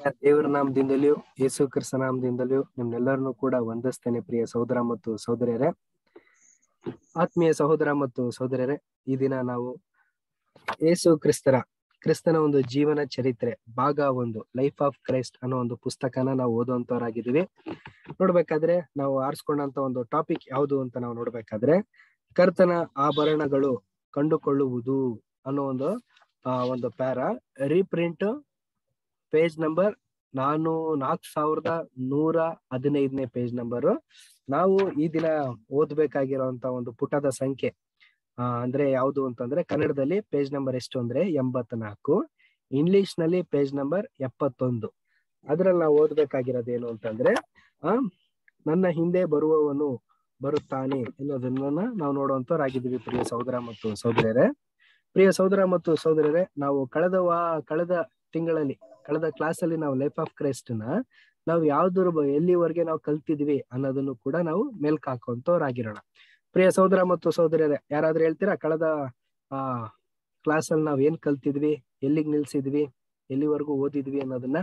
ದೇವರ ನಾಮದಿಂದಲೂ ಯೇಸು ಕ್ರಿಸ್ತ ನಾಮದಿಂದಲೂ ನಿಮ್ನೆಲ್ಲರನ್ನು ಕೂಡ ವಂದಿಸ್ತೇನೆ ಪ್ರಿಯ ಸಹೋದರ ಮತ್ತು ಸಹೋದರಿಯರೇ ಆತ್ಮೀಯ ಸಹೋದರ ಮತ್ತು ಸಹೋದರಿಯರೇ ಈ ದಿನ ನಾವು ಯೇಸು ಕ್ರಿಸ್ತರ ಕ್ರಿಸ್ತನ ಒಂದು ಜೀವನ ಚರಿತ್ರೆ ಭಾಗ ಒಂದು ಲೈಫ್ ಆಫ್ ಕ್ರೈಸ್ಟ್ ಅನ್ನೋ ಒಂದು ಪುಸ್ತಕನ ನಾವು ಓದುವಂತವರಾಗಿದ್ದೀವಿ ನೋಡ್ಬೇಕಾದ್ರೆ ನಾವು ಆರಿಸ್ಕೊಂಡಂತ ಒಂದು ಟಾಪಿಕ್ ಯಾವುದು ಅಂತ ನಾವು ನೋಡ್ಬೇಕಾದ್ರೆ ಕರ್ತನ ಆಭರಣಗಳು ಕಂಡುಕೊಳ್ಳುವುದು ಅನ್ನೋ ಒಂದು ಆ ಒಂದು ಪ್ಯಾರ ರೀಪ್ರಿಂಟ್ ಪೇಜ್ ನಂಬರ್ ನಾನು ನಾಲ್ಕು ಸಾವಿರದ ನೂರ ಹದಿನೈದನೇ ಪೇಜ್ ನಂಬರ್ ನಾವು ಈ ದಿನ ಓದ್ಬೇಕಾಗಿರುವಂತ ಒಂದು ಪುಟದ ಸಂಖ್ಯೆ ಆ ಅಂದ್ರೆ ಯಾವುದು ಅಂತಂದ್ರೆ ಕನ್ನಡದಲ್ಲಿ ಪೇಜ್ ನಂಬರ್ ಎಷ್ಟು ಅಂದ್ರೆ ಎಂಬತ್ನಾಲ್ಕು ಇಂಗ್ಲಿಷ್ ನಲ್ಲಿ ಪೇಜ್ ನಂಬರ್ ಎಪ್ಪತ್ತೊಂದು ಅದ್ರಲ್ಲಿ ನಾವು ಓದ್ಬೇಕಾಗಿರೋದೇನು ಅಂತಂದ್ರೆ ಆ ನನ್ನ ಹಿಂದೆ ಬರುವವನು ಬರುತ್ತಾನೆ ಎನ್ನುವುದನ್ನ ನಾವು ನೋಡುವಂತವ್ರಾಗಿದ್ದೀವಿ ಪ್ರಿಯ ಸಹೋದರ ಮತ್ತು ಸಹೋದರಿಯರೇ ಪ್ರಿಯ ಸಹೋದರ ಮತ್ತು ಸಹೋದರರೇ ನಾವು ಕಳೆದ ವಾ ಕಳೆದ ತಿಂಗಳಲ್ಲಿ ಕಳೆದ ಕ್ಲಾಸ್ ಅಲ್ಲಿ ನಾವು ಲೈಫ್ ಆಫ್ ಕ್ರೈಸ್ಟ್ ನ ನಾವು ಯಾವ್ದ್ರ ಎಲ್ಲಿವರೆಗೆ ನಾವು ಕಲ್ತಿದ್ವಿ ಅನ್ನೋದನ್ನು ಕೂಡ ನಾವು ಮೇಲ್ಕ್ ಹಾಕುವಂತವ್ರಾಗಿರೋಣ ಪ್ರಿಯ ಸಹೋದರ ಮತ್ತು ಸಹೋದರಿಯರೇ ಯಾರಾದ್ರೂ ಹೇಳ್ತೀರಾ ಕಳೆದ ಆ ಕ್ಲಾಸ್ ಅಲ್ಲಿ ನಾವ್ ಏನ್ ಕಲ್ತಿದ್ವಿ ಎಲ್ಲಿಗ್ ನಿಲ್ಸಿದ್ವಿ ಎಲ್ಲಿವರೆಗೂ ಓದಿದ್ವಿ ಅನ್ನೋದನ್ನ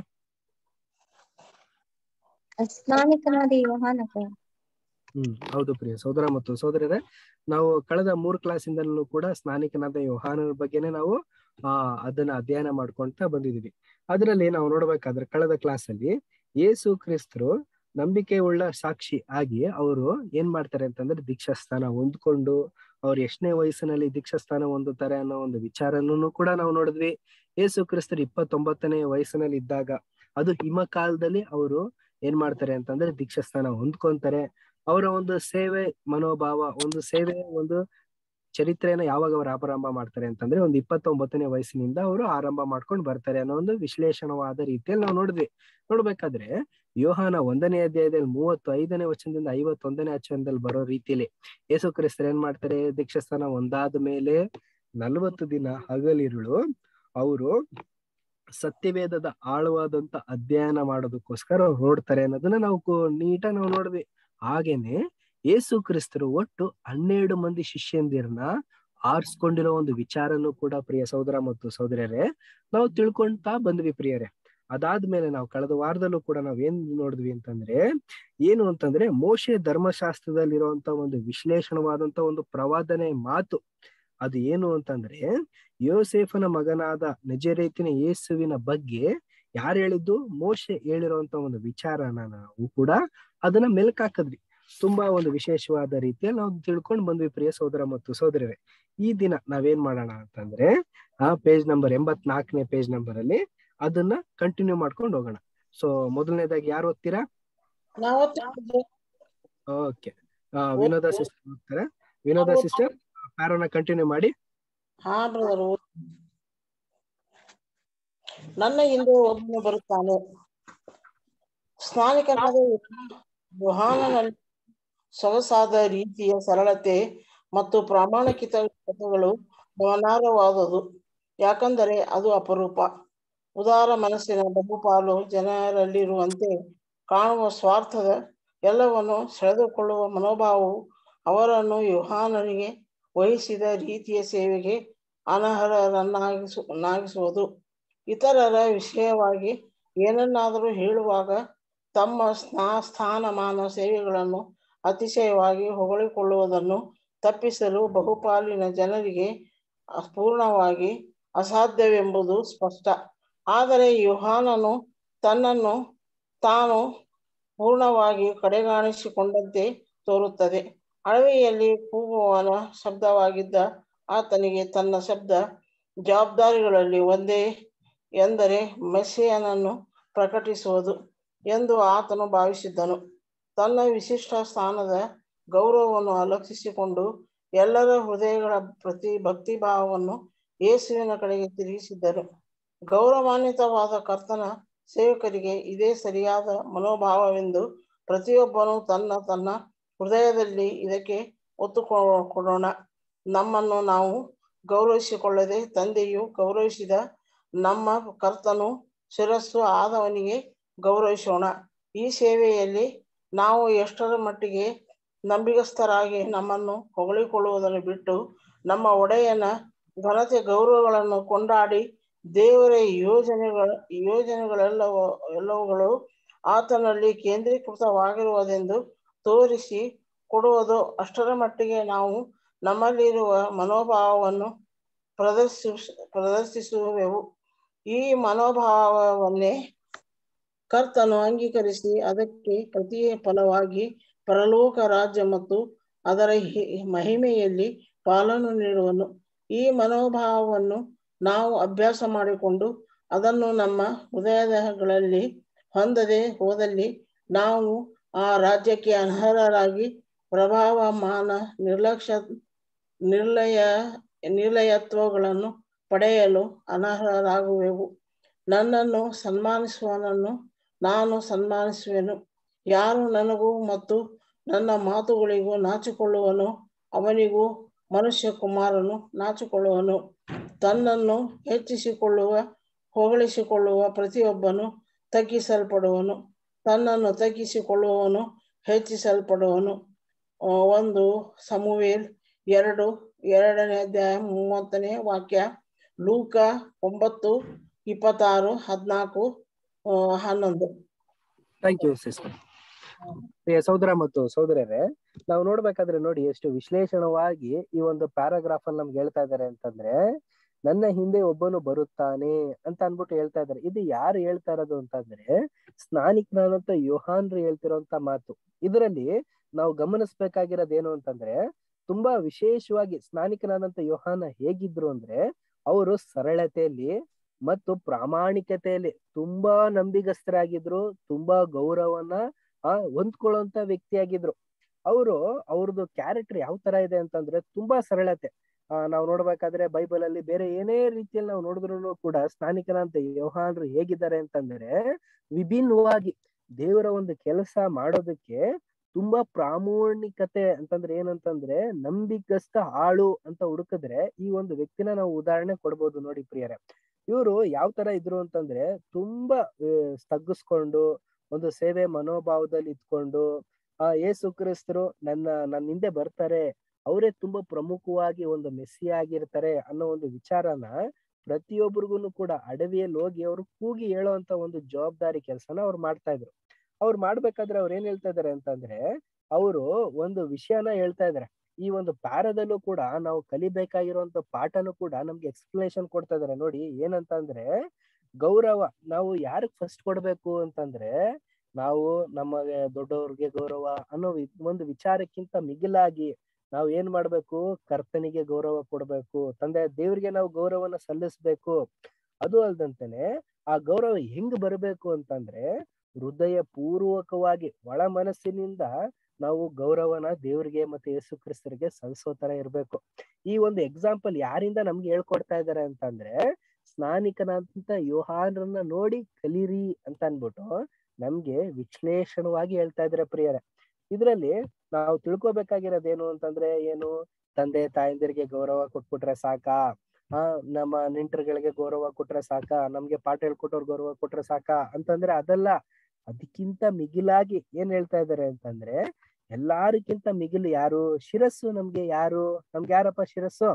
ಸ್ನಾನಿಕನಾದ ಯೋಹಾನಕ ಹ್ಮ್ ಹೌದು ಪ್ರಿಯ ಸಹೋದರ ಮತ್ತು ಸಹೋದರರೇ ನಾವು ಕಳೆದ ಮೂರ್ ಕ್ಲಾಸ್ ಇಂದಲೂ ಕೂಡ ಸ್ನಾನಿಕನಾದ ಯೋಹಾನನ ಬಗ್ಗೆನೆ ನಾವು ಆ ಅದನ್ನ ಅಧ್ಯಯನ ಮಾಡ್ಕೊಂತ ಬಂದಿದೀವಿ ಅದರಲ್ಲಿ ನಾವು ನೋಡ್ಬೇಕಾದ್ರೆ ಕಳೆದ ಕ್ಲಾಸ್ ಅಲ್ಲಿ ಯೇಸು ಕ್ರಿಸ್ತರು ನಂಬಿಕೆ ಉಳ್ಳ ಸಾಕ್ಷಿ ಆಗಿ ಅವರು ಏನ್ ಮಾಡ್ತಾರೆ ಅಂತಂದ್ರೆ ದೀಕ್ಷಾಸ್ಥಾನ ಹೊಂದ್ಕೊಂಡು ಅವ್ರು ಎಷ್ಟನೇ ವಯಸ್ಸಿನಲ್ಲಿ ದೀಕ್ಷಾಸ್ಥಾನ ಹೊಂದುತ್ತಾರೆ ಅನ್ನೋ ಒಂದು ವಿಚಾರನೂ ಕೂಡ ನಾವು ನೋಡಿದ್ವಿ ಯೇಸು ಕ್ರಿಸ್ತರು ಇಪ್ಪತ್ತೊಂಬತ್ತನೇ ವಯಸ್ಸಿನಲ್ಲಿ ಇದ್ದಾಗ ಅದು ಹಿಮ ಕಾಲದಲ್ಲಿ ಅವರು ಏನ್ ಮಾಡ್ತಾರೆ ಅಂತಂದ್ರೆ ದೀಕ್ಷಾಸ್ಥಾನ ಹೊಂದ್ಕೊಂತಾರೆ ಅವರ ಒಂದು ಸೇವೆ ಮನೋಭಾವ ಒಂದು ಸೇವೆ ಒಂದು ಚರಿತ್ರೆಯನ್ನ ಯಾವಾಗ ಅವರು ಆರಂಭ ಮಾಡ್ತಾರೆ ಅಂತಂದ್ರೆ ಒಂದು ಇಪ್ಪತ್ತೊಂಬತ್ತನೇ ವಯಸ್ಸಿನಿಂದ ಅವರು ಆರಂಭ ಮಾಡ್ಕೊಂಡು ಬರ್ತಾರೆ ಅನ್ನೋ ಒಂದು ವಿಶ್ಲೇಷಣವಾದ ರೀತಿಯಲ್ಲಿ ನಾವು ನೋಡಿದ್ವಿ ನೋಡ್ಬೇಕಾದ್ರೆ ಯೋಹಾನ ಒಂದನೇ ಅಧ್ಯಾಯದಲ್ಲಿ ಮೂವತ್ತು ಐದನೇ ವಚನದಿಂದ ಐವತ್ತೊಂದನೇ ವಚನದಲ್ಲಿ ಬರೋ ರೀತಿಯಲ್ಲಿ ಯೇಸು ಕ್ರಿಸ್ತರು ಏನ್ ಮಾಡ್ತಾರೆ ದೀಕ್ಷಾಸ್ಥಾನ ಒಂದಾದ ಮೇಲೆ ನಲವತ್ತು ದಿನ ಹಗಲಿರುಳು ಅವರು ಸತ್ಯವೇದದ ಆಳವಾದಂತ ಅಧ್ಯಯನ ಮಾಡೋದಕ್ಕೋಸ್ಕರ ಅವ್ರು ನೋಡ್ತಾರೆ ಅನ್ನೋದನ್ನ ನಾವು ನೀಟಾಗಿ ನಾವು ನೋಡಿದ್ವಿ ಹಾಗೇನೆ ಯೇಸು ಕ್ರಿಸ್ತರು ಒಟ್ಟು ಹನ್ನೆರಡು ಮಂದಿ ಶಿಷ್ಯಂದಿರನ್ನ ಆರಿಸ್ಕೊಂಡಿರೋ ಒಂದು ವಿಚಾರನು ಕೂಡ ಪ್ರಿಯ ಸಹೋದರ ಮತ್ತು ಸಹೋದರಿಯರೇ ನಾವು ತಿಳ್ಕೊಂತಾ ಬಂದ್ವಿ ಪ್ರಿಯರೇ ಅದಾದ್ಮೇಲೆ ನಾವು ಕಳೆದ ವಾರದಲ್ಲೂ ಕೂಡ ನಾವ್ ಏನ್ ನೋಡಿದ್ವಿ ಅಂತಂದ್ರೆ ಏನು ಅಂತಂದ್ರೆ ಮೋಶೆ ಧರ್ಮಶಾಸ್ತ್ರದಲ್ಲಿರುವಂತ ಒಂದು ವಿಶ್ಲೇಷಣವಾದಂತ ಒಂದು ಪ್ರವಾದನೆ ಮಾತು ಅದು ಏನು ಅಂತಂದ್ರೆ ಯೋಸೇಫನ ಮಗನಾದ ನಜರೇತಿನ ಯೇಸುವಿನ ಬಗ್ಗೆ ಯಾರು ಹೇಳಿದ್ದು ಮೋಶೆ ಹೇಳಿರುವಂತ ಒಂದು ವಿಚಾರನ ನಾವು ಕೂಡ ಅದನ್ನ ಮೆಲ್ಕಾಕದ್ವಿ ತುಂಬಾ ಒಂದು ವಿಶೇಷವಾದ ರೀತಿಯಲ್ಲಿ ನಾವು ತಿಳ್ಕೊಂಡು ಬಂದ್ವಿ ಪ್ರಿಯ ಸಹೋದರ ಮತ್ತು ಸಹೋದರರೇ ಈ ದಿನ ನಾವೇನ್ ಮಾಡೋಣ ಅಂತಂದ್ರೆ ಆ ಪೇಜ್ ನಂಬರ್ ಎಂಬತ್ನಾಲ್ಕನೇ ಪೇಜ್ ನಂಬರ್ ಅಲ್ಲಿ ಅದನ್ನ ಕಂಟಿನ್ಯೂ ಮಾಡ್ಕೊಂಡು ಹೋಗೋಣ ಸೊ ಮೊದಲನೇದಾಗಿ ಯಾರು ಓದ್ತೀರಾ ಓಕೆ ವಿನೋದ ಸಿಸ್ಟರ್ ಓದ್ತಾರೆ ವಿನೋದ ಸಿಸ್ಟರ್ ಪ್ಯಾರೋನ ಕಂಟಿನ್ಯೂ ಮಾಡಿ ಹಾ ಬ್ರದರ್ ನನ್ನ ಹಿಂದೆ ಒಬ್ಬನು ಬರುತ್ತಾನೆ ಸ್ನಾನಿಕನಾದ ಯೋಹಾನನಲ್ಲಿ ಸೊಗಸಾದ ರೀತಿಯ ಸರಳತೆ ಮತ್ತು ಪ್ರಾಮಾಣಿಕತೆಗಳು ಗಮನಾರ್ಹವಾದದು ಯಾಕಂದರೆ ಅದು ಅಪರೂಪ ಉದಾರ ಮನಸ್ಸಿನ ಬಹುಪಾಲು ಜನರಲ್ಲಿರುವಂತೆ ಕಾಣುವ ಸ್ವಾರ್ಥದ ಎಲ್ಲವನ್ನು ಸೆಳೆದುಕೊಳ್ಳುವ ಮನೋಭಾವವು ಅವರನ್ನು ಯೋಹಾನನಿಗೆ ವಹಿಸಿದ ರೀತಿಯ ಸೇವೆಗೆ ಅನರ್ಹರನ್ನಾಗಿಸು ನಾಗಿಸುವುದು ಇತರರ ವಿಷಯವಾಗಿ ಏನನ್ನಾದರೂ ಹೇಳುವಾಗ ತಮ್ಮ ಸ್ನಾ ಸ್ಥಾನಮಾನ ಸೇವೆಗಳನ್ನು ಅತಿಶಯವಾಗಿ ಹೊಗಳಿಕೊಳ್ಳುವುದನ್ನು ತಪ್ಪಿಸಲು ಬಹುಪಾಲಿನ ಜನರಿಗೆ ಪೂರ್ಣವಾಗಿ ಅಸಾಧ್ಯವೆಂಬುದು ಸ್ಪಷ್ಟ ಆದರೆ ಯೋಹಾನನು ತನ್ನನ್ನು ತಾನು ಪೂರ್ಣವಾಗಿ ಕಡೆಗಾಣಿಸಿಕೊಂಡಂತೆ ತೋರುತ್ತದೆ ಅಳವೆಯಲ್ಲಿ ಕೂಗುವವನ ಶಬ್ದವಾಗಿದ್ದ ಆತನಿಗೆ ತನ್ನ ಶಬ್ದ ಜವಾಬ್ದಾರಿಗಳಲ್ಲಿ ಒಂದೇ ಎಂದರೆ ಮೆಸ್ಸಿಯನನ್ನು ಪ್ರಕಟಿಸುವುದು ಎಂದು ಆತನು ಭಾವಿಸಿದ್ದನು ತನ್ನ ವಿಶಿಷ್ಟ ಸ್ಥಾನದ ಗೌರವವನ್ನು ಅಲಕ್ಷಿಸಿಕೊಂಡು ಎಲ್ಲರ ಹೃದಯಗಳ ಪ್ರತಿ ಭಕ್ತಿಭಾವವನ್ನು ಯೇಸುವಿನ ಕಡೆಗೆ ತಿರುಗಿಸಿದ್ದರು ಗೌರವಾನ್ವಿತವಾದ ಕರ್ತನ ಸೇವಕರಿಗೆ ಇದೇ ಸರಿಯಾದ ಮನೋಭಾವವೆಂದು ಪ್ರತಿಯೊಬ್ಬನು ತನ್ನ ತನ್ನ ಹೃದಯದಲ್ಲಿ ಇದಕ್ಕೆ ಒತ್ತು ಕೊಡೋಣ ನಮ್ಮನ್ನು ನಾವು ಗೌರವಿಸಿಕೊಳ್ಳದೆ ತಂದೆಯು ಗೌರವಿಸಿದ ನಮ್ಮ ಕರ್ತನು ಶಿರಸ್ಸು ಆದವನಿಗೆ ಗೌರವಿಸೋಣ ಈ ಸೇವೆಯಲ್ಲಿ ನಾವು ಎಷ್ಟರ ಮಟ್ಟಿಗೆ ನಂಬಿಗಸ್ಥರಾಗಿ ನಮ್ಮನ್ನು ಹೊಗಳಿಕೊಳ್ಳುವುದನ್ನು ಬಿಟ್ಟು ನಮ್ಮ ಒಡೆಯನ ಘನತೆ ಗೌರವಗಳನ್ನು ಕೊಂಡಾಡಿ ದೇವರ ಯೋಜನೆಗಳ ಯೋಜನೆಗಳೆಲ್ಲವ ಎಲ್ಲವುಗಳು ಆತನಲ್ಲಿ ಕೇಂದ್ರೀಕೃತವಾಗಿರುವುದೆಂದು ತೋರಿಸಿ ಕೊಡುವುದು ಅಷ್ಟರ ಮಟ್ಟಿಗೆ ನಾವು ನಮ್ಮಲ್ಲಿರುವ ಮನೋಭಾವವನ್ನು ಪ್ರದರ್ಶಿಸ ಪ್ರದರ್ಶಿಸುವೆವು ಈ ಮನೋಭಾವವನ್ನೇ ಕರ್ತನು ಅಂಗೀಕರಿಸಿ ಅದಕ್ಕೆ ಪ್ರತಿ ಫಲವಾಗಿ ಪರಲೋಕ ರಾಜ್ಯ ಮತ್ತು ಅದರ ಹಿ- ಮಹಿಮೆಯಲ್ಲಿ ಪಾಲನ್ನು ನೀಡುವನು ಈ ಮನೋಭಾವವನ್ನು ನಾವು ಅಭ್ಯಾಸ ಮಾಡಿಕೊಂಡು ಅದನ್ನು ನಮ್ಮ ಹೃದಯಗಳಲ್ಲಿ ಹೊಂದದೆ ಹೋದಲ್ಲಿ ನಾವು ಆ ರಾಜ್ಯಕ್ಕೆ ಅನರ್ಹರಾಗಿ ಪ್ರಭಾವ ಮಾನ ನಿರ್ಲಕ್ಷ್ಯ ನಿರ್ಲಯ ನಿರ್ಲಯತ್ವಗಳನ್ನು ಪಡೆಯಲು ಅನರ್ಹರಾಗುವೆವು ನನ್ನನ್ನು ಸನ್ಮಾನಿಸುವನನ್ನು ನಾನು ಸನ್ಮಾನಿಸುವೆನು ಯಾರು ನನಗೂ ಮತ್ತು ನನ್ನ ಮಾತುಗಳಿಗೂ ನಾಚಿಕೊಳ್ಳುವನು ಅವನಿಗೂ ಮನುಷ್ಯ ಕುಮಾರನು ನಾಚಿಕೊಳ್ಳುವನು ತನ್ನನ್ನು ಹೆಚ್ಚಿಸಿಕೊಳ್ಳುವ ಹೊಗಳಿಸಿಕೊಳ್ಳುವ ಪ್ರತಿಯೊಬ್ಬನು ತಗ್ಗಿಸಲ್ಪಡುವನು ತನ್ನನ್ನು ತಗ್ಗಿಸಿಕೊಳ್ಳುವವನು ಹೆಚ್ಚಿಸಲ್ಪಡುವನು ಆ, ಒಂದು ಸಮುವೇಲ್ ಎರಡು ಎರಡನೇ ಅಧ್ಯಾಯ ಮೂವತ್ತನೇ ವಾಕ್ಯ ಲೂಕ ಒಂಬತ್ತು ಇಪ್ಪತ್ತಾರು ಹದಿನಾಲ್ಕು ಆ, ಹನ್ನೊಂದು ಥ್ಯಾಂಕ್ ಯು ಸಿಸ್ಟರ್ ಸಹೋದರ ಮತ್ತು ಸಹೋದರರೇ ನಾವು ನೋಡ್ಬೇಕಾದ್ರೆ ನೋಡಿ ಎಷ್ಟು ವಿಶ್ಲೇಷಣವಾಗಿ ಈ ಒಂದು ಪ್ಯಾರಾಗ್ರಾಫ್ ಅಲ್ಲಿ ನಮ್ಗೆ ಹೇಳ್ತಾ ಇದ್ದಾರೆ ಅಂತಂದ್ರೆ ನನ್ನ ಹಿಂದೆ ಒಬ್ಬನು ಬರುತ್ತಾನೆ ಅಂತ ಅನ್ಬಿಟ್ಟು ಹೇಳ್ತಾ ಇದ್ದಾರೆ ಇದು ಯಾರು ಹೇಳ್ತಾ ಇರೋದು ಅಂತಂದ್ರೆ ಸ್ನಾನಿಕನಾದಂತ ಯೋಹಾನ್ರು ಹೇಳ್ತಿರೋಂತ ಮಾತು ಇದರಲ್ಲಿ ನಾವು ಗಮನಿಸ್ಬೇಕಾಗಿರೋದು ಏನು ಅಂತಂದ್ರೆ ತುಂಬಾ ವಿಶೇಷವಾಗಿ ಸ್ನಾನಿಕನಾದಂತ ಯೋಹಾನ ಹೇಗಿದ್ರು ಅಂದ್ರೆ ಅವರು ಸರಳತೆಯಲ್ಲಿ ಮತ್ತು ಪ್ರಾಮಾಣಿಕತೆಯಲ್ಲಿ ತುಂಬಾ ನಂಬಿಗಸ್ತರಾಗಿದ್ರು ತುಂಬಾ ಗೌರವನ ಆ ಹೊಂದ್ಕೊಳ್ಳುವಂತ ವ್ಯಕ್ತಿಯಾಗಿದ್ರು ಅವರು ಅವ್ರದ್ದು ಕ್ಯಾರೆಕ್ಟರ್ ಯಾವ ತರ ಇದೆ ಅಂತಂದ್ರೆ ತುಂಬಾ ಸರಳತೆ ಆ ನಾವು ನೋಡ್ಬೇಕಾದ್ರೆ ಬೈಬಲ್ ಅಲ್ಲಿ ಬೇರೆ ಏನೇ ರೀತಿಯಲ್ಲಿ ನಾವು ನೋಡಿದ್ರು ಕೂಡ ಸ್ನಾನಿಕನಂತ ಯೋಹಾನ್ರು ಹೇಗಿದ್ದಾರೆ ಅಂತಂದ್ರೆ ವಿಭಿನ್ನವಾಗಿ ದೇವರ ಒಂದು ಕೆಲಸ ಮಾಡೋದಕ್ಕೆ ತುಂಬಾ ಪ್ರಾಮಾಣಿಕತೆ ಅಂತಂದ್ರೆ ಏನಂತಂದ್ರೆ ನಂಬಿಕಸ್ತ ಆಳು ಅಂತ ಹುಡುಕಿದ್ರೆ ಈ ಒಂದು ವ್ಯಕ್ತಿನ ನಾವು ಉದಾಹರಣೆ ಕೊಡ್ಬೋದು ನೋಡಿ ಪ್ರಿಯರೇ ಇವರು ಯಾವ ತರ ಇದ್ರು ಅಂತಂದ್ರೆ ತುಂಬಾ ಆ, ತಗ್ಗಿಸ್ಕೊಂಡು ಒಂದು ಸೇವೆ ಮನೋಭಾವದಲ್ಲಿ ಇದ್ಕೊಂಡು ಆ ಯೇಸು ಕ್ರಿಸ್ತರು ನನ್ನ ನನ್ನ ಹಿಂದೆ ಬರ್ತಾರೆ ಅವರೇ ತುಂಬಾ ಪ್ರಮುಖವಾಗಿ ಒಂದು ಮೆಸ್ಸಿ ಆಗಿರ್ತಾರೆ ಅನ್ನೋ ಒಂದು ವಿಚಾರನ ಪ್ರತಿಯೊಬ್ಬರಿಗೂ ಕೂಡ ಅಡವಿಯಲ್ಲಿ ಹೋಗಿ ಅವರು ಕೂಗಿ ಹೇಳುವಂತ ಒಂದು ಜವಾಬ್ದಾರಿ ಕೆಲಸನ ಅವ್ರು ಮಾಡ್ತಾ ಇದ್ರು ಅವ್ರು ಮಾಡ್ಬೇಕಾದ್ರೆ ಅವ್ರು ಏನ್ ಹೇಳ್ತಾ ಇದಾರೆ ಅಂತಂದ್ರೆ ಅವರು ಒಂದು ವಿಷಯನ ಹೇಳ್ತಾ ಇದಾರೆ ಈ ಒಂದು ಪ್ಯಾರದಲ್ಲೂ ಕೂಡ ನಾವು ಕಲಿಬೇಕಾಗಿರುವಂತ ಪಾಠನು ಕೂಡ ನಮ್ಗೆ ಎಕ್ಸ್ಪ್ಲನೇಷನ್ ಕೊಡ್ತಾ ಇದಾರೆ ನೋಡಿ ಏನಂತ ಅಂದ್ರೆ ಗೌರವ ನಾವು ಯಾರಿಗ್ ಫಸ್ಟ್ ಕೊಡ್ಬೇಕು ಅಂತಂದ್ರೆ ನಾವು ನಮಗೆ ದೊಡ್ಡವ್ರಿಗೆ ಗೌರವ ಅನ್ನೋ ವಿ- ಒಂದು ವಿಚಾರಕ್ಕಿಂತ ಮಿಗಿಲಾಗಿ ನಾವು ಏನ್ ಮಾಡ್ಬೇಕು ಕರ್ತನಿಗೆ ಗೌರವ ಕೊಡ್ಬೇಕು ತಂದೆ ದೇವ್ರಿಗೆ ನಾವು ಗೌರವನ ಸಲ್ಲಿಸ್ಬೇಕು ಅದು ಅಲ್ದಂತೆನೆ ಆ ಗೌರವ ಹೆಂಗ್ ಬರಬೇಕು ಅಂತಂದ್ರೆ ಹೃದಯ ಪೂರ್ವಕವಾಗಿ ಒಳ ಮನಸ್ಸಿನಿಂದ ನಾವು ಗೌರವನ ದೇವ್ರಿಗೆ ಮತ್ತೆ ಯೇಸು ಕ್ರಿಸ್ತರಿಗೆ ಸಲ್ಲಿಸೋ ತರ ಇರ್ಬೇಕು ಈ ಒಂದು ಎಕ್ಸಾಂಪಲ್ ಯಾರಿಂದ ನಮ್ಗೆ ಹೇಳ್ಕೊಡ್ತಾ ಇದಾರೆ ಅಂತಂದ್ರೆ ಸ್ನಾನಿಕನಂತ ಯೋಹಾನರನ್ನ ನೋಡಿ ಕಲೀರಿ ಅಂತ ಅನ್ಬಿಟ್ಟು ನಮ್ಗೆ ವಿಶ್ಲೇಷಣವಾಗಿ ಹೇಳ್ತಾ ಇದಾರೆ ಪ್ರಿಯರೇ ಇದ್ರಲ್ಲಿ ನಾವು ತಿಳ್ಕೊಬೇಕಾಗಿರೋದೇನು ಅಂತಂದ್ರೆ ಏನು ತಂದೆ ತಾಯಂದಿರಿಗೆ ಗೌರವ ಕೊಟ್ಬಿಟ್ರೆ ಸಾಕಾ ಆ ನಮ್ಮ ನೆಂಟರುಗಳಿಗೆ ಗೌರವ ಕೊಟ್ರೆ ಸಾಕಾ ನಮ್ಗೆ ಪಾಠ ಹೇಳ್ಕೊಟ್ಟವ್ರ ಗೌರವ ಕೊಟ್ರೆ ಸಾಕಾ ಅಂತಂದ್ರೆ ಅದಲ್ಲ ಅದಕ್ಕಿಂತ ಮಿಗಿಲಾಗಿ ಏನ್ ಹೇಳ್ತಾ ಇದಾರೆ ಅಂತಂದ್ರೆ ಎಲ್ಲಾರಿಗಿಂತ ಮಿಗಿಲು ಯಾರು ಶಿರಸ್ಸು ನಮ್ಗೆ ಯಾರು ನಮ್ಗೆ ಯಾರಪ್ಪ ಶಿರಸ್ಸು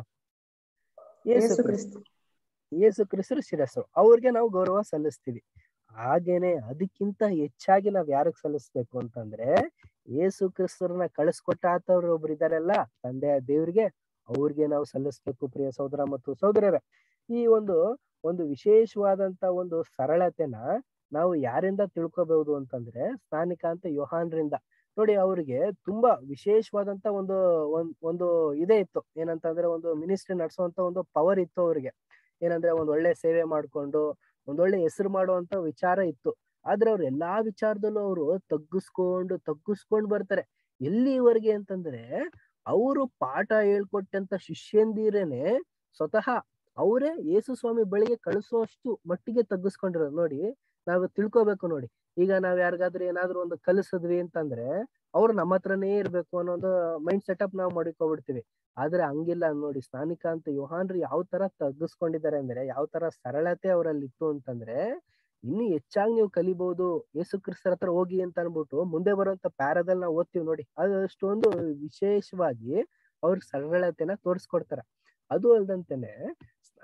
ಯೇಸು ಯೇಸು ಕ್ರಿಸ್ತ ಕ್ರಿಸ್ತ ಯೇಸು ಕ್ರಿಸ್ತರು ಶಿರಸ್ಸು ಅವ್ರಿಗೆ ನಾವು ಗೌರವ ಸಲ್ಲಿಸ್ತೀವಿ ಹಾಗೇನೆ ಅದಕ್ಕಿಂತ ಹೆಚ್ಚಾಗಿ ನಾವ್ ಯಾರಿಗ್ ಸಲ್ಲಿಸ್ಬೇಕು ಅಂತಂದ್ರೆ ಯೇಸು ಕ್ರಿಸ್ತರನ್ನ ಕಳಿಸ್ಕೊಟ್ಟ ಆತವ್ರು ಒಬ್ರು ಇದಾರಲ್ಲ ತಂದೆ ದೇವ್ರಿಗೆ ಅವ್ರಿಗೆ ನಾವು ಸಲ್ಲಿಸ್ಬೇಕು ಪ್ರಿಯ ಸಹೋದರ ಮತ್ತು ಸಹೋದರರ ಈ ಒಂದು ಒಂದು ವಿಶೇಷವಾದಂತ ಒಂದು ಸರಳತೆನ ನಾವು ಯಾರಿಂದ ತಿಳ್ಕೊಬಹುದು ಅಂತಂದ್ರೆ ಸ್ಥಾನಿಕ ಅಂತ ಯೋಹಾನ್ರಿಂದ ನೋಡಿ ಅವ್ರಿಗೆ ತುಂಬಾ ವಿಶೇಷವಾದಂತ ಒಂದು ಒಂದ್ ಒಂದು ಇದೇ ಇತ್ತು ಏನಂತಂದ್ರೆ ಒಂದು ಮಿನಿಸ್ಟ್ರಿ ನಡೆಸುವಂತ ಒಂದು ಪವರ್ ಇತ್ತು ಅವ್ರಿಗೆ ಏನಂದ್ರೆ ಒಂದ್ ಒಳ್ಳೆ ಸೇವೆ ಮಾಡ್ಕೊಂಡು ಒಂದೊಳ್ಳೆ ಹೆಸರು ಮಾಡುವಂತ ವಿಚಾರ ಇತ್ತು ಆದ್ರೆ ಅವ್ರು ಎಲ್ಲಾ ವಿಚಾರದಲ್ಲೂ ಅವರು ತಗ್ಗಿಸ್ಕೊಂಡು ತಗ್ಗಿಸ್ಕೊಂಡ್ ಬರ್ತಾರೆ ಎಲ್ಲಿವರೆಗೆ ಅಂತಂದ್ರೆ ಅವರು ಪಾಠ ಹೇಳ್ಕೊಟ್ಟಂತ ಶಿಷ್ಯಂದಿರೇನೆ ಸ್ವತಃ ಅವರೇ ಯೇಸು ಸ್ವಾಮಿ ಬಳಿಗೆ ಕಳಿಸುವಷ್ಟು ಮಟ್ಟಿಗೆ ತಗ್ಗಿಸ್ಕೊಂಡಿರೋದು ನೋಡಿ ನಾವು ತಿಳ್ಕೊಬೇಕು ನೋಡಿ ಈಗ ನಾವ್ ಯಾರಿಗಾದ್ರೂ ಏನಾದ್ರು ಒಂದು ಕಲಿಸಿದ್ವಿ ಅಂತಂದ್ರೆ ಅವ್ರು ನಮ್ಮ ಹತ್ರನೇ ಇರ್ಬೇಕು ಅನ್ನೋ ಒಂದು ಮೈಂಡ್ ಸೆಟಪ್ ನಾವು ಮಾಡಿಕೊಬಿಡ್ತೀವಿ ಆದ್ರೆ ಹಂಗಿಲ್ಲ ನೋಡಿ ಸ್ನಾನಿಕ ಅಂತ ಯೋಹಾನ್ರು ಯಾವ ತರ ತಗ್ಗಿಸ್ಕೊಂಡಿದ್ದಾರೆ ಅಂದ್ರೆ ಯಾವ ತರ ಸರಳತೆ ಅವರಲ್ಲಿ ಇತ್ತು ಅಂತಂದ್ರೆ ಇನ್ನು ಹೆಚ್ಚಾಗಿ ನೀವು ಕಲಿಬಹುದು ಯೇಸು ಕ್ರಿಸ್ತರ ಹತ್ರ ಹೋಗಿ ಅಂತ ಅನ್ಬಿಟ್ಟು ಮುಂದೆ ಬರುವಂತ ಪ್ಯಾರದಲ್ಲಿ ನಾವು ಓದ್ತೀವಿ ನೋಡಿ ಅದು ಅಷ್ಟೊಂದು ವಿಶೇಷವಾಗಿ ಅವ್ರ ಸರಳತೆನ ತೋರಿಸ್ಕೊಡ್ತಾರೆ ಅದು ಅಲ್ದಂತೆನೆ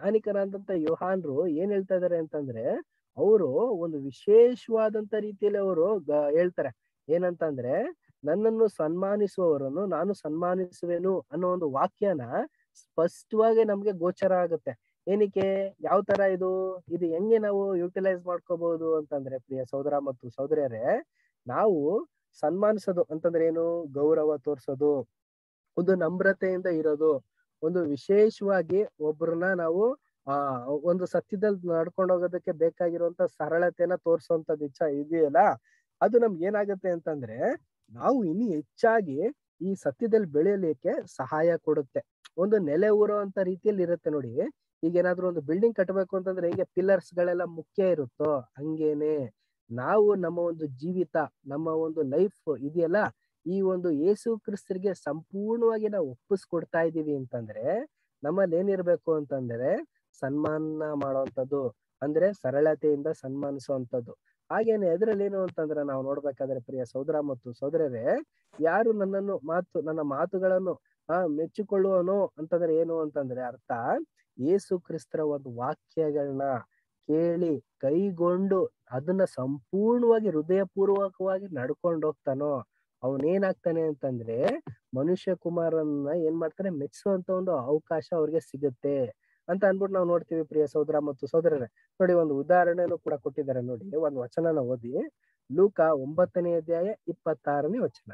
ಸ್ನಾನಿಕರಾದಂತ ಯೋಹಾನ್ರು ಏನ್ ಹೇಳ್ತಾ ಇದಾರೆ ಅಂತಂದ್ರೆ ಅವರು ಒಂದು ವಿಶೇಷವಾದಂತ ರೀತಿಯಲ್ಲಿ ಅವರು ಹೇಳ್ತಾರೆ ಏನಂತಂದ್ರೆ ನನ್ನನ್ನು ಸನ್ಮಾನಿಸುವವರನ್ನು ನಾನು ಸನ್ಮಾನಿಸುವೆನು ಅನ್ನೋ ಒಂದು ವಾಕ್ಯನ ಸ್ಪಷ್ಟವಾಗಿ ನಮ್ಗೆ ಗೋಚರ ಆಗುತ್ತೆ ಏನಕ್ಕೆ ಯಾವ ತರ ಇದು ಇದು ಹೆಂಗೆ ನಾವು ಯುಟಿಲೈಸ್ ಮಾಡ್ಕೋಬಹುದು ಅಂತಂದ್ರೆ ಪ್ರಿಯ ಸಹೋದರ ಮತ್ತು ಸಹೋದರಿಯರೇ ನಾವು ಸನ್ಮಾನಿಸೋದು ಅಂತಂದ್ರೆ ಏನು ಗೌರವ ತೋರ್ಸೋದು ಒಂದು ನಮ್ರತೆಯಿಂದ ಇರೋದು ಒಂದು ವಿಶೇಷವಾಗಿ ಒಬ್ರನ್ನ ನಾವು ಆ ಒಂದು ಸತ್ಯದಲ್ಲಿ ನಡ್ಕೊಂಡು ಹೋಗೋದಕ್ಕೆ ಬೇಕಾಗಿರುವಂತ ಸರಳತೆನ ತೋರ್ಸುವಂತದ್ ಇಚ್ಛಾ ಇದೆಯಲ್ಲ ಅದು ನಮ್ಗೆ ಏನಾಗುತ್ತೆ ಅಂತಂದ್ರೆ ನಾವು ಇನ್ನು ಹೆಚ್ಚಾಗಿ ಈ ಸತ್ಯದಲ್ಲಿ ಬೆಳೆಯಲಿಕ್ಕೆ ಸಹಾಯ ಕೊಡುತ್ತೆ ಒಂದು ನೆಲೆ ಊರುವಂತ ರೀತಿಯಲ್ಲಿ ಇರುತ್ತೆ ನೋಡಿ ಈಗ ಏನಾದ್ರು ಒಂದು ಬಿಲ್ಡಿಂಗ್ ಕಟ್ಟಬೇಕು ಅಂತಂದ್ರೆ ಹೇಗೆ ಪಿಲ್ಲರ್ಸ್ ಗಳೆಲ್ಲ ಮುಖ್ಯ ಇರುತ್ತೋ ಹಂಗೇನೆ ನಾವು ನಮ್ಮ ಒಂದು ಜೀವಿತ ನಮ್ಮ ಒಂದು ಲೈಫ್ ಇದೆಯಲ್ಲ ಈ ಒಂದು ಯೇಸು ಕ್ರಿಸ್ತರಿಗೆ ಸಂಪೂರ್ಣವಾಗಿ ನಾವು ಒಪ್ಪಿಸ್ಕೊಡ್ತಾ ಇದೀವಿ ಅಂತಂದ್ರೆ ನಮ್ಮಲ್ಲಿ ಏನಿರ್ಬೇಕು ಅಂತಂದ್ರೆ ಸನ್ಮಾನ ಮಾಡುವಂಥದ್ದು ಅಂದ್ರೆ ಸರಳತೆಯಿಂದ ಸನ್ಮಾನಿಸುವಂಥದ್ದು ಹಾಗೇನೆ ಎದ್ರಲ್ಲಿ ಏನು ಅಂತಂದ್ರೆ ನಾವು ನೋಡ್ಬೇಕಾದ್ರೆ ಪ್ರಿಯ ಸಹೋದರ ಮತ್ತು ಸಹೋದರರೇ ಯಾರು ನನ್ನನ್ನು ಮಾತು ನನ್ನ ಮಾತುಗಳನ್ನು ಆ ಮೆಚ್ಚಿಕೊಳ್ಳುವನು ಅಂತಂದ್ರೆ ಏನು ಅಂತಂದ್ರೆ ಅರ್ಥ ಯೇಸು ಕ್ರಿಸ್ತರ ಒಂದು ವಾಕ್ಯಗಳನ್ನ ಕೇಳಿ ಕೈಗೊಂಡು ಅದನ್ನ ಸಂಪೂರ್ಣವಾಗಿ ಹೃದಯಪೂರ್ವಕವಾಗಿ ನಡ್ಕೊಂಡು ಹೋಗ್ತಾನೋ ಅವನೇನಾಗ್ತಾನೆ ಅಂತಂದ್ರೆ ಮನುಷ್ಯ ಕುಮಾರನ್ನ ಏನ್ ಮಾಡ್ತಾನೆ ಮೆಚ್ಚುವಂತ ಒಂದು ಅವಕಾಶ ಅವ್ರಿಗೆ ಸಿಗುತ್ತೆ ಅಂತ ಅನ್ಬಿಟ್ಟು ನಾವು ನೋಡ್ತೀವಿ ಪ್ರಿಯ ಸಹೋದರ ಮತ್ತು ಸಹೋದರರೇ ನೋಡಿ ಒಂದು ಉದಾಹರಣೆನೂ ಕೂಡ ಕೊಟ್ಟಿದ್ದಾರೆ ನೋಡಿ ಒಂದು ವಚನನ ಓದಿ ಲೂಕ ಒಂಬತ್ತನೇ ಅಧ್ಯಾಯ ಇಪ್ಪತ್ತಾರನೇ ವಚನ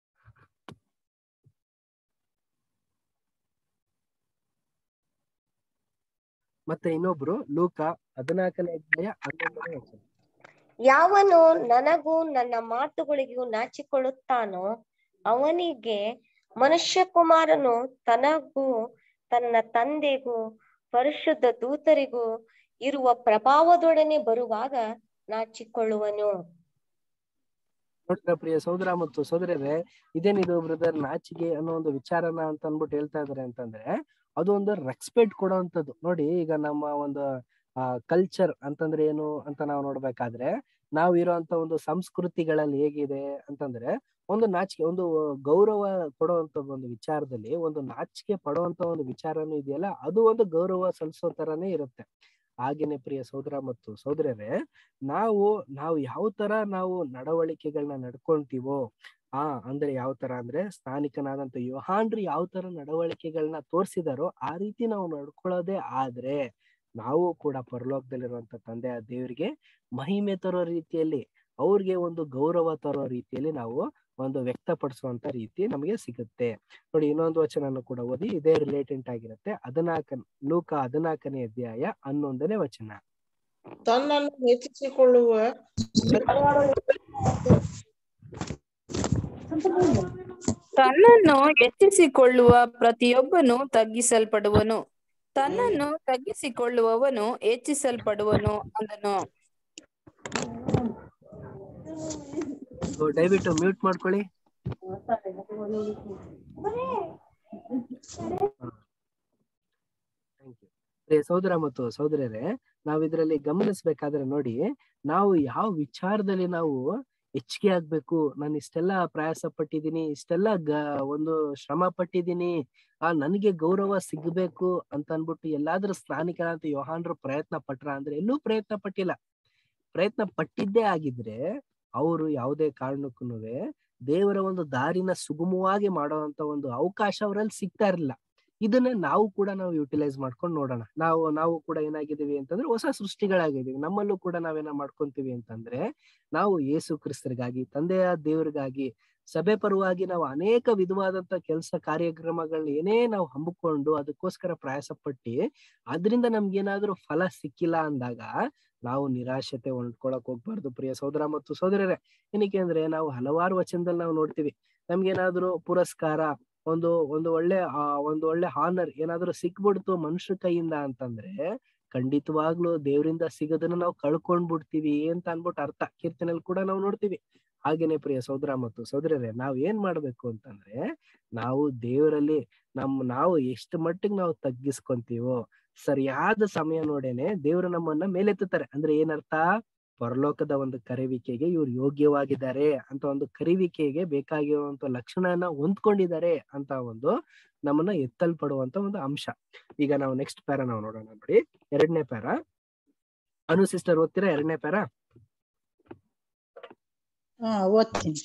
ಮತ್ತೆ ಇನ್ನೊಬ್ರು ಲೂಕ ಹದಿನಾಲ್ಕನೇ ಅಧ್ಯಾಯ ಹನ್ನೊಂದನೇ ವಚನ ಯಾವನು ನನಗೂ ನನ್ನ ಮಾತುಗಳಿಗೂ ನಾಚಿಕೊಳ್ಳುತ್ತಾನೋ ಅವನಿಗೆ ಮನುಷ್ಯ ಕುಮಾರನು ತನಗೂ ತನ್ನ ತಂದೆಗೂ ಪರಿಶುದ್ಧ ದೂತರಿಗೂ ಇರುವ ಪ್ರಭಾವದೊಡನೆ ಬರುವಾಗ ನಾಚಿಕೊಳ್ಳುವನು ನೋಡಿದ್ರ ಪ್ರಿಯ ಸಹೋದರ ಮತ್ತು ಸಹೋದರರೇ ಇದೇನಿದು ಬ್ರದರ್ ನಾಚಿಕೆ ಅನ್ನೋ ಒಂದು ವಿಚಾರನ ಅಂತ ಅನ್ಬಿಟ್ಟು ಹೇಳ್ತಾ ಇದಾರೆ ಅಂತಂದ್ರೆ ಅದು ಒಂದು ರೆಸ್ಪೆಕ್ಟ್ ಕೊಡುವಂತದ್ದು ನೋಡಿ ಈಗ ನಮ್ಮ ಒಂದು ಆ ಕಲ್ಚರ್ ಅಂತಂದ್ರೆ ಏನು ಅಂತ ನಾವು ನೋಡ್ಬೇಕಾದ್ರೆ ನಾವು ಇರುವಂತ ಒಂದು ಸಂಸ್ಕೃತಿಗಳಲ್ಲಿ ಹೇಗಿದೆ ಅಂತಂದ್ರೆ ಒಂದು ನಾಚಿಕೆ ಒಂದು ಗೌರವ ಕೊಡುವಂತ ಒಂದು ವಿಚಾರದಲ್ಲಿ ಒಂದು ನಾಚಿಕೆ ಪಡುವಂತ ಒಂದು ವಿಚಾರನೂ ಇದೆಯಲ್ಲ ಅದು ಒಂದು ಗೌರವ ಸಲ್ಲಿಸೋ ತರಾನೇ ಇರುತ್ತೆ ಹಾಗೇನೆ ಪ್ರಿಯ ಸಹೋದರ ಮತ್ತು ಸಹೋದರರೇ ನಾವು ನಾವು ಯಾವ ತರ ನಾವು ನಡವಳಿಕೆಗಳನ್ನ ನಡ್ಕೊಂತೀವೋ ಆ ಅಂದ್ರೆ ಯಾವ ತರ ಅಂದ್ರೆ ಸ್ಥಾನಿಕನಾದಂತ ಯೋಹಾನ್ರಿ ಯಾವ ತರ ನಡವಳಿಕೆಗಳನ್ನ ತೋರಿಸಿದಾರೋ ಆ ರೀತಿ ನಾವು ನಡ್ಕೊಳ್ಳೋದೇ ಆದ್ರೆ ನಾವು ಕೂಡ ಪರಲೋಕದಲ್ಲಿರುವಂತ ತಂದೆ ಆ ದೇವರಿಗೆ ಮಹಿಮೆ ತರೋ ರೀತಿಯಲ್ಲಿ ಅವ್ರಿಗೆ ಒಂದು ಗೌರವ ತರೋ ರೀತಿಯಲ್ಲಿ ನಾವು ಒಂದು ವ್ಯಕ್ತಪಡಿಸುವಂತ ರೀತಿ ನಮಗೆ ಸಿಗುತ್ತೆ ನೋಡಿ ಇನ್ನೊಂದು ವಚನನ್ನು ಕೂಡ ಓದಿ ಇದೇ ರಿಲೇಟೆಂಟ್ ಆಗಿರುತ್ತೆ ಹದಿನಾಲ್ಕ ಲೂಕ ಹದಿನಾಲ್ಕನೇ ಅಧ್ಯಾಯ ಹನ್ನೊಂದನೇ ವಚನ ತನ್ನನ್ನು ಹೆಚ್ಚಿಸಿಕೊಳ್ಳುವ ತನ್ನನ್ನು ಹೆಚ್ಚಿಸಿಕೊಳ್ಳುವ ಪ್ರತಿಯೊಬ್ಬನು ತಗ್ಗಿಸಲ್ಪಡುವನು ತನ್ನನ್ನು ತಗ್ಗಿಸಿಕೊಳ್ಳುವವನು ಹೆಚ್ಚಿಸಲ್ಪಡುವನು ಅಂದನು So, ದಯವಿಟ್ಟು ಮ್ಯೂಟ್ ಮಾಡ್ಕೊಳ್ಳಿ ಥ್ಯಾಂಕ್ ಯು ಸಹೋದರ ಮತ್ತು ಸಹೋದರರೇ ನಾವ್ ಇದರಲ್ಲಿ ಗಮನಿಸ್ಬೇಕಾದ್ರೆ ನೋಡಿ ನಾವು ಯಾವ ವಿಚಾರದಲ್ಲಿ ನಾವು ಹೆಚ್ಚಿಗೆ ಆಗ್ಬೇಕು ನಾನು ಇಷ್ಟೆಲ್ಲ ಪ್ರಯಾಸ ಪಟ್ಟಿದ್ದೀನಿ ಇಷ್ಟೆಲ್ಲ ಗ ಒಂದು ಶ್ರಮ ಪಟ್ಟಿದ್ದೀನಿ ಆ ನನಗೆ ಗೌರವ ಸಿಗ್ಬೇಕು ಅಂತ ಅನ್ಬಿಟ್ಟು ಎಲ್ಲಾದ್ರೂ ಸ್ನಾನಿಕರಂತ ಯೋಹಾನ್ರು ಪ್ರಯತ್ನ ಪಟ್ರ ಅಂದ್ರೆ ಎಲ್ಲೂ ಪ್ರಯತ್ನ ಪಟ್ಟಿಲ್ಲ ಪ್ರಯತ್ನ ಪಟ್ಟಿದ್ದೇ ಆಗಿದ್ರೆ ಅವರು ಯಾವುದೇ ಕಾರಣಕ್ಕೂ ದೇವರ ಒಂದು ದಾರಿನ ಸುಗಮವಾಗಿ ಮಾಡುವಂತ ಒಂದು ಅವಕಾಶ ಅವರಲ್ಲಿ ಸಿಗ್ತಾ ಇರಲಿಲ್ಲ ಇದನ್ನ ನಾವು ಕೂಡ ನಾವು ಯುಟಿಲೈಸ್ ಮಾಡ್ಕೊಂಡು ನೋಡೋಣ ನಾವು ನಾವು ಕೂಡ ಏನಾಗಿದ್ದೀವಿ ಅಂತಂದ್ರೆ ಹೊಸ ಸೃಷ್ಟಿಗಳಾಗಿದ್ದೀವಿ ನಮ್ಮಲ್ಲೂ ಕೂಡ ನಾವೇನ ಮಾಡ್ಕೊಂತೀವಿ ಅಂತಂದ್ರೆ ನಾವು ಯೇಸು ಕ್ರಿಸ್ತರಿಗಾಗಿ ತಂದೆಯ ದೇವರಿಗಾಗಿ ಸಭೆ ಪರವಾಗಿ ನಾವು ಅನೇಕ ವಿಧವಾದಂತ ಕೆಲಸ ಕಾರ್ಯಕ್ರಮಗಳನ್ನ ಏನೇ ನಾವು ಹಮ್ಮಿಕೊಂಡು ಅದಕ್ಕೋಸ್ಕರ ಪ್ರಯಾಸ ಪಟ್ಟಿ ಅದರಿಂದ ನಮ್ಗೇನಾದ್ರೂ ಫಲ ಸಿಕ್ಕಿಲ್ಲ ಅಂದಾಗ ನಾವು ನಿರಾಶತೆ ಹೊಂದ್ಕೊಳಕ್ ಹೋಗ್ಬಾರ್ದು ಪ್ರಿಯ ಸಹೋದರ ಮತ್ತು ಸಹೋದರರೇ ಏನಕ್ಕೆ ಅಂದ್ರೆ ನಾವು ಹಲವಾರು ವಚನದಲ್ಲಿ ನಾವು ನೋಡ್ತೀವಿ ನಮ್ಗೇನಾದ್ರೂ ಪುರಸ್ಕಾರ ಒಂದು ಒಂದು ಒಳ್ಳೆ ಆ ಒಂದು ಒಳ್ಳೆ ಹಾನರ್ ಏನಾದ್ರೂ ಸಿಕ್ಬಿಡ್ತು ಮನುಷ್ಯ ಕೈಯಿಂದ ಅಂತಂದ್ರೆ ಖಂಡಿತವಾಗ್ಲೂ ದೇವರಿಂದ ಸಿಗೋದನ್ನ ನಾವು ಕಳ್ಕೊಂಡ್ ಬಿಡ್ತೀವಿ ಅಂತ ಅನ್ಬಿಟ್ಟು ಅರ್ಥ ಕೀರ್ತನೆಯಲ್ಲಿ ಕೂಡ ನಾವು ನೋಡ್ತೀವಿ ಹಾಗೇನೆ ಪ್ರಿಯ ಸಹೋದರ ಮತ್ತು ಸಹೋದರರೇ ನಾವ್ ಏನ್ ಮಾಡ್ಬೇಕು ಅಂತಂದ್ರೆ ನಾವು ದೇವರಲ್ಲಿ ನಮ್ ನಾವು ಎಷ್ಟು ಮಟ್ಟಿಗೆ ನಾವು ತಗ್ಗಿಸ್ಕೊಂತೀವೋ ಸರಿಯಾದ ಸಮಯ ನೋಡೇನೆ ದೇವರು ನಮ್ಮನ್ನ ಮೇಲೆತ್ತುತ್ತಾರೆ ಅಂದ್ರೆ ಏನರ್ಥ ಪರಲೋಕದ ಒಂದು ಕರೆವಿಕೆಗೆ ಇವ್ರು ಯೋಗ್ಯವಾಗಿದ್ದಾರೆ ಅಂತ ಒಂದು ಕರಿವಿಕೆಗೆ ಬೇಕಾಗಿರುವಂತ ಲಕ್ಷಣನ ಹೊಂದ್ಕೊಂಡಿದ್ದಾರೆ ಅಂತ ಒಂದು ನಮ್ಮನ್ನ ಎತ್ತಲ್ಪಡುವಂತ ಒಂದು ಅಂಶ ಈಗ ನಾವು ನೆಕ್ಸ್ಟ್ ಪ್ಯಾರ ನಾವು ನೋಡೋಣ ನೋಡಿ ಎರಡನೇ ಪ್ಯಾರ ಅನು ಸಿಸ್ಟರ್ ಓದ್ತೀರಾ ಎರಡನೇ ಪ್ಯಾರ ಹಾ ಓದ್ತೀನಿ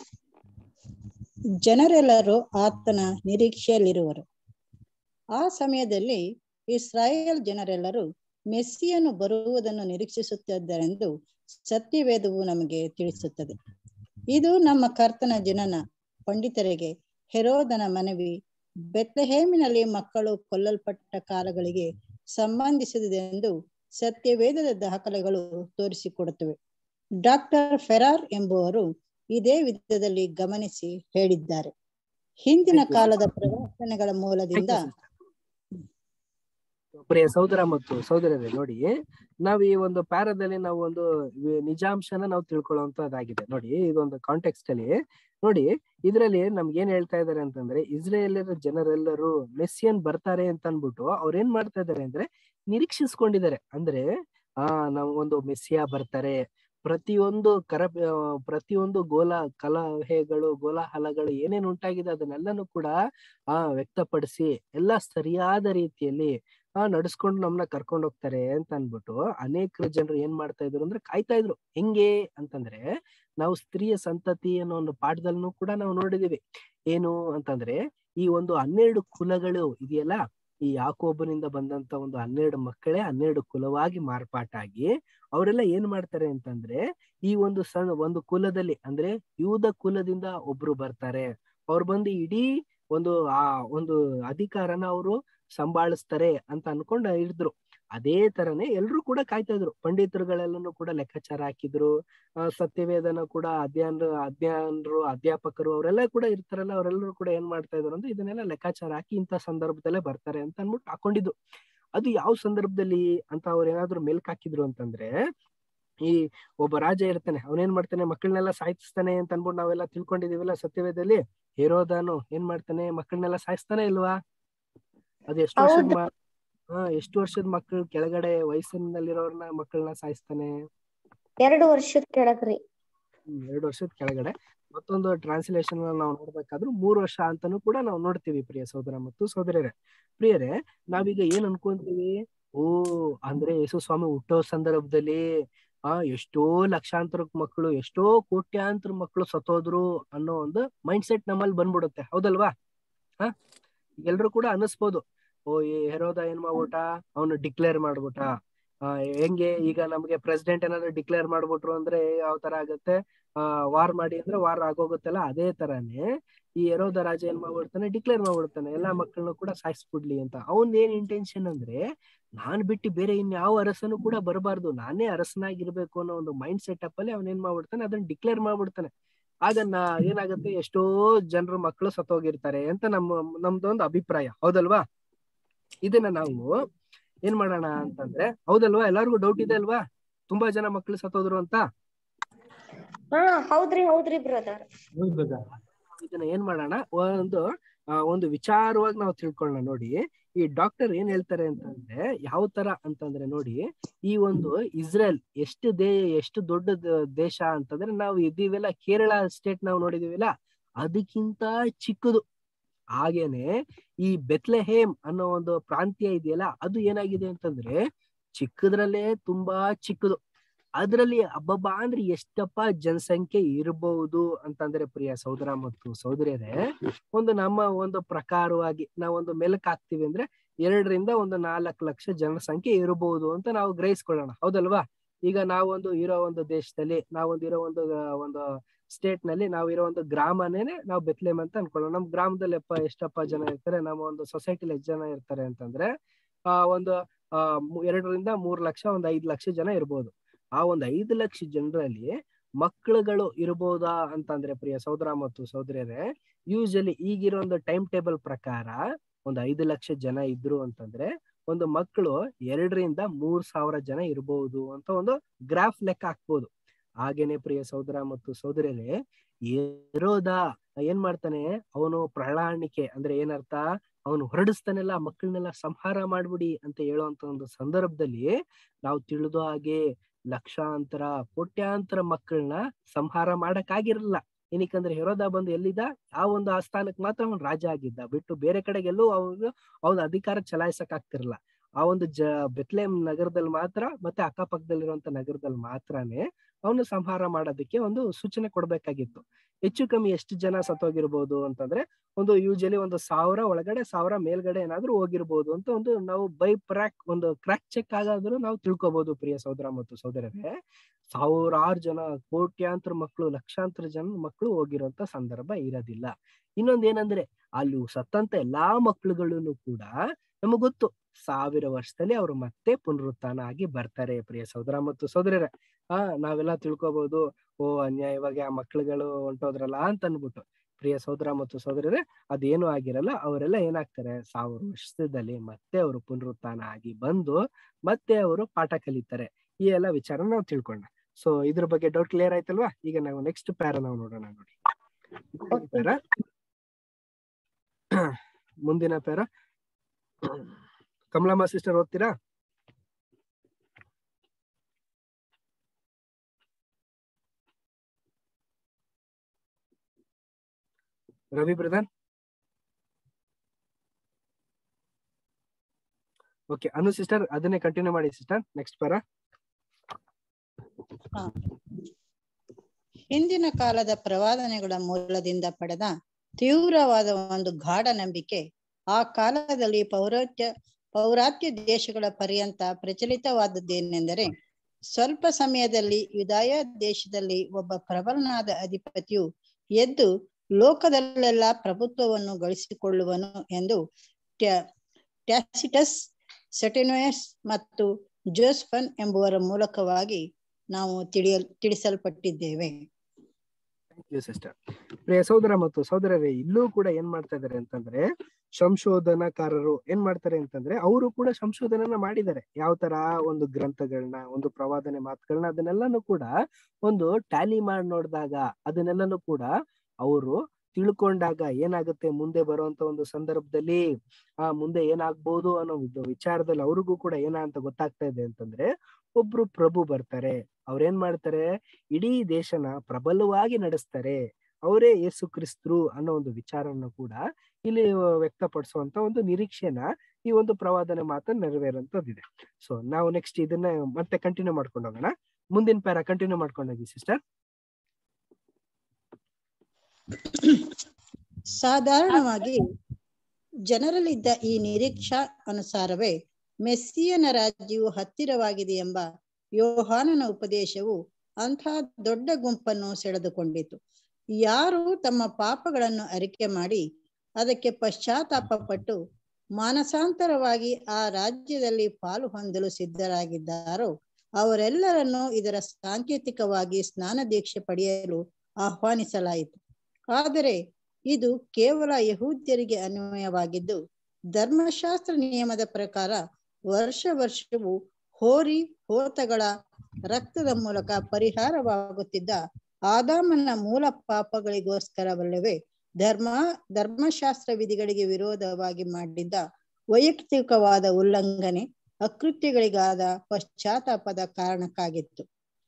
ಜನರೆಲ್ಲರೂ ಆತನ ನಿರೀಕ್ಷೆಯಲ್ಲಿರುವರು ಆ ಸಮಯದಲ್ಲಿ ಇಸ್ರಾಯೇಲ್ ಜನರೆಲ್ಲರೂ ಮೆಸ್ಸಿಯನು ಬರುವುದನ್ನು ನಿರೀಕ್ಷಿಸುತ್ತಿದ್ದರೆಂದು ಸತ್ಯವೇದವು ನಮಗೆ ತಿಳಿಸುತ್ತದೆ ಇದು ನಮ್ಮ ಕರ್ತನ ಜನನ ಪಂಡಿತರಿಗೆ ಹೆರೋದನ ಮನವಿ ಬೆತ್ಲೆಹೇಮಿನಲ್ಲಿ ಮಕ್ಕಳು ಕೊಲ್ಲಲ್ಪಟ್ಟ ಕಾಲಗಳಿಗೆ ಸಂಬಂಧಿಸಿದೆಂದು ಸತ್ಯವೇದದ ದಾಖಲೆಗಳು ತೋರಿಸಿಕೊಡುತ್ತವೆ ಡಾಕ್ಟರ್ ಫೆರಾರ್ ಎಂಬುವರು ಇದೇ ವಿಧದಲ್ಲಿ ಗಮನಿಸಿ ಹೇಳಿದ್ದಾರೆ ಹಿಂದಿನ Thank you. ಕಾಲದ ಪ್ರವಚನಗಳ ಮೂಲದಿಂದ ಪ್ರಿಯ ಸಹೋದರ ಮತ್ತು ಸಹೋದರರೇ ನೋಡಿ ನಾವು ಈ ಒಂದು ಪ್ಯಾರದಲ್ಲಿ ನಾವು ಒಂದು ವಿ- ನಿಜಾಂಶನ ನಾವು ತಿಳ್ಕೊಳ್ಳುವಂತದ್ದಾಗಿದೆ ನೋಡಿ ಇದೊಂದು ಕಾಂಟೆಕ್ಸ್ಟ್ ಅಲ್ಲಿ ನೋಡಿ ಇದರಲ್ಲಿ ನಮ್ಗೆ ಏನ್ ಹೇಳ್ತಾ ಇದಾರೆ ಅಂತಂದ್ರೆ ಇಸ್ರೇಲಿಯರ ಜನರೆಲ್ಲರೂ ಮೆಸ್ಸಿಯನ್ ಬರ್ತಾರೆ ಅಂತ ಅನ್ಬಿಟ್ಟು ಅವ್ರ ಏನ್ ಮಾಡ್ತಾ ಇದಾರೆ ಅಂದ್ರೆ ನಿರೀಕ್ಷಿಸ್ಕೊಂಡಿದ್ದಾರೆ ಅಂದ್ರೆ ಆ ನಾವು ಒಂದು ಮೆಸ್ಸಿಯಾ ಬರ್ತಾರೆ ಪ್ರತಿಯೊಂದು ಕರ ಆ, ಪ್ರತಿಯೊಂದು ಗೋಲ ಕಲಹೆಗಳು ಗೋಲಾಹಲಗಳು ಏನೇನ್ ಉಂಟಾಗಿದೆ ಅದನ್ನೆಲ್ಲನೂ ಕೂಡ ಆ ವ್ಯಕ್ತಪಡಿಸಿ ಎಲ್ಲಾ ಸರಿಯಾದ ರೀತಿಯಲ್ಲಿ ಆ ನಡ್ಸ್ಕೊಂಡು ನಮ್ನ ಕರ್ಕೊಂಡು ಹೋಗ್ತಾರೆ ಅಂತ ಅನ್ಬಿಟ್ಟು ಅನೇಕ ಜನರು ಏನ್ ಮಾಡ್ತಾ ಇದ್ರು ಅಂದ್ರೆ ಕಾಯ್ತಾ ಇದ್ರು ಹೆಂಗೆ ಅಂತಂದ್ರೆ ನಾವು ಸ್ತ್ರೀಯ ಸಂತತಿ ಅನ್ನೋ ಒಂದು ಪಾಠದಲ್ಲೂ ಕೂಡ ನಾವು ನೋಡಿದೀವಿ ಏನು ಅಂತಂದ್ರೆ ಈ ಒಂದು ಹನ್ನೆರಡು ಕುಲಗಳು ಇದೆಯಲ್ಲ ಈ ಯಾಕೋಬನಿಂದ ಬಂದಂತ ಒಂದು ಹನ್ನೆರಡು ಮಕ್ಕಳೇ ಹನ್ನೆರಡು ಕುಲವಾಗಿ ಮಾರ್ಪಾಟಾಗಿ ಅವರೆಲ್ಲ ಏನ್ ಮಾಡ್ತಾರೆ ಅಂತಂದ್ರೆ ಈ ಒಂದು ಸಣ್ಣ ಒಂದು ಕುಲದಲ್ಲಿ ಅಂದ್ರೆ ಯೂದ ಕುಲದಿಂದ ಒಬ್ರು ಬರ್ತಾರೆ ಅವ್ರು ಬಂದು ಇಡೀ ಒಂದು ಆ ಒಂದು ಅಧಿಕಾರನ ಅವರು ಸಂಭಾಳಿಸ್ತಾರೆ ಅಂತ ಅನ್ಕೊಂಡು ಇದ್ರು ಅದೇ ತರನೇ ಎಲ್ರು ಕೂಡ ಕಾಯ್ತಾ ಇದ್ರು ಪಂಡಿತರುಗಳೆಲ್ಲನೂ ಕೂಡ ಲೆಕ್ಕಾಚಾರ ಹಾಕಿದ್ರು ಆ, ಸತ್ಯವೇದನ ಕೂಡ ಅಧ್ಯಯನ ಅಧ್ಯಯನರು ಅಧ್ಯಾಪಕರು ಅವರೆಲ್ಲ ಕೂಡ ಇರ್ತಾರಲ್ಲ ಅವರೆಲ್ಲರೂ ಕೂಡ ಏನ್ ಮಾಡ್ತಾ ಇದ್ರು ಅಂದ್ರೆ ಇದನ್ನೆಲ್ಲ ಲೆಕ್ಕಾಚಾರ ಹಾಕಿ ಇಂಥ ಸಂದರ್ಭದಲ್ಲೇ ಬರ್ತಾರೆ ಅಂತ ಅನ್ಬಿಟ್ಟು ಹಾಕೊಂಡಿದ್ರು ಅದು ಯಾವ ಸಂದರ್ಭದಲ್ಲಿ ಅಂತ ಅವ್ರು ಏನಾದ್ರು ಮೆಲ್ಕ್ ಹಾಕಿದ್ರು ಅಂತಂದ್ರೆ ಈ ಒಬ್ಬ ರಾಜ ಇರ್ತಾನೆ ಅವನೇನ್ ಮಾಡ್ತಾನೆ ಮಕ್ಕಳನ್ನೆಲ್ಲ ಸಾಯಿಸ್ತಾನೆ ಅಂತ ಅನ್ಬಿಟ್ಟು ನಾವೆಲ್ಲ ತಿಳ್ಕೊಂಡಿದೀವಲ್ಲ ಸತ್ಯವೇದದಲ್ಲಿ ಹೇರೋದಾನು ಏನ್ ಮಾಡ್ತಾನೆ ಮಕ್ಕಳನ್ನೆಲ್ಲ ಸಾಯಿಸ್ತಾನೆ ಇಲ್ವಾ ಅದು ಎಷ್ಟು ವರ್ಷದ ಹೌದು. ಮ- ಹಾ ಎಷ್ಟು ವರ್ಷದ ಮಕ್ಕಳು ಕೆಳಗಡೆ ವಯಸ್ಸಿನಲ್ಲಿರೋರ್ನ ಮಕ್ಕಳನ್ನ ಸಾಯಿಸ್ತಾನೆ ಎರಡು ವರ್ಷದ ಕೆಳಗ್ರಿ ಹ್ಮ್, ಎರಡು ವರ್ಷದ ಕೆಳಗಡೆ ಮತ್ತೊಂದು ಟ್ರಾನ್ಸ್ಲೇಷನ್ ನಾವು ನೋಡ್ಬೇಕಾದ್ರೂ ಮೂರು ವರ್ಷ ಅಂತಾನೂ ಕೂಡ ನಾವು ನೋಡ್ತೀವಿ ಪ್ರಿಯ ಸಹೋದರ ಮತ್ತು ಸಹೋದರಿಯರೇ ಪ್ರಿಯರೇ ನಾವೀಗ ಏನ್ ಅನ್ಕೊಂತೀವಿ ಓ ಅಂದ್ರೆ ಯೇಸು ಸ್ವಾಮಿ ಹುಟ್ಟೋ ಸಂದರ್ಭದಲ್ಲಿ ಆ ಎಷ್ಟೋ ಲಕ್ಷಾಂತರ ಮಕ್ಕಳು ಎಷ್ಟೋ ಕೋಟ್ಯಾಂತರ ಮಕ್ಕಳು ಸತ್ತೋದ್ರು ಅನ್ನೋ ಒಂದು ಮೈಂಡ್ ಸೆಟ್ ನಮ್ಮಲ್ಲಿ ಬಂದ್ಬಿಡುತ್ತೆ ಹೌದಲ್ವಾ ಹಾ ಎಲ್ರು ಕೂಡ ಅನ್ನಿಸ್ಬೋದು ಓ ಈ ಹೆರೋದ ಏನ್ ಮಾಡ್ಬಿಟ್ಟ ಅವನು ಡಿಕ್ಲೇರ್ ಮಾಡ್ಬಿಟ್ಟ ಆ, ಹೆಂಗೆ ಈಗ ನಮ್ಗೆ ಪ್ರೆಸಿಡೆಂಟ್ ಏನಾದ್ರು ಡಿಕ್ಲೇರ್ ಮಾಡ್ಬಿಟ್ರು ಅಂದ್ರೆ ಯಾವ ತರ ಆಗತ್ತೆ ಆ ವಾರ್ ಮಾಡಿ ಅಂದ್ರೆ ವಾರ್ ಆಗೋಗುತ್ತಲ್ಲ ಅದೇ ತರಾನೇ ಈ ಎರೋದ ರಾಜ ಏನ್ ಮಾಡ್ಬಿಡ್ತಾನೆ ಡಿಕ್ಲೇರ್ ಮಾಡ್ಬಿಡ್ತಾನೆ ಎಲ್ಲಾ ಮಕ್ಕಳನ್ನು ಕೂಡ ಸಾಯಿಸ್ಬಿಡ್ಲಿ ಅಂತ ಅವನ್ ಏನ್ ಇಂಟೆನ್ಷನ್ ಅಂದ್ರೆ ನಾನ್ ಬಿಟ್ಟು ಬೇರೆ ಇನ್ಯಾವ ಅರಸನು ಕೂಡ ಬರಬಾರ್ದು ನಾನೇ ಅರಸನಾಗಿರ್ಬೇಕು ಅನ್ನೋ ಒಂದು ಮೈಂಡ್ ಸೆಟಪ್ ಅಲ್ಲಿ ಅವನ್ ಏನ್ ಮಾಡ್ಬಿಡ್ತಾನೆ ಅದನ್ನ ಡಿಕ್ಲೇರ್ ಮಾಡ್ಬಿಡ್ತಾನೆ ಅದನ್ನ ಏನಾಗುತ್ತೆ ಎಷ್ಟೋ ಜನರು ಮಕ್ಕಳು ಸತ್ತೋಗಿರ್ತಾರೆ ಅಂತ ನಮ್ಮ ನಮ್ದೊಂದು ಅಭಿಪ್ರಾಯ ಹೌದಲ್ವಾ ಇದನ್ನ ನಾವು ಏನ್ ಮಾಡೋಣ ಅಂತಂದ್ರೆ ಹೌದಲ್ವಾ ಎಲ್ಲಾರ್ಗು ಡೌಟ್ ಇದೆ ಅಲ್ವಾ ತುಂಬಾ ಜನ ಮಕ್ಕಳು ಸತ್ತೋದ್ರು ಅಂತ ಹಾ ಹೌದ್ರಿ ಹೌದ್ರಿ ಬ್ರದರ್ ಇದನ್ನ ಏನ್ ಮಾಡೋಣ ಒಂದು ಆ, ಒಂದು ವಿಚಾರವಾಗಿ ನಾವು ತಿಳ್ಕೊಳ್ಳೋಣ ನೋಡಿ ಈ ಡಾಕ್ಟರ್ ಏನ್ ಹೇಳ್ತಾರೆ ಅಂತಂದ್ರೆ ಯಾವ ತರ ಅಂತಂದ್ರೆ ನೋಡಿ ಈ ಒಂದು ಇಸ್ರೇಲ್ ಎಷ್ಟು ದೇ ಎಷ್ಟು ದೊಡ್ಡ ದ- ದೇಶ ಅಂತಂದ್ರೆ ನಾವು ಇದೀವಲ್ಲ ಕೇರಳ ಸ್ಟೇಟ್ ನಾವು ನೋಡಿದೀವಲ್ಲ ಅದಕ್ಕಿಂತ ಚಿಕ್ಕದು ಹಾಗೇನೆ ಈ ಬೆತ್ಲೆಹೇಮ್ ಅನ್ನೋ ಒಂದು ಪ್ರಾಂತ್ಯ ಇದೆಯಲ್ಲ ಅದು ಏನಾಗಿದೆ ಅಂತಂದ್ರೆ ಚಿಕ್ಕದ್ರಲ್ಲೇ ತುಂಬಾ ಚಿಕ್ಕದು ಅದ್ರಲ್ಲಿ ಅಬ್ಬಬ್ಬ ಅಂದ್ರೆ ಎಷ್ಟಪ್ಪ ಜನಸಂಖ್ಯೆ ಇರಬಹುದು ಅಂತಂದ್ರೆ ಪ್ರಿಯ ಸಹೋದರ ಮತ್ತು ಸಹೋದರಿಯರೇ ಒಂದು ನಮ್ಮ ಒಂದು ಪ್ರಕಾರವಾಗಿ ನಾವೊಂದು ಮೆಲಕ್ ಹಾಕ್ತಿವಿ ಅಂದ್ರೆ ಎರಡರಿಂದ ಒಂದು ನಾಲ್ಕು ಲಕ್ಷ ಜನಸಂಖ್ಯೆ ಇರಬಹುದು ಅಂತ ನಾವು ಗ್ರಹಿಸ್ಕೊಳ್ಳೋಣ ಹೌದಲ್ವಾ ಈಗ ನಾವೊಂದು ಇರೋ ಒಂದು ದೇಶದಲ್ಲಿ ನಾವೊಂದು ಇರೋ ಒಂದು ಆ, ಒಂದು ಸ್ಟೇಟ್ ನಲ್ಲಿ ನಾವು ಇರೋ ಒಂದು ಗ್ರಾಮನೇನೆ ನಾವು ಬೆತ್ಲೇಮ್ ಅಂತ ಅನ್ಕೊಳ್ಳೋಣ ನಮ್ ಗ್ರಾಮದಲ್ಲಿ ಅಪ್ಪ ಎಷ್ಟಪ್ಪ ಜನ ಇರ್ತಾರೆ ನಮ್ಮ ಒಂದು ಸೊಸೈಟಿಲಿ ಎಷ್ಟು ಜನ ಇರ್ತಾರೆ ಅಂತಂದ್ರೆ ಆ ಒಂದು ಆ ಮು- ಎರಡರಿಂದ ಮೂರ್ ಲಕ್ಷ ಒಂದ್ ಐದ್ ಲಕ್ಷ ಜನ ಇರ್ಬೋದು ಆ ಒಂದ್ ಐದು ಲಕ್ಷ ಜನರಲ್ಲಿ ಮಕ್ಕಳುಗಳು ಇರ್ಬೋದಾ ಅಂತಂದ್ರೆ ಪ್ರಿಯ ಸಹೋದರ ಮತ್ತು ಸಹೋದರಿಯರೇ ಯೂಶಲಿ ಈಗಿರೋ ಒಂದು ಟೈಮ್ ಟೇಬಲ್ ಪ್ರಕಾರ ಒಂದು ಐದು ಲಕ್ಷ ಜನ ಇದ್ರು ಅಂತಂದ್ರೆ ಒಂದು ಮಕ್ಕಳು ಎರಡರಿಂದ ಮೂರ್ ಸಾವಿರ ಜನ ಇರಬಹುದು ಅಂತ ಒಂದು ಗ್ರಾಫ್ ಲೆಕ್ಕ ಹಾಕ್ಬೋದು ಹಾಗೇನೆ ಪ್ರಿಯ ಸಹೋದರ ಮತ್ತು ಸಹೋದರಿಯರೇ ಇರೋದ ಏನ್ ಮಾಡ್ತಾನೆ ಅವನು ಪ್ರಳಾಣಿಕೆ ಅಂದ್ರೆ ಏನರ್ಥ ಅವನು ಹೊರಡಿಸ್ತಾನೆಲ್ಲ ಮಕ್ಕಳನ್ನೆಲ್ಲ ಸಂಹಾರ ಮಾಡ್ಬಿಡಿ ಅಂತ ಹೇಳುವಂತ ಒಂದು ಸಂದರ್ಭದಲ್ಲಿ ನಾವು ತಿಳಿದು ಹಾಗೆ ಲಕ್ಷಾಂತರ ಕೋಟ್ಯಾಂತರ ಮಕ್ಕಳನ್ನ ಸಂಹಾರ ಮಾಡಕ್ ಆಗಿರಲ್ಲ ಏನಕ್ಕಂದ್ರೆ ಹೆರೋದ ಬಂದು ಎಲ್ಲಿದ್ದ ಆ ಒಂದು ಆಸ್ಥಾನಕ್ಕೆ ಮಾತ್ರ ಅವನು ರಾಜ ಆಗಿದ್ದ ಬಿಟ್ಟು ಬೇರೆ ಕಡೆಗೆಲ್ಲೂ ಅವ್ರು ಅವ್ನ ಅಧಿಕಾರ ಚಲಾಯಿಸಕ್ ಆಗ್ತಿರ್ಲಿಲ್ಲ ಆ ಒಂದು ಜ ಬೆತ್ಲೇಮ್ ನಗರದಲ್ಲಿ ಮಾತ್ರ ಮತ್ತೆ ಅಕ್ಕಪಕ್ಕದಲ್ಲಿರುವಂತ ನಗರದಲ್ಲಿ ಮಾತ್ರನೇ ಅವನು ಸಂಹಾರ ಮಾಡೋದಕ್ಕೆ ಒಂದು ಸೂಚನೆ ಕೊಡ್ಬೇಕಾಗಿತ್ತು ಹೆಚ್ಚು ಕಮ್ಮಿ ಎಷ್ಟು ಜನ ಸತ್ತೋಗಿರ್ಬೋದು ಅಂತಂದ್ರೆ ಒಂದು ಯೂಶಲಿ ಒಂದು ಸಾವಿರ ಒಳಗಡೆ ಸಾವಿರ ಮೇಲ್ಗಡೆ ಏನಾದ್ರೂ ಹೋಗಿರ್ಬೋದು ಅಂತ ಒಂದು ನಾವು ಬೈ ಪ್ರಾಕ್ ಒಂದು ಕ್ರಾಕ್ ಚೆಕ್ ಆಗಾದ್ರೂ ನಾವು ತಿಳ್ಕೊಬಹುದು ಪ್ರಿಯ ಸಹೋದರ ಮತ್ತು ಸಹೋದರರೇ ಸಾವಿರಾರು ಜನ ಕೋಟ್ಯಾಂತರ ಮಕ್ಕಳು ಲಕ್ಷಾಂತರ ಜನ ಮಕ್ಕಳು ಹೋಗಿರುವಂತ ಸಂದರ್ಭ ಇರೋದಿಲ್ಲ ಇನ್ನೊಂದ್ ಏನಂದ್ರೆ ಅಲ್ಲಿ ಸತ್ತಂತ ಎಲ್ಲಾ ಮಕ್ಳುಗಳನ್ನು ಕೂಡ ನಮಗ್ ಗೊತ್ತು ಸಾವಿರ ವರ್ಷದಲ್ಲಿ ಅವರು ಮತ್ತೆ ಪುನರುತ್ಥಾನ ಆಗಿ ಬರ್ತಾರೆ ಪ್ರಿಯ ಸಹೋದರ ಮತ್ತು ಸಹೋದರರೇ ಆ ನಾವೆಲ್ಲ ತಿಳ್ಕೊಬಹುದು ಓ ಅನ್ಯಾಯವಾಗಿ ಆ ಮಕ್ಳುಗಳು ಹೊಂಟೋದ್ರಲ್ಲ ಅಂತ ಅನ್ಬಿಟ್ಟು ಪ್ರಿಯ ಸಹೋದರ ಮತ್ತು ಸಹೋದರರೇ ಅದೇನು ಆಗಿರಲ್ಲ ಅವರೆಲ್ಲ ಏನಾಗ್ತಾರೆ ಸಾವಿರ ವರ್ಷದಲ್ಲಿ ಮತ್ತೆ ಅವರು ಪುನರುತ್ಥಾನ ಆಗಿ ಬಂದು ಮತ್ತೆ ಅವರು ಪಾಠ ಕಲಿತಾರೆ ಈ ಎಲ್ಲ ವಿಚಾರ ನಾವು ತಿಳ್ಕೊಂಡ ಸೊ ಇದ್ರ ಬಗ್ಗೆ ಡೌಟ್ ಕ್ಲಿಯರ್ ಆಯ್ತಲ್ವಾ ಈಗ ನಾವು ನೆಕ್ಸ್ಟ್ ಪ್ಯಾರ ನಾವು ನೋಡೋಣ ನೋಡಿ ಪ್ಯಾರ ಮುಂದಿನ ಪ್ಯಾರ ಕಮಲಮ್ಮ ಸಿಸ್ಟರ್ ಓದ್ತೀರಾ Ravi brother okay Anu sister ಅದನ್ನೇ ಕಂಟಿನ್ಯೂ ಮಾಡಿ ಸಿಸ್ಟರ್ ನೆಕ್ಸ್ಟ್ ಪ್ಯಾರ ಹಾ. ಹಿಂದಿನ ಕಾಲದ ಪ್ರವಾದನೆಗಳ ಮೂಲದಿಂದ ಪಡೆದ ತೀವ್ರವಾದ ಒಂದು ಗಾಢ ನಂಬಿಕೆ ಆ ಕಾಲದಲ್ಲಿ ಪೌರಾತ್ಯ ಪೌರಾತ್ಯ ದೇಶಗಳ ಪರ್ಯಂತ ಪ್ರಚಲಿತವಾದದ್ದೇನೆಂದರೆ ಸ್ವಲ್ಪ ಸಮಯದಲ್ಲಿ ಯುದಾಯ ದೇಶದಲ್ಲಿ ಒಬ್ಬ ಪ್ರಬಲನಾದ ಅಧಿಪತಿಯು ಎದ್ದು ಲೋಕದಲ್ಲೆಲ್ಲ ಪ್ರಭುತ್ವವನ್ನು ಗಳಿಸಿಕೊಳ್ಳುವನು ಎಂದು ಟ್ಯಾ- ಟ್ಯಾಸಿಟಸ್ ಸೆಟೆನೋಯಸ್ ಮತ್ತು ಜೋಸ್ಫನ್ ಎಂಬುವರ ಮೂಲಕವಾಗಿ ನಾವು ತಿಳಿಯಲ್ ತಿಳಿಸಲ್ಪಟ್ಟಿದ್ದೇವೆ ಸಿಸ್ಟರ್ ಪ್ರಿಯ ಸಹೋದರ ಮತ್ತು ಸಹೋದರರೇ ಇಲ್ಲೂ ಕೂಡ ಏನ್ ಮಾಡ್ತಾ ಇದಾರೆ ಅಂತಂದ್ರೆ ಸಂಶೋಧನಾಕಾರರು ಏನ್ ಮಾಡ್ತಾರೆ ಅಂತಂದ್ರೆ ಅವರು ಕೂಡ ಸಂಶೋಧನೆನ ಮಾಡಿದ್ದಾರೆ ಯಾವ ತರ ಒಂದು ಗ್ರಂಥಗಳನ್ನ ಒಂದು ಪ್ರವಾದನೆ ಮಾತುಗಳನ್ನ ಅದನ್ನೆಲ್ಲಾನು ಕೂಡ ಒಂದು ಟ್ಯಾಲಿ ಮಾಡಿ ನೋಡಿದಾಗ ಅದನ್ನೆಲ್ಲಾನು ಕೂಡ ಅವರು ತಿಳ್ಕೊಂಡಾಗ ಏನಾಗುತ್ತೆ ಮುಂದೆ ಬರುವಂತ ಒಂದು ಸಂದರ್ಭದಲ್ಲಿ ಆ ಮುಂದೆ ಏನಾಗ್ಬೋದು ಅನ್ನೋ ಒಂದು ವಿಚಾರದಲ್ಲಿ ಅವ್ರಿಗೂ ಕೂಡ ಏನ ಅಂತ ಗೊತ್ತಾಗ್ತಾ ಇದೆ ಅಂತಂದ್ರೆ ಒಬ್ರು ಪ್ರಭು ಬರ್ತಾರೆ ಅವ್ರೇನ್ ಮಾಡ್ತಾರೆ ಇಡೀ ದೇಶನ ಪ್ರಬಲವಾಗಿ ನಡೆಸ್ತಾರೆ ಅವರೇ ಯೇಸು ಕ್ರಿಸ್ತರು ಅನ್ನೋ ಒಂದು ವಿಚಾರನ ಕೂಡ ಇಲ್ಲಿ ವ್ಯಕ್ತಪಡಿಸುವಂತ ಒಂದು ನಿರೀಕ್ಷೆನ ಈ ಒಂದು ಪ್ರವಾದನೆ ಮಾತನ್ನ ನೆರವೇರುವಂತದ್ದಿದೆ ಸೊ ನಾವು ನೆಕ್ಸ್ಟ್ ಇದನ್ನ ಮತ್ತೆ ಕಂಟಿನ್ಯೂ ಮಾಡ್ಕೊಂಡು ಹೋಗೋಣ ಮುಂದಿನ ಪ್ಯಾರ ಕಂಟಿನ್ಯೂ ಮಾಡ್ಕೊಂಡು ಹೋಗಿ ಸಿಸ್ಟರ್ ಸಾಧಾರಣವಾಗಿ ಜನರಲ್ಲಿದ್ದ ಈ ನಿರೀಕ್ಷಾ ಅನುಸಾರವೇ ಮೆಸ್ಸಿಯನ ರಾಜ್ಯವು ಹತ್ತಿರವಾಗಿದೆ ಎಂಬ ಯೋಹಾನನ ಉಪದೇಶವು ಅಂಥ ದೊಡ್ಡ ಗುಂಪನ್ನು ಸೆಳೆದುಕೊಂಡಿತು ಯಾರು ತಮ್ಮ ಪಾಪಗಳನ್ನು ಅರಿಕೆ ಮಾಡಿ ಅದಕ್ಕೆ ಪಶ್ಚಾತ್ತಾಪ ಪಟ್ಟು ಮಾನಸಾಂತರವಾಗಿ ಆ ರಾಜ್ಯದಲ್ಲಿ ಪಾಲು ಹೊಂದಲು ಸಿದ್ಧರಾಗಿದ್ದಾರೋ ಅವರೆಲ್ಲರನ್ನೂ ಇದರ ಸಾಂಕೇತಿಕವಾಗಿ ಸ್ನಾನ ದೀಕ್ಷೆ ಪಡೆಯಲು ಆಹ್ವಾನಿಸಲಾಯಿತು ಆದರೆ ಇದು ಕೇವಲ ಯಹೂದ್ಯರಿಗೆ ಅನ್ವಯವಾಗಿದ್ದು ಧರ್ಮಶಾಸ್ತ್ರ ನಿಯಮದ ಪ್ರಕಾರ ವರ್ಷ ವರ್ಷವೂ ಹೋರಿ ಹೋತಗಳ ರಕ್ತದ ಮೂಲಕ ಪರಿಹಾರವಾಗುತ್ತಿದ್ದ ಆದಾಮನ ಮೂಲ ಪಾಪಗಳಿಗೋಸ್ಕರವಲ್ಲವೇ ಧರ್ಮ ಧರ್ಮಶಾಸ್ತ್ರ ವಿಧಿಗಳಿಗೆ ವಿರೋಧವಾಗಿ ಮಾಡಿದ್ದ ವೈಯಕ್ತಿಕವಾದ ಉಲ್ಲಂಘನೆ ಅಕೃತ್ಯಗಳಿಗಾದ ಪಶ್ಚಾತ್ತಾಪದ ಕಾರಣಕ್ಕಾಗಿತ್ತು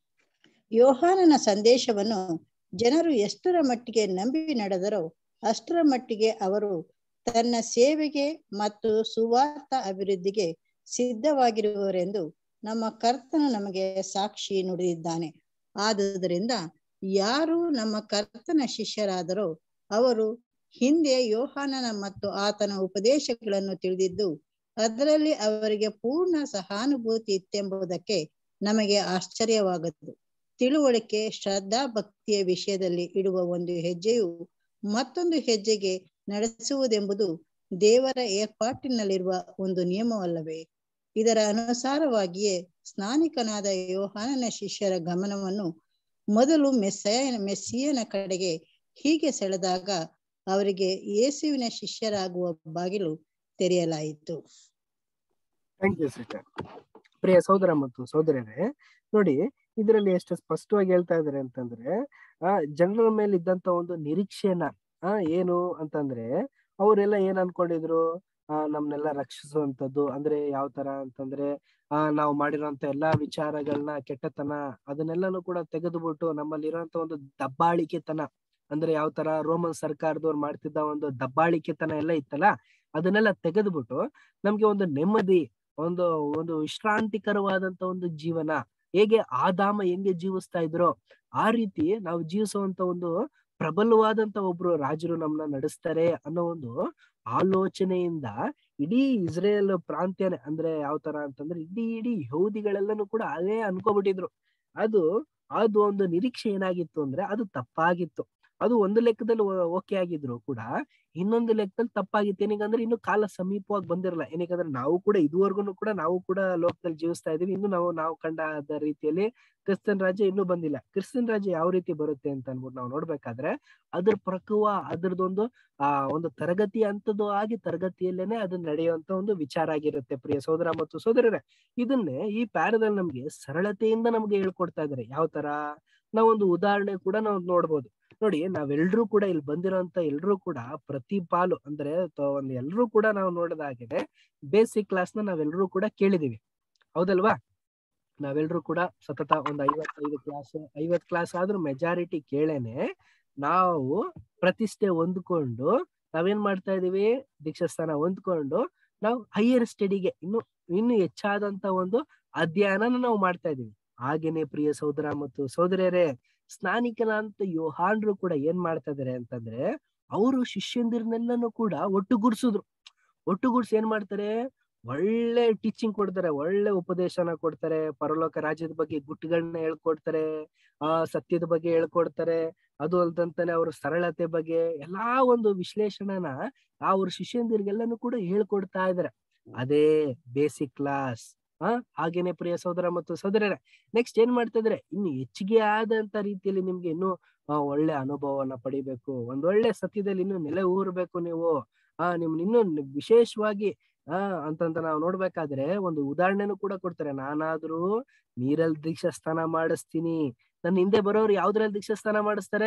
ಯೋಹಾನನ ಸಂದೇಶವನ್ನು ಜನರು ಎಷ್ಟರ ಮಟ್ಟಿಗೆ ನಂಬಿ ನಡೆದರೋ ಅಷ್ಟರ ಮಟ್ಟಿಗೆ ಅವರು ತನ್ನ ಸೇವೆಗೆ ಮತ್ತು ಸುವಾರ್ಥ ಅಭಿವೃದ್ಧಿಗೆ ಸಿದ್ಧವಾಗಿರುವರೆಂದು ನಮ್ಮ ಕರ್ತನು ನಮಗೆ ಸಾಕ್ಷಿ ನುಡಿದಿದ್ದಾನೆ ಆದುದರಿಂದ ಯಾರು ನಮ್ಮ ಕರ್ತನ ಶಿಷ್ಯರಾದರೋ ಅವರು ಹಿಂದೆ ಯೋಹಾನನ ಮತ್ತು ಆತನ ಉಪದೇಶಗಳನ್ನು ತಿಳಿದಿದ್ದು ಅದರಲ್ಲಿ ಅವರಿಗೆ ಪೂರ್ಣ ಸಹಾನುಭೂತಿ ಇತ್ತೆಂಬುದಕ್ಕೆ ನಮಗೆ ಆಶ್ಚರ್ಯವಾಗದು ತಿಳುವಳಿಕೆ ಶ್ರದ್ಧಾ ಭಕ್ತಿಯ ವಿಷಯದಲ್ಲಿ ಇಡುವ ಒಂದು ಹೆಜ್ಜೆಯು ಮತ್ತೊಂದು ಹೆಜ್ಜೆಗೆ ನಡೆಸುವುದೆಂಬುದು ದೇವರ ಏರ್ಪಾಟಿನಲ್ಲಿರುವ ಒಂದು ನಿಯಮವಲ್ಲವೇ ಇದರ ಅನುಸಾರವಾಗಿಯೇ ಸ್ನಾನಿಕನಾದ ಯೋಹಾನನ ಶಿಷ್ಯರ ಗಮನವನ್ನು ಮೊದಲು ಮೆಸ್ಸಯ ಮೆಸ್ಸಿಯನ ಕಡೆಗೆ ಹೀಗೆ ಸೆಳೆದಾಗ ಅವರಿಗೆ ಯೇಸುವಿನ ಶಿಷ್ಯರಾಗುವ ಬಾಗಿಲು ತೆರೆಯಲಾಯಿತು ಥ್ಯಾಂಕ್ ಯು ಸಿಸ್ಟರ್ ಪ್ರಿಯ ಸಹೋದರ ಮತ್ತು ಸಹೋದರರೇ ನೋಡಿ ಇದರಲ್ಲಿ ಎಷ್ಟು ಸ್ಪಷ್ಟವಾಗಿ ಹೇಳ್ತಾ ಇದಾರೆ ಅಂತಂದ್ರೆ ಆ ಜನರ ಮೇಲೆ ಇದ್ದಂತ ಒಂದು ನಿರೀಕ್ಷೆನ ಆ ಏನು ಅಂತಂದ್ರೆ ಅವರೆಲ್ಲ ಏನ್ ಅನ್ಕೊಂಡಿದ್ರು ಆ ನಮ್ನೆಲ್ಲ ರಕ್ಷಿಸುವಂತದ್ದು ಅಂದ್ರೆ ಯಾವ ತರ ಅಂತಂದ್ರೆ ಆ ನಾವು ಮಾಡಿರೋಂತ ಎಲ್ಲಾ ವಿಚಾರಗಳನ್ನ ಕೆಟ್ಟತನ ಅದನ್ನೆಲ್ಲಾನು ಕೂಡ ತೆಗೆದುಬಿಟ್ಟು ನಮ್ಮಲ್ಲಿರೋಂತ ಒಂದು ದಬ್ಬಾಳಿಕೆತನ ಅಂದ್ರೆ ಯಾವ ತರ ರೋಮನ್ ಸರ್ಕಾರದವ್ರು ಮಾಡ್ತಿದ್ದ ಒಂದು ದಬ್ಬಾಳಿಕೆತನ ಎಲ್ಲ ಇತ್ತಲ್ಲ ಅದನ್ನೆಲ್ಲ ತೆಗೆದ್ಬಿಟ್ಟು ನಮ್ಗೆ ಒಂದು ನೆಮ್ಮದಿ ಒಂದು ಒಂದು ವಿಶ್ರಾಂತಿಕರವಾದಂತ ಒಂದು ಜೀವನ ಹೇಗೆ ಆದಾಮ ಹೆಂಗೆ ಜೀವಿಸ್ತಾ ಇದ್ರೋ ಆ ರೀತಿ ನಾವು ಜೀವಿಸುವಂತ ಒಂದು ಪ್ರಬಲವಾದಂತ ಒಬ್ರು ರಾಜರು ನಮ್ನ ನಡೆಸ್ತಾರೆ ಅನ್ನೋ ಒಂದು ಆಲೋಚನೆಯಿಂದ ಇಡೀ ಇಸ್ರೇಲ್ ಪ್ರಾಂತ್ಯನೇ ಅಂದ್ರೆ ಯಾವ ತರ ಅಂತಂದ್ರೆ ಇಡೀ ಇಡೀ ಯಹೂದಿಗಳೆಲ್ಲನೂ ಕೂಡ ಅದೇ ಅನ್ಕೋಬಿಟ್ಟಿದ್ರು ಅದು ಅದು ಒಂದು ನಿರೀಕ್ಷೆ ಏನಾಗಿತ್ತು ಅಂದ್ರೆ ಅದು ತಪ್ಪಾಗಿತ್ತು ಅದು ಒಂದು ಲೆಕ್ಕದಲ್ಲಿ ಓಕೆ ಆಗಿದ್ರು ಕೂಡ ಇನ್ನೊಂದು ಲೆಕ್ಕದಲ್ಲಿ ತಪ್ಪಾಗಿತ್ತು ಏನಕ್ಕಂದ್ರೆ ಇನ್ನು ಕಾಲ ಸಮೀಪವಾಗಿ ಬಂದಿರಲ್ಲ ಏನಕ್ಕಂದ್ರೆ ನಾವು ಕೂಡ ಇದುವರೆಗೂ ಕೂಡ ನಾವು ಕೂಡ ಲೋಕದಲ್ಲಿ ಜೀವಿಸ್ತಾ ಇದೀವಿ ಇನ್ನು ನಾವು ನಾವು ಕಂಡ ರೀತಿಯಲ್ಲಿ ಕ್ರಿಸ್ತನ್ ರಾಜ್ಯ ಇನ್ನೂ ಬಂದಿಲ್ಲ ಕ್ರಿಸ್ತನ್ ರಾಜ್ಯ ಯಾವ ರೀತಿ ಬರುತ್ತೆ ಅಂತ ಅನ್ಬಿಟ್ಟು ನಾವು ನೋಡ್ಬೇಕಾದ್ರೆ ಅದ್ರ ಪ್ರಕುವ ಅದ್ರದೊಂದು ಆ ಒಂದು ತರಗತಿ ಅಂತದ್ದು ಆಗಿ ತರಗತಿಯಲ್ಲೇನೆ ಅದು ನಡೆಯುವಂತ ಒಂದು ವಿಚಾರ ಆಗಿರುತ್ತೆ ಪ್ರಿಯ ಸೋದರ ಮತ್ತು ಸೋದರರೇ ಇದನ್ನೇ ಈ ಪ್ಯಾರದಲ್ಲಿ ನಮ್ಗೆ ಸರಳತೆಯಿಂದ ನಮ್ಗೆ ಹೇಳ್ಕೊಡ್ತಾ ಇದಾರೆ ಯಾವ ತರ ನಾವೊಂದು ಉದಾಹರಣೆ ಕೂಡ ನಾವು ನೋಡ್ಬೋದು ನೋಡಿ ನಾವೆಲ್ರೂ ಕೂಡ ಇಲ್ಲಿ ಬಂದಿರೋಂತ ಎಲ್ರೂ ಕೂಡ ಪ್ರತಿ ಪಾಲು ಅಂದ್ರೆ ಒಂದು ಎಲ್ರೂ ಕೂಡ ನಾವು ನೋಡಿದಾಗಿದೆ ಬೇಸಿಕ್ ಕ್ಲಾಸ್ ನ ನಾವೆಲ್ಲರೂ ಕೂಡ ಕೇಳಿದೀವಿ ಹೌದಲ್ವಾ ನಾವೆಲ್ಲರೂ ಕೂಡ ಸತತ ಒಂದ್ ಐವತ್ತೈದು ಕ್ಲಾಸ್ ಐವತ್ ಕ್ಲಾಸ್ ಆದ್ರೂ ಮೆಜಾರಿಟಿ ಕೇಳೇನೆ ನಾವು ಪ್ರತಿಷ್ಠೆ ಹೊಂದ್ಕೊಂಡು ನಾವೇನ್ ಮಾಡ್ತಾ ಇದೀವಿ ದೀಕ್ಷಾಸ್ಥಾನ ಹೊಂದ್ಕೊಂಡು ನಾವು ಹೈಯರ್ ಸ್ಟಡಿಗೆ ಇನ್ನು ಇನ್ನು ಹೆಚ್ಚಾದಂತ ಒಂದು ಅಧ್ಯಯನ ನಾವು ಮಾಡ್ತಾ ಇದೀವಿ ಹಾಗೇನೆ ಪ್ರಿಯ ಸಹೋದರ ಮತ್ತು ಸಹೋದರಿಯರೇ ಸ್ನಾನಿಕನಂತ ಯೋಹಾನ್ರು ಕೂಡ ಏನ್ ಮಾಡ್ತಾ ಇದಾರೆ ಅಂತಂದ್ರೆ ಅವರು ಶಿಷ್ಯಂದಿರ್ನೆಲ್ಲನೂ ಕೂಡ ಒಟ್ಟುಗೂಡ್ಸಿದ್ರು ಒಟ್ಟುಗೂಡ್ಸಿ ಏನ್ ಮಾಡ್ತಾರೆ ಒಳ್ಳೆ ಟೀಚಿಂಗ್ ಕೊಡ್ತಾರೆ ಒಳ್ಳೆ ಉಪದೇಶನ ಕೊಡ್ತಾರೆ ಪರಲೋಕ ರಾಜ್ಯದ ಬಗ್ಗೆ ಗುಟ್ಟುಗಳನ್ನ ಹೇಳ್ಕೊಡ್ತಾರೆ ಆ ಸತ್ಯದ ಬಗ್ಗೆ ಹೇಳ್ಕೊಡ್ತಾರೆ ಅದು ಅಲ್ದಂತಾನೆ ಅವ್ರ ಸರಳತೆ ಬಗ್ಗೆ ಎಲ್ಲಾ ಒಂದು ವಿಶ್ಲೇಷಣೆನ ಅವ್ರ ಶಿಷ್ಯಂದಿರಿಗೆಲ್ಲನೂ ಕೂಡ ಹೇಳ್ಕೊಡ್ತಾ ಇದಾರೆ ಅದೇ ಬೇಸಿಕ್ ಕ್ಲಾಸ್ ಆ ಹಾಗೇನೆ ಪ್ರಿಯ ಸಹೋದರ ಮತ್ತು ಸಹೋದರರೇ ನೆಕ್ಸ್ಟ್ ಏನ್ ಮಾಡ್ತಾ ಇದ್ರೆ ಇನ್ನು ಹೆಚ್ಚಿಗೆ ಆದಂತ ರೀತಿಯಲ್ಲಿ ನಿಮ್ಗೆ ಇನ್ನು ಒಳ್ಳೆ ಅನುಭವವನ್ನ ಪಡಿಬೇಕು ಒಂದ್ ಒಳ್ಳೆ ಸತ್ಯದಲ್ಲಿ ಇನ್ನು ನೆಲೆ ಊರ್ಬೇಕು ನೀವು ಆ ನಿಮ್ ಇನ್ನು ವಿಶೇಷವಾಗಿ ಆ ಅಂತಂತ ನಾವು ನೋಡ್ಬೇಕಾದ್ರೆ ಒಂದು ಉದಾಹರಣೆನೂ ಕೂಡ ಕೊಡ್ತಾರೆ ನಾನಾದ್ರೂ ನೀರಲ್ಲಿ ದೀಕ್ಷಾ ಸ್ನಾನ ಮಾಡಿಸ್ತೀನಿ ನನ್ನ ಹಿಂದೆ ಬರೋರು ಯಾವ್ದ್ರಲ್ಲಿ ದೀಕ್ಷಾ ಸ್ನಾನ ಮಾಡಿಸ್ತಾರೆ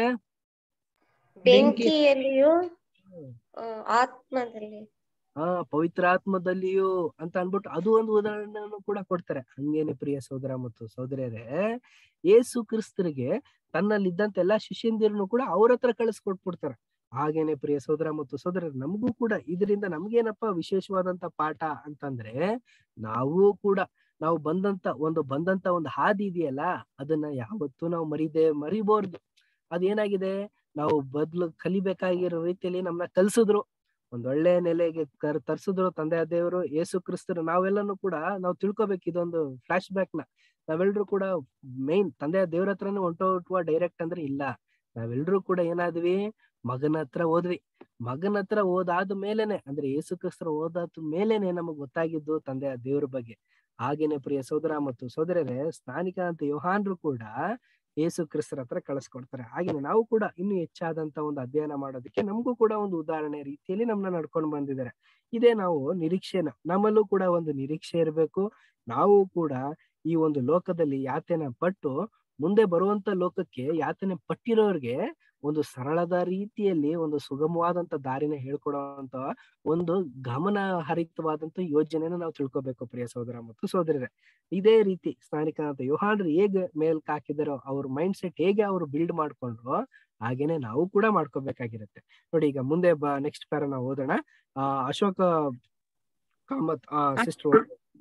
ಬೆಂಕಿಯಲ್ಲಿಯೂ ಆ, ಆತ್ಮದಲ್ಲಿ ಆ ಪವಿತ್ರಾತ್ಮದಲ್ಲಿಯೂ ಅಂತ ಅನ್ಬಿಟ್ಟು ಅದು ಒಂದು ಉದಾಹರಣೆಯನ್ನು ಕೂಡ ಕೊಡ್ತಾರೆ ಹಂಗೇನೆ ಪ್ರಿಯ ಸಹೋದರ ಮತ್ತು ಸಹೋದರಿಯರೇ ಯೇಸು ಕ್ರಿಸ್ತರಿಗೆ ತನ್ನಲ್ಲಿದ್ದಂತ ಎಲ್ಲಾ ಶಿಷ್ಯಂದಿರನ್ನು ಕೂಡ ಅವ್ರ ಹತ್ರ ಕಳಿಸ್ಕೊಟ್ಬಿಡ್ತಾರೆ ಹಾಗೇನೆ ಪ್ರಿಯ ಸಹೋದರ ಮತ್ತು ಸಹೋದರ ನಮಗೂ ಕೂಡ ಇದರಿಂದ ನಮ್ಗೇನಪ್ಪ ವಿಶೇಷವಾದಂತ ಪಾಠ ಅಂತಂದ್ರೆ ನಾವು ಕೂಡ ನಾವು ಬಂದಂತ ಒಂದು ಬಂದಂತ ಒಂದು ಹಾದಿ ಇದೆಯಲ್ಲ ಅದನ್ನ ಯಾವತ್ತೂ ನಾವು ಮರಿದೆ ಮರಿಬಾರ್ದು ಅದೇನಾಗಿದೆ ನಾವು ಬದ್ಲು ಕಲಿಬೇಕಾಗಿರೋ ರೀತಿಯಲ್ಲಿ ನಮ್ನ ಕಲ್ಸಿದ್ರು ಒಂದ್ ಒಳ್ಳೆ ನೆಲೆಗೆ ಕರ್ ತರ್ಸಿದ್ರು ತಂದೆ ದೇವರು ಯೇಸು ಕ್ರಿಸ್ತರು ನಾವೆಲ್ಲನೂ ಕೂಡ ನಾವು ತಿಳ್ಕೊಬೇಕು ಇದೊಂದು ಫ್ಲಾಶ್ ಬ್ಯಾಕ್ ನ ನಾವೆಲ್ಲರೂ ಕೂಡ ಮೇನ್ ತಂದೆ ದೇವ್ರ ಹತ್ರನೇ ಹೊಂಟೋಟುವ ಡೈರೆಕ್ಟ್ ಅಂದ್ರೆ ಇಲ್ಲ ನಾವೆಲ್ಲರೂ ಕೂಡ ಏನಾದ್ವಿ ಮಗನ ಹತ್ರ ಹೋದ್ವಿ ಮಗನ ಹತ್ರ ಓದಾದ ಮೇಲೆನೆ ಅಂದ್ರೆ ಯೇಸು ಕ್ರಿಸ್ತರ ಓದಾದ ಮೇಲೆನೆ ನಮಗ್ ಗೊತ್ತಾಗಿದ್ದು ತಂದೆಯ ದೇವ್ರ ಬಗ್ಗೆ ಹಾಗೇನೆ ಪ್ರಿಯ ಸೋದರ ಮತ್ತು ಸೋದರರೇ ಸ್ನಾನಿಕ ಅಂತ ಯೋಹಾನ್ರು ಕೂಡ ಯೇಸು ಕ್ರಿಸ್ತರ ಹತ್ರ ಕಳಿಸ್ಕೊಡ್ತಾರೆ ಹಾಗೇನೆ ನಾವು ಕೂಡ ಇನ್ನು ಹೆಚ್ಚಾದಂತ ಒಂದು ಅಧ್ಯಯನ ಮಾಡೋದಕ್ಕೆ ನಮಗೂ ಕೂಡ ಒಂದು ಉದಾಹರಣೆ ರೀತಿಯಲ್ಲಿ ನಮ್ನ ನಡ್ಕೊಂಡು ಬಂದಿದ್ದಾರೆ ಇದೇ ನಾವು ನಿರೀಕ್ಷೆನ ನಮ್ಮಲ್ಲೂ ಕೂಡ ಒಂದು ನಿರೀಕ್ಷೆ ಇರಬೇಕು ನಾವು ಕೂಡ ಈ ಒಂದು ಲೋಕದಲ್ಲಿ ಯಾತನೆ ಪಟ್ಟು ಮುಂದೆ ಬರುವಂತ ಲೋಕಕ್ಕೆ ಯಾತನೆ ಪಟ್ಟಿರೋರ್ಗೆ ಒಂದು ಸರಳದ ರೀತಿಯಲ್ಲಿ ಒಂದು ಸುಗಮವಾದಂತ ದಾರಿನ ಹೇಳ್ಕೊಡುವಂತ ಒಂದು ಗಮನ ಹರಿತವಾದಂತ ಯೋಜನೆನ ನಾವು ತಿಳ್ಕೊಬೇಕು ಪ್ರಿಯ ಸಹೋದರ ಮತ್ತು ಸಹೋದರರೇ ಇದೇ ರೀತಿ ಸ್ನಾನಿಕನಾಥ ಯೋಹಾನ್ರು ಹೇಗೆ ಮೇಲ್ಕ್ ಹಾಕಿದಾರೋ ಅವ್ರ ಮೈಂಡ್ ಸೆಟ್ ಹೇಗೆ ಅವ್ರು ಬಿಲ್ಡ್ ಮಾಡ್ಕೊಂಡ್ರು ಹಾಗೇನೆ ನಾವು ಕೂಡ ಮಾಡ್ಕೋಬೇಕಾಗಿರುತ್ತೆ ನೋಡಿ ಈಗ ಮುಂದೆ ಬ ನೆಕ್ಸ್ಟ್ ಪ್ಯಾರ ನಾವು ಓದೋಣ ಆ ಅಶೋಕ ಕಾಮತ್ ಆ ಸಿಸ್ಟರ್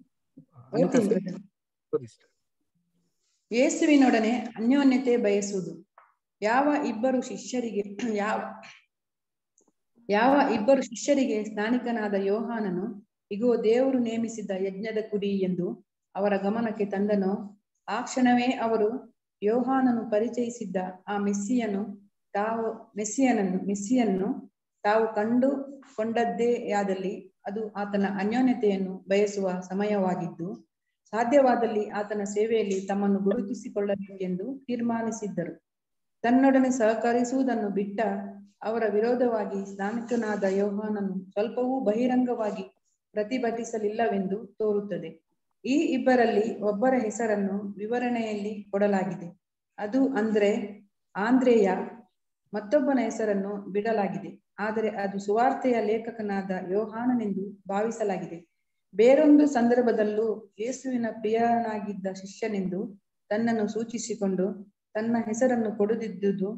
ಯೇಸುವಿನೊಡನೆ ಅನ್ಯೋನ್ಯತೆ ಬಯಸುವುದು ಯಾವ ಇಬ್ಬರು ಶಿಷ್ಯರಿಗೆ ಯಾವ ಯಾವ ಇಬ್ಬರು ಶಿಷ್ಯರಿಗೆ ಸ್ನಾನಿಕನಾದ ಯೋಹಾನನು ಇಗೋ ದೇವರು ನೇಮಿಸಿದ ಯಜ್ಞದ ಕುಡಿ ಎಂದು ಅವರ ಗಮನಕ್ಕೆ ತಂದನೋ ಆ ಕ್ಷಣವೇ ಅವರು ಯೋಹಾನನು ಪರಿಚಯಿಸಿದ್ದ ಆ ಮೆಸ್ಸಿಯನು ತಾವು ಮೆಸ್ಸಿಯನನ್ನು ಮೆಸ್ಸಿಯನ್ನು ತಾವು ಕಂಡು ಕೊಂಡದ್ದೇ ಯಾದಲ್ಲಿ ಅದು ಆತನ ಅನ್ಯೋನ್ಯತೆಯನ್ನು ಬಯಸುವ ಸಮಯವಾಗಿದ್ದು ಸಾಧ್ಯವಾದಲ್ಲಿ ಆತನ ಸೇವೆಯಲ್ಲಿ ತಮ್ಮನ್ನು ಗುರುತಿಸಿಕೊಳ್ಳಬೇಕೆಂದು ತೀರ್ಮಾನಿಸಿದ್ದರು ತನ್ನೊಡನೆ ಸಹಕರಿಸುವುದನ್ನು ಬಿಟ್ಟ ಅವರ ವಿರೋಧವಾಗಿ ಸ್ನಾನಿಕನಾದ ಯೋಹಾನನು ಸ್ವಲ್ಪವೂ ಬಹಿರಂಗವಾಗಿ ಪ್ರತಿಭಟಿಸಲಿಲ್ಲವೆಂದು ತೋರುತ್ತದೆ ಈ ಇಬ್ಬರಲ್ಲಿ ಒಬ್ಬರ ಹೆಸರನ್ನು ವಿವರಣೆಯಲ್ಲಿ ಕೊಡಲಾಗಿದೆ ಅದು ಅಂದ್ರೆ ಆಂದ್ರೇಯ ಮತ್ತೊಬ್ಬನ ಹೆಸರನ್ನು ಬಿಡಲಾಗಿದೆ ಆದರೆ ಅದು ಸುವಾರ್ತೆಯ ಲೇಖಕನಾದ ಯೋಹಾನನೆಂದು ಭಾವಿಸಲಾಗಿದೆ ಬೇರೊಂದು ಸಂದರ್ಭದಲ್ಲೂ ಯೇಸುವಿನ ಪ್ರಿಯನಾಗಿದ್ದ ಶಿಷ್ಯನೆಂದು ತನ್ನನ್ನು ಸೂಚಿಸಿಕೊಂಡು ತನ್ನ ಹೆಸರನ್ನು ಕೊಡದಿದ್ದುದು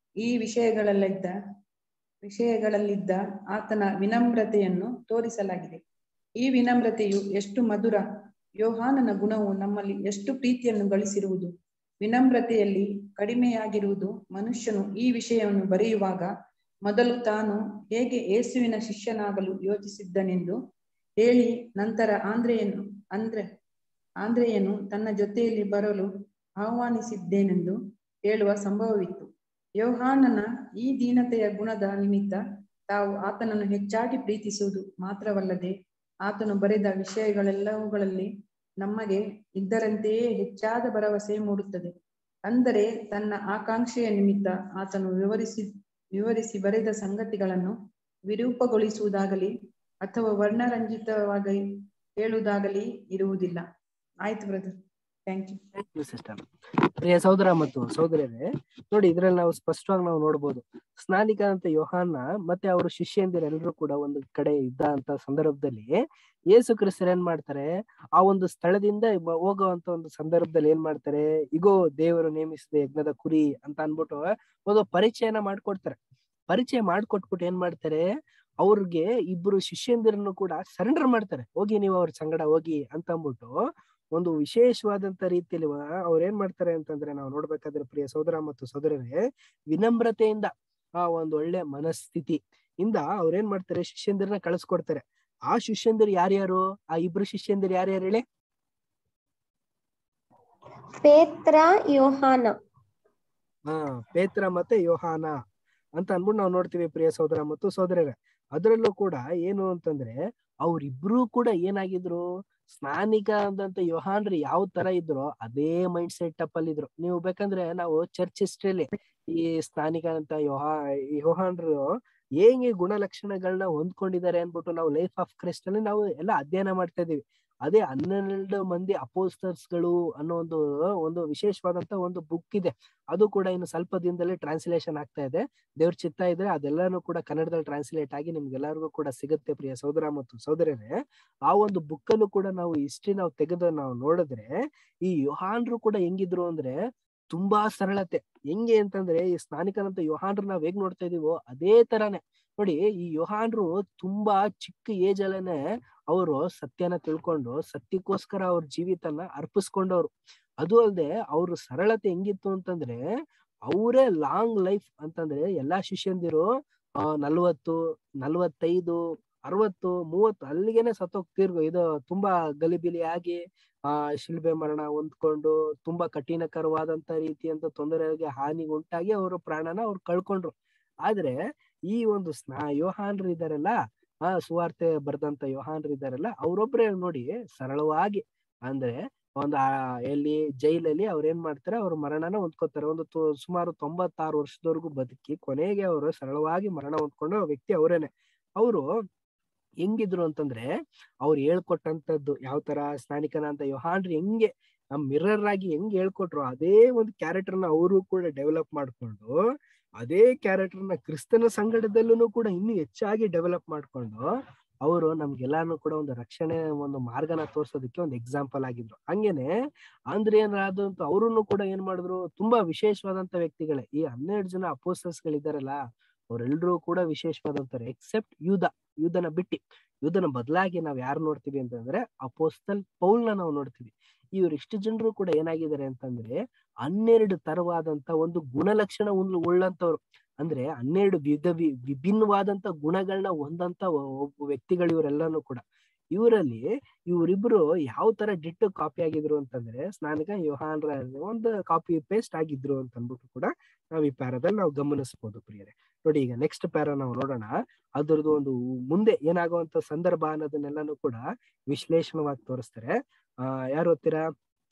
ಈ ವಿಷಯಗಳಲ್ಲಿದ್ದ ವಿಷಯಗಳಲ್ಲಿದ್ದ ಆತನ ವಿನಮ್ರತೆಯನ್ನು ತೋರಿಸಲಾಗಿದೆ ಈ ವಿನಮ್ರತೆಯು ಎಷ್ಟು ಮಧುರ ಯೋಹಾನನ ಗುಣವು ನಮ್ಮಲ್ಲಿ ಎಷ್ಟು ಪ್ರೀತಿಯನ್ನು ಗಳಿಸಿರುವುದು ವಿನಮ್ರತೆಯಲ್ಲಿ ಕಡಿಮೆಯಾಗಿರುವುದು ಮನುಷ್ಯನು ಈ ವಿಷಯವನ್ನು ಬರೆಯುವಾಗ ಮೊದಲು ತಾನು ಹೇಗೆ ಯೇಸುವಿನ ಶಿಷ್ಯನಾಗಲು ಯೋಚಿಸಿದ್ದನೆಂದು ಹೇಳಿ ನಂತರ ಆಂದ್ರೆಯನ್ನು ಅಂದ್ರೆ ಆಂದ್ರೆಯನು ತನ್ನ ಜೊತೆಯಲ್ಲಿ ಬರಲು ಆಹ್ವಾನಿಸಿದ್ದೇನೆಂದು ಹೇಳುವ ಸಂಭವವಿತ್ತು ಯೋಹಾನನ ಈ ದೀನತೆಯ ಗುಣದ ನಿಮಿತ್ತ ತಾವು ಆತನನ್ನು ಹೆಚ್ಚಾಗಿ ಪ್ರೀತಿಸುವುದು ಮಾತ್ರವಲ್ಲದೆ ಆತನು ಬರೆದ ವಿಷಯಗಳೆಲ್ಲವುಗಳಲ್ಲಿ ನಮಗೆ ಇದ್ದರಂತೆಯೇ ಹೆಚ್ಚಾದ ಭರವಸೆ ಮೂಡುತ್ತದೆ ಅಂದರೆ ತನ್ನ ಆಕಾಂಕ್ಷೆಯ ನಿಮಿತ್ತ ಆತನು ವಿವರಿಸಿ ವಿವರಿಸಿ ಬರೆದ ಸಂಗತಿಗಳನ್ನು ವಿರೂಪಗೊಳಿಸುವುದಾಗಲಿ ಅಥವಾ ವರ್ಣರಂಜಿತವಾಗಿ ಹೇಳುವುದಾಗಲಿ ಇರುವುದಿಲ್ಲ ಆಯ್ತು ಬ್ರದರ್ ಥ್ಯಾಂಕ್ ಯು ಸಿಸ್ಟರ್ ಪ್ರಿಯ ಸಹೋದರ ಮತ್ತು ಸಹೋದರರೇ ನೋಡಿ ಇದ್ರಲ್ಲಿ ನಾವು ಸ್ಪಷ್ಟವಾಗಿ ನಾವು ನೋಡ್ಬೋದು ಸ್ನಾನಿಕ ಅಂತ ಯೋಹಾನ ಮತ್ತೆ ಅವರು ಶಿಷ್ಯಂದಿರೆಲ್ಲರೂ ಕೂಡ ಒಂದು ಕಡೆ ಇದ್ದ ಅಂತ ಸಂದರ್ಭದಲ್ಲಿ ಯೇಸು ಕ್ರಿಸ್ತರು ಏನ್ ಮಾಡ್ತಾರೆ ಆ ಒಂದು ಸ್ಥಳದಿಂದ ಬ- ಹೋಗುವಂತ ಒಂದು ಸಂದರ್ಭದಲ್ಲಿ ಏನ್ ಮಾಡ್ತಾರೆ ಇಗೋ ದೇವರು ನೇಮಿಸಿದ ಯಜ್ಞದ ಕುರಿ ಅಂತ ಅನ್ಬಿಟ್ಟು ಒಂದು ಪರಿಚಯನ ಮಾಡ್ಕೊಡ್ತಾರೆ ಪರಿಚಯ ಮಾಡ್ಕೊಟ್ಬಿಟ್ಟು ಏನ್ ಮಾಡ್ತಾರೆ ಅವ್ರಿಗೆ ಇಬ್ರು ಶಿಷ್ಯಂದಿರನ್ನು ಕೂಡ ಸರೆಂಡರ್ ಮಾಡ್ತಾರೆ ಹೋಗಿ ನೀವು ಅವ್ರ ಸಂಗಡ ಹೋಗಿ ಅಂತ ಅಂದ್ಬಿಟ್ಟು ಒಂದು ವಿಶೇಷವಾದಂತ ರೀತಿಯಲ್ಲಿ ವ- ಅವ್ರು ಏನ್ ಮಾಡ್ತಾರೆ ಅಂತಂದ್ರೆ ನಾವು ನೋಡ್ಬೇಕಾದ್ರೆ ಪ್ರಿಯ ಸಹೋದರ ಮತ್ತು ಸಹೋದರರೇ ವಿನಮ್ರತೆಯಿಂದ ಆ ಒಂದು ಒಳ್ಳೆ ಮನಸ್ಥಿತಿ ಇಂದ ಅವ್ರ ಏನ್ ಮಾಡ್ತಾರೆ ಶಿಷ್ಯಂದಿರನ್ನ ಕಳಿಸ್ಕೊಡ್ತಾರೆ ಆ ಶಿಷ್ಯಂದಿರು ಯಾರ್ಯಾರು ಆ ಇಬ್ರು ಶಿಷ್ಯಂದಿರು ಯಾರ್ಯಾರು ಹೇಳಿ ಪೇತ್ರ ಯೋಹಾನ ಹಾ ಪೇತ್ರ ಮತ್ತೆ ಯೋಹಾನ ಅಂತ ಅನ್ಬಿಟ್ಟು ನಾವು ನೋಡ್ತೀವಿ ಪ್ರಿಯ ಸಹೋದರ ಮತ್ತು ಸಹೋದರರೇ ಅದರಲ್ಲೂ ಕೂಡ ಏನು ಅಂತಂದ್ರೆ ಅವ್ರಿಬ್ರು ಕೂಡ ಏನಾಗಿದ್ರು ಸ್ನಾನಿಕ ಅಂದಂತ ಯೋಹಾನ್ರಿ ಯಾವ ತರ ಇದ್ರು ಅದೇ ಮೈಂಡ್ ಸೆಟ್ ಅಪ್ ಅಲ್ಲಿ ಇದ್ರು ನೀವು ಬೇಕಂದ್ರೆ ನಾವು ಚರ್ಚ್ ಹಿಸ್ಟ್ರಿಯಲ್ಲಿ ಈ ಸ್ನಾನಿಕ ಅಂತ ಯೋಹಾ ಯೋಹಾನ್ರು ಹೇಗೆ ಗುಣಲಕ್ಷಣಗಳನ್ನ ಹೊಂದ್ಕೊಂಡಿದ್ದಾರೆ ಅನ್ಬಿಟ್ಟು ನಾವು ಲೈಫ್ ಆಫ್ ಕ್ರೈಸ್ಟ್ ಅಲ್ಲಿ ನಾವು ಎಲ್ಲ ಅಧ್ಯಯನ ಮಾಡ್ತಾ ಇದೀವಿ ಅದೇ ಹನ್ನೆರಡು ಮಂದಿ ಅಪೋಸ್ಟರ್ಸ್ ಗಳು ಅನ್ನೋ ಒಂದು ಒಂದು ವಿಶೇಷವಾದಂತ ಒಂದು ಬುಕ್ ಇದೆ ಅದು ಕೂಡ ಇನ್ನು ಸ್ವಲ್ಪ ದಿನದಲ್ಲಿ ಟ್ರಾನ್ಸ್ಲೇಷನ್ ಆಗ್ತಾ ಇದೆ ದೇವ್ರ ಚಿತ್ತ ಇದ್ರೆ ಅದೆಲ್ಲಾನು ಕೂಡ ಕನ್ನಡದಲ್ಲಿ ಟ್ರಾನ್ಸ್ಲೇಟ್ ಆಗಿ ನಿಮ್ಗೆಲ್ಲರಿಗೂ ಕೂಡ ಸಿಗುತ್ತೆ ಪ್ರಿಯ ಸಹೋದರ ಮತ್ತು ಸಹೋದರರೇ ಆ ಒಂದು ಬುಕ್ ಅನ್ನು ಕೂಡ ನಾವು ಹಿಸ್ಟ್ರಿ ನಾವು ತೆಗೆದು ನಾವು ನೋಡಿದ್ರೆ ಈ ಯೋಹಾನ್ರು ಕೂಡ ಹೆಂಗಿದ್ರು ಅಂದ್ರೆ ತುಂಬಾ ಸರಳತೆ ಹೆಂಗೆ ಅಂತಂದ್ರೆ ಈ ಸ್ನಾನಿಕನಂತ ಯೋಹಾನ್ರು ನಾವ್ ಹೇಗ್ ನೋಡ್ತಾ ಇದೀವೋ ಅದೇ ತರಾನೇ ನೋಡಿ ಈ ಯೋಹಾನ್ರು ತುಂಬಾ ಚಿಕ್ಕ ಏಜ್ ಅಲ್ಲೇನೆ ಅವರು ಸತ್ಯನ ತಿಳ್ಕೊಂಡು ಸತ್ಯಕ್ಕೋಸ್ಕರ ಅವ್ರ ಜೀವಿತನ ಅರ್ಪಿಸ್ಕೊಂಡವ್ರು ಅದು ಅಲ್ಲದೆ ಅವ್ರ ಸರಳತೆ ಹೆಂಗಿತ್ತು ಅಂತಂದ್ರೆ ಅವರೇ ಲಾಂಗ್ ಲೈಫ್ ಅಂತಂದ್ರೆ ಎಲ್ಲಾ ಶಿಷ್ಯಂದಿರು ಆ ನಲ್ವತ್ತು ನಲ್ವತ್ತೈದು ಅರವತ್ತು ಮೂವತ್ತು ಅಲ್ಲಿಗೆನೆ ಸತ್ತೋಗ್ತಿರ್ಗು ಇದು ತುಂಬಾ ಗಲಿಬಿಲಿ ಆಗಿ ಆ ಶಿಲ್ಬೆ ಮರಣ ಹೊಂದ್ಕೊಂಡು ತುಂಬಾ ಕಠಿಣಕರವಾದಂತ ರೀತಿಯಂತ ತೊಂದರೆಗೆ ಹಾನಿ ಉಂಟಾಗಿ ಅವರು ಪ್ರಾಣನ ಅವ್ರು ಕಳ್ಕೊಂಡ್ರು ಆದ್ರೆ ಈ ಒಂದು ಸ್ನಾ ಯೋಹಾನ್ರು ಇದಾರಲ್ಲ ಆ ಸುವಾರ್ತೆ ಬರ್ದಂತ ಯೋಹಾನ್ರು ಇದಾರಲ್ಲ ಅವ್ರೊಬ್ರೆ ನೋಡಿ ಸರಳವಾಗಿ ಅಂದ್ರೆ ಒಂದು ಆ ಎಲ್ಲಿ ಜೈಲಲ್ಲಿ ಅವ್ರ ಏನ್ ಮಾಡ್ತಾರೆ ಅವ್ರ ಮರಣನ ಹೊಂದ್ಕೋತಾರೆ ಒಂದು ತೊ- ಸುಮಾರು ತೊಂಬತ್ತಾರು ವರ್ಷದವರೆಗೂ ಬದುಕಿ ಕೊನೆಗೆ ಅವರು ಸರಳವಾಗಿ ಮರಣ ಹೊಂದ್ಕೊಂಡು ವ್ಯಕ್ತಿ ಅವರೇನೆ ಅವರು ಹೆಂಗಿದ್ರು ಅಂತಂದ್ರೆ ಅವ್ರು ಹೇಳ್ಕೊಟ್ಟಂತದ್ದು ಯಾವ ತರ ಸ್ನಾನಿಕನ ಅಂತ ಯೋಹಾನ್ರಿ ಹೆಂಗೆ ಮಿರರ್ ಆಗಿ ಹೆಂಗ್ ಹೇಳ್ಕೊಟ್ರು ಅದೇ ಒಂದು ಕ್ಯಾರೆಕ್ಟರ್ನ ಅವರು ಕೂಡ ಡೆವಲಪ್ ಮಾಡ್ಕೊಂಡು ಅದೇ ಕ್ಯಾರೆಕ್ಟರ್ನ ಕ್ರಿಸ್ತನ ಸಂಗಡದಲ್ಲೂ ಕೂಡ ಇನ್ನೂ ಹೆಚ್ಚಾಗಿ ಡೆವಲಪ್ ಮಾಡ್ಕೊಂಡು ಅವರು ನಮ್ಗೆಲ್ಲಾನು ಕೂಡ ಒಂದು ರಕ್ಷಣೆ ಒಂದು ಮಾರ್ಗನ ತೋರ್ಸೋದಕ್ಕೆ ಒಂದು ಎಕ್ಸಾಂಪಲ್ ಆಗಿದ್ರು ಹಂಗೇನೆ ಆಂದ್ರಿಯನ್ರಾದಂತ ಅವರನ್ನು ಕೂಡ ಏನ್ ಮಾಡಿದ್ರು ತುಂಬಾ ವಿಶೇಷವಾದಂತ ವ್ಯಕ್ತಿಗಳೇ ಈ ಹನ್ನೆರಡು ಜನ ಅಪೋಸ್ಟರ್ಸ್ ಗಳಿದಾರಲ್ಲ ಅವರೆಲ್ಲರೂ ಕೂಡ ವಿಶೇಷವಾದಂತಾರೆ ಎಕ್ಸೆಪ್ಟ್ ಯೂದ ಯೂದನ ಬಿಟ್ಟಿ ಯೂದನ ಬದಲಾಗಿ ನಾವ್ ಯಾರು ನೋಡ್ತೀವಿ ಅಂತಂದ್ರೆ ಅಪೋಸ್ತಲ್ ಪೌಲ್ನ ನಾವು ನೋಡ್ತೀವಿ ಇವ್ರು ಇಷ್ಟು ಜನರು ಕೂಡ ಏನಾಗಿದ್ದಾರೆ ಅಂತಂದ್ರೆ ಹನ್ನೆರಡು ತರವಾದಂತ ಒಂದು ಗುಣಲಕ್ಷಣ ಉಳ್ಳ- ಉಳ್ಳಂತವ್ರು ಅಂದ್ರೆ ಹನ್ನೆರಡು ವಿಧ ವಿ- ವಿಭಿನ್ನವಾದಂತ ಗುಣಗಳನ್ನ ಹೊಂದಂತ ಒ- ಒಬ್ಬ ವ್ಯಕ್ತಿಗಳು ಇವರೆಲ್ಲಾನು ಕೂಡ ಇವರಲ್ಲಿ ಇವರಿಬ್ರು ಯಾವ ತರ ಡಿಟ್ಟು ಕಾಪಿ ಆಗಿದ್ರು ಅಂತಂದ್ರೆ ಸ್ನಾನಿಕ ಯೋಹಾನ್ರ ಒಂದು ಕಾಪಿ ಪೇಸ್ಟ್ ಆಗಿದ್ರು ಅಂತ ಅಂದ್ಬಿಟ್ಟು ಕೂಡ ನಾವ್ ಈ ಪ್ಯಾರದಲ್ಲಿ ನಾವು ಗಮನಿಸಬಹುದು ಪ್ರಿಯರೇ ನೋಡಿ ಈಗ ನೆಕ್ಸ್ಟ್ ಪ್ಯಾರ ನಾವು ನೋಡೋಣ ಅದ್ರದ್ದು ಒಂದು ಮುಂದೆ ಏನಾಗುವಂತ ಸಂದರ್ಭ ಅನ್ನೋದನ್ನೆಲ್ಲಾನು ಕೂಡ ವಿಶ್ಲೇಷಣವಾಗಿ ತೋರಿಸ್ತಾರೆ ಆ ಯಾರು ಓದ್ತೀರಾ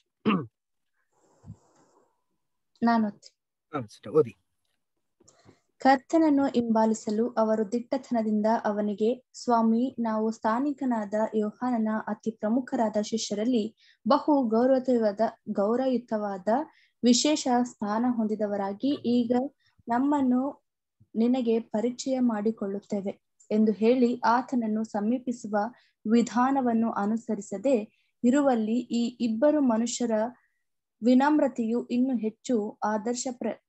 ನಾನು ಹಾ, sister, ಓದಿ ಕರ್ತನನ್ನು ಹಿಂಬಾಲಿಸಲು ಅವರು ದಿಟ್ಟತನದಿಂದ ಅವನಿಗೆ ಸ್ವಾಮಿ ನಾವು ಸ್ಥಾನಿಕನಾದ ಯೋಹಾನನ ಅತಿ ಪ್ರಮುಖರಾದ ಶಿಷ್ಯರಲ್ಲಿ ಬಹು ಗೌರವಯುತವಾದ ಗೌರವಯುತವಾದ ವಿಶೇಷ ಸ್ಥಾನ ಹೊಂದಿದವರಾಗಿ ಈಗ ನಮ್ಮನ್ನು ನಿನಗೆ ಪರಿಚಯ ಮಾಡಿಕೊಳ್ಳುತ್ತೇವೆ ಎಂದು ಹೇಳಿ ಆತನನ್ನು ಸಮೀಪಿಸುವ ವಿಧಾನವನ್ನು ಅನುಸರಿಸದೆ ಇರುವಲ್ಲಿ ಈ ಇಬ್ಬರು ಮನುಷ್ಯರ ವಿನಮ್ರತೆಯು ಇನ್ನು ಹೆಚ್ಚು ಆದರ್ಶ ಪ್ರ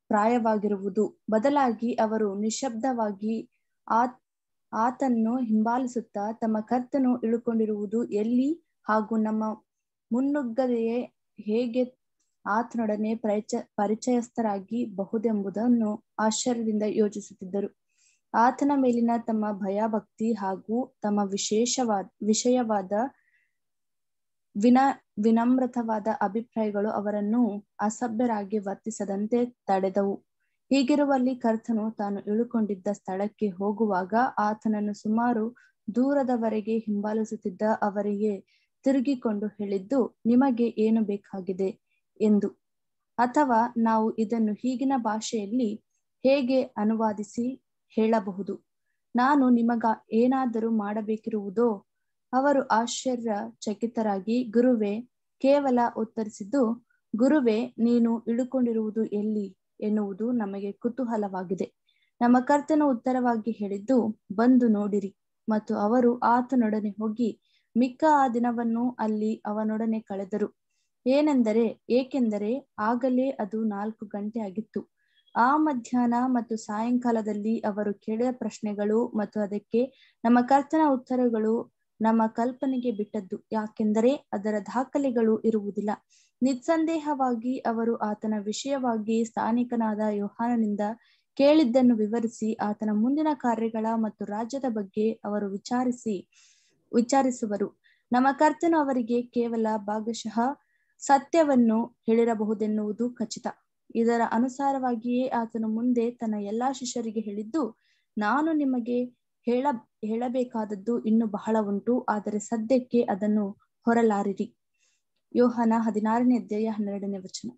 ಪ್ರಾಯವಾಗಿರುವುದು ಬದಲಾಗಿ ಅವರು ನಿಶಬ್ದವಾಗಿ ಆತ್ ಆತನ್ನು ಹಿಂಬಾಲಿಸುತ್ತಾ ತಮ್ಮ ಕರ್ತನು ಇಳುಕೊಂಡಿರುವುದು ಎಲ್ಲಿ ಹಾಗೂ ನಮ್ಮ ಮುನ್ನುಗ್ಗದೆಯೇ ಹೇಗೆ ಆತನೊಡನೆ ಪರಿಚ ಪರಿಚಯಸ್ಥರಾಗಿ ಬಹುದೆಂಬುದನ್ನು ಆಶ್ಚರ್ಯದಿಂದ ಯೋಚಿಸುತ್ತಿದ್ದರು ಆತನ ಮೇಲಿನ ತಮ್ಮ ಭಯಭಕ್ತಿ ಹಾಗೂ ತಮ್ಮ ವಿಶೇಷವಾದ ವಿಷಯವಾದ ವಿನ ವಿನಮ್ರತವಾದ ಅಭಿಪ್ರಾಯಗಳು ಅವರನ್ನು ಅಸಭ್ಯರಾಗಿ ವರ್ತಿಸದಂತೆ ತಡೆದವು ಹೀಗಿರುವಲ್ಲಿ ಕರ್ತನು ತಾನು ಇಳುಕೊಂಡಿದ್ದ ಸ್ಥಳಕ್ಕೆ ಹೋಗುವಾಗ ಆತನನ್ನು ಸುಮಾರು ದೂರದವರೆಗೆ ಹಿಂಬಾಲಿಸುತ್ತಿದ್ದ ಅವರಿಗೆ ತಿರುಗಿಕೊಂಡು ಹೇಳಿದ್ದು ನಿಮಗೆ ಏನು ಬೇಕಾಗಿದೆ ಎಂದು ಅಥವಾ ನಾವು ಇದನ್ನು ಈಗಿನ ಭಾಷೆಯಲ್ಲಿ ಹೇಗೆ ಅನುವಾದಿಸಿ ಹೇಳಬಹುದು ನಾನು ನಿಮಗ ಏನಾದರೂ ಮಾಡಬೇಕಿರುವುದೋ ಅವರು ಆಶ್ಚರ್ಯ ಚಕಿತರಾಗಿ ಗುರುವೇ ಕೇವಲ ಉತ್ತರಿಸಿದ್ದು ಗುರುವೇ ನೀನು ಇಳುಕೊಂಡಿರುವುದು ಎಲ್ಲಿ ಎನ್ನುವುದು ನಮಗೆ ಕುತೂಹಲವಾಗಿದೆ ನಮ್ಮ ಕರ್ತನು ಉತ್ತರವಾಗಿ ಹೇಳಿದ್ದು ಬಂದು ನೋಡಿರಿ ಮತ್ತು ಅವರು ಆತನೊಡನೆ ಹೋಗಿ ಮಿಕ್ಕ ಆ ದಿನವನ್ನು ಅಲ್ಲಿ ಅವನೊಡನೆ ಕಳೆದರು ಏನೆಂದರೆ ಏಕೆಂದರೆ ಆಗಲೇ ಅದು ನಾಲ್ಕು ಗಂಟೆ ಆಗಿತ್ತು ಆ ಮಧ್ಯಾಹ್ನ ಮತ್ತು ಸಾಯಂಕಾಲದಲ್ಲಿ ಅವರು ಕೇಳಿದ ಪ್ರಶ್ನೆಗಳು ಮತ್ತು ಅದಕ್ಕೆ ನಮ್ಮ ಕರ್ತನ ಉತ್ತರಗಳು ನಮ್ಮ ಕಲ್ಪನೆಗೆ ಬಿಟ್ಟದ್ದು ಯಾಕೆಂದರೆ ಅದರ ದಾಖಲೆಗಳು ಇರುವುದಿಲ್ಲ ನಿಸ್ಸಂದೇಹವಾಗಿ ಅವರು ಆತನ ವಿಷಯವಾಗಿ ಸ್ಥಾನಿಕನಾದ ಯೋಹಾನನಿಂದ ಕೇಳಿದ್ದನ್ನು ವಿವರಿಸಿ ಆತನ ಮುಂದಿನ ಕಾರ್ಯಗಳ ಮತ್ತು ರಾಜ್ಯದ ಬಗ್ಗೆ ಅವರು ವಿಚಾರಿಸಿ ವಿಚಾರಿಸುವರು ನಮ್ಮ ಕರ್ತನು ಅವರಿಗೆ ಕೇವಲ ಭಾಗಶಃ ಸತ್ಯವನ್ನು ಹೇಳಿರಬಹುದೆನ್ನುವುದು ಖಚಿತ ಇದರ ಅನುಸಾರವಾಗಿಯೇ ಆತನು ಮುಂದೆ ತನ್ನ ಎಲ್ಲಾ ಶಿಷ್ಯರಿಗೆ ಹೇಳಿದ್ದು ನಾನು ನಿಮಗೆ ಹೇಳ ಹೇಳಬೇಕಾದದ್ದು ಇನ್ನು ಬಹಳ ಉಂಟು ಆದರೆ ಸದ್ಯಕ್ಕೆ ಅದನ್ನು ಹೊರಲಾರಿರಿ ಯೋಹನ ಹದಿನಾರನೇ ಅಧ್ಯಾಯ ಹನ್ನೆರಡನೇ ವಚನ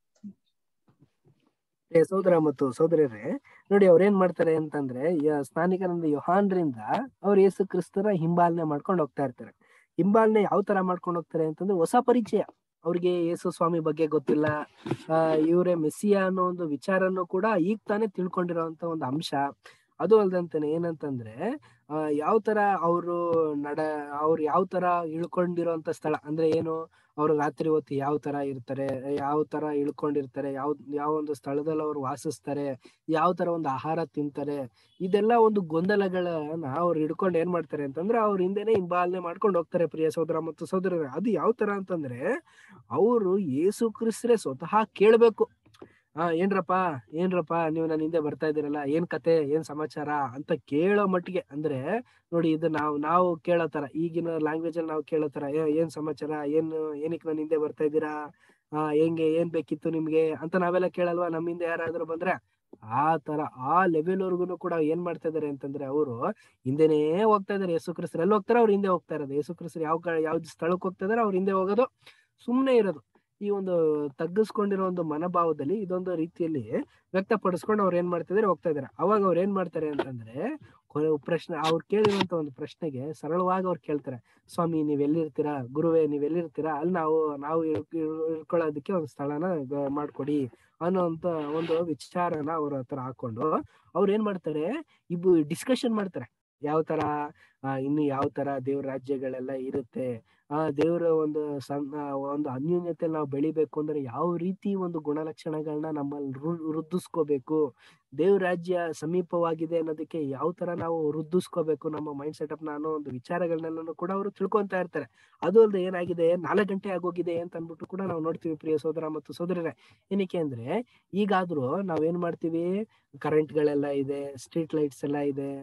ಏ ಸಹೋದರ ಮತ್ತು ಸಹೋದರರೇ ನೋಡಿ ಅವ್ರ ಏನ್ ಮಾಡ್ತಾರೆ ಅಂತಂದ್ರೆ ಯ- ಸ್ನಾನಿಕನಂದ ಯೋಹಾನ್ರಿಂದ ಅವ್ರು ಯೇಸು ಕ್ರಿಸ್ತರ ಹಿಂಬಾಲನೆ ಮಾಡ್ಕೊಂಡು ಹೋಗ್ತಾ ಇರ್ತಾರೆ ಹಿಂಬಾಲನೆ ಯಾವ ತರ ಮಾಡ್ಕೊಂಡು ಹೋಗ್ತಾರೆ ಅಂತಂದ್ರೆ ಹೊಸ ಪರಿಚಯ ಅವ್ರಿಗೆ ಯೇಸು ಸ್ವಾಮಿ ಬಗ್ಗೆ ಗೊತ್ತಿಲ್ಲ ಆ ಇವರೇ ಮೆಸ್ಸಿಯ ಅನ್ನೋ ಒಂದು ವಿಚಾರನು ಕೂಡ ಈಗ ತಾನೇ ತಿಳ್ಕೊಂಡಿರೋಂತ ಒಂದು ಅಂಶ ಅದು ಅಲ್ದಂತಾನೆ ಏನಂತಂದ್ರೆ ಆ ಯಾವ ತರ ಅವರು ನಡ ಅವ್ರು ಯಾವ ತರ ಇಳ್ಕೊಂಡಿರೋಂತ ಸ್ಥಳ ಅಂದ್ರೆ ಏನು ಅವ್ರು ರಾತ್ರಿ ಹೊತ್ತು ಯಾವ ತರ ಇರ್ತಾರೆ ಯಾವ ತರ ಇಳ್ಕೊಂಡಿರ್ತಾರೆ ಯಾವ ಯಾವ ಒಂದು ಸ್ಥಳದಲ್ಲಿ ಅವ್ರು ವಾಸಿಸ್ತಾರೆ ಯಾವ ತರ ಒಂದು ಆಹಾರ ತಿಂತಾರೆ ಇದೆಲ್ಲ ಒಂದು ಗೊಂದಲಗಳನ್ನ ಅವ್ರು ಹಿಡ್ಕೊಂಡು ಏನ್ ಮಾಡ್ತಾರೆ ಅಂತಂದ್ರೆ ಅವ್ರ ಹಿಂದೆನೆ ಹಿಂಬಾಲನೆ ಮಾಡ್ಕೊಂಡು ಹೋಗ್ತಾರೆ ಪ್ರಿಯ ಸಹೋದರ ಮತ್ತು ಸಹೋದರರೇ ಅದು ಯಾವ ತರ ಅಂತಂದ್ರೆ ಅವರು ಯೇಸು ಕ್ರಿಸ್ತರೇ ಸ್ವತಃ ಕೇಳ್ಬೇಕು ಆ ಏನ್ರಪ್ಪ ಏನ್ರಪ್ಪ ನೀವು ನನ್ನ ಹಿಂದೆ ಬರ್ತಾ ಇದ್ದೀರಲ್ಲ ಏನ್ ಕತೆ ಏನ್ ಸಮಾಚಾರ ಅಂತ ಕೇಳೋ ಮಟ್ಟಿಗೆ ಅಂದ್ರೆ ನೋಡಿ ಇದು ನಾವು ನಾವು ಕೇಳೋ ತರ ಈಗಿನ ಲ್ಯಾಂಗ್ವೇಜ್ ಅಲ್ಲಿ ನಾವು ಕೇಳೋ ತರ "ಏ, ಏನ್ ಸಮಾಚಾರ ಏನ್ ಏನಕ್ಕೆ ನನ್ನ ಹಿಂದೆ ಬರ್ತಾ ಇದ್ದೀರಾ ಆ ಹೆಂಗೆ ಏನ್ ಬೇಕಿತ್ತು ನಿಮ್ಗೆ ಅಂತ ನಾವೆಲ್ಲ ಕೇಳಲ್ವಾ ನಮ್ಮ ಹಿಂದೆ ಯಾರಾದ್ರೂ ಬಂದ್ರೆ ಆ ತರ ಆ ಲೆವೆಲ್ ವರ್ಗುನು ಕೂಡ ಏನ್ ಮಾಡ್ತಾ ಇದಾರೆ ಅಂತಂದ್ರೆ ಅವರು ಹಿಂದೆನೇ ಹೋಗ್ತಾ ಇದಾರೆ ಯೇಸು ಕ್ರಿಸ್ತರು ಎಲ್ಲಿ ಹೋಗ್ತಾರೆ ಅವ್ರು ಹಿಂದೆ ಹೋಗ್ತಾ ಇರೋದು ಯೇಸು ಕ್ರಿಸ್ತರು ಯಾವ ಕ- ಯಾವ ಸ್ಥಳಕ್ಕೆ ಹೋಗ್ತಾ ಇದಾರೆ ಅವ್ರ ಹಿಂದೆ ಹೋಗೋದು ಸುಮ್ನೆ ಇರೋದು ಈ ಒಂದು ತಗ್ಗಿಸ್ಕೊಂಡಿರೋ ಒಂದು ಮನೋಭಾವದಲ್ಲಿ ಇದೊಂದು ರೀತಿಯಲ್ಲಿ ವ್ಯಕ್ತಪಡಿಸ್ಕೊಂಡು ಅವ್ರು ಏನ್ ಮಾಡ್ತಿದಾರೆ ಹೋಗ್ತಾ ಇದಾರೆ ಅವಾಗ ಅವ್ರು ಏನ್ ಮಾಡ್ತಾರೆ ಅಂತಂದ್ರೆ ಕೊನೆ- ಪ್ರಶ್ನೆ ಅವ್ರು ಕೇಳಿರುವಂತ ಒಂದು ಪ್ರಶ್ನೆಗೆ ಸರಳವಾಗಿ ಅವ್ರು ಕೇಳ್ತಾರೆ ಸ್ವಾಮಿ ನೀವ್ ಎಲ್ಲಿರ್ತೀರಾ ಗುರುವೇ ನೀವ್ ಎಲ್ಲಿರ್ತೀರಾ ಅಲ್ಲಿ ನಾವು ನಾವು ಇಳ್- ಇಳ್- ಇಳ್ಕೊಳ್ಳೋದಕ್ಕೆ ಒಂದು ಸ್ಥಳನ ಗ- ಮಾಡ್ಕೊಡಿ ಅನ್ನೋಂತ ಒಂದು ವಿಚಾರನ ಅವ್ರ ಹತ್ರ ಹಾಕೊಂಡು ಅವ್ರು ಏನ್ ಮಾಡ್ತಾರೆ ಇಬ್ಬರು ಡಿಸ್ಕಷನ್ ಮಾಡ್ತಾರೆ ಯಾವ ತರ ಆ, ಇನ್ನು ಯಾವ ತರ ದೇವ್ರ ರಾಜ್ಯಗಳೆಲ್ಲ ಇರುತ್ತೆ ಆ ದೇವರ ಒಂದು ಸಣ್ಣ ಒಂದು ಅನ್ಯೂನ್ಯತೆ ನಾವು ಬೆಳಿಬೇಕು ಅಂದ್ರೆ ಯಾವ ರೀತಿ ಒಂದು ಗುಣಲಕ್ಷಣಗಳನ್ನ ನಮ್ಮಲ್ಲಿ ವೃ- ವೃದ್ಧಿಸ್ಕೋಬೇಕು ದೇವ್ರ ರಾಜ್ಯ ಸಮೀಪವಾಗಿದೆ ಅನ್ನೋದಕ್ಕೆ ಯಾವ ತರ ನಾವು ವೃದ್ಧಿಸ್ಕೋಬೇಕು ನಮ್ಮ ಮೈಂಡ್ ಸೆಟಪ್ ನ ಅನ್ನೋ ಒಂದು ವಿಚಾರಗಳನ್ನೆಲ್ಲ ಕೂಡ ಅವರು ತಿಳ್ಕೊಂತಾ ಇರ್ತಾರೆ ಅದು ಅಲ್ಲದೆ ಏನಾಗಿದೆ ನಾಲ್ಕು ಗಂಟೆ ಆಗೋಗಿದೆ ಅಂತ ಅನ್ಬಿಟ್ಟು ಕೂಡ ನಾವು ನೋಡ್ತೀವಿ ಪ್ರಿಯ ಸೋದರ ಮತ್ತು ಸೋದರರೇ ಏನಕ್ಕೆ ಅಂದ್ರೆ ಈಗಾದ್ರೂ ನಾವೇನ್ ಮಾಡ್ತೀವಿ ಕರೆಂಟ್ ಗಳೆಲ್ಲ ಇದೆ ಸ್ಟ್ರೀಟ್ ಲೈಟ್ಸ್ ಎಲ್ಲ ಇದೆ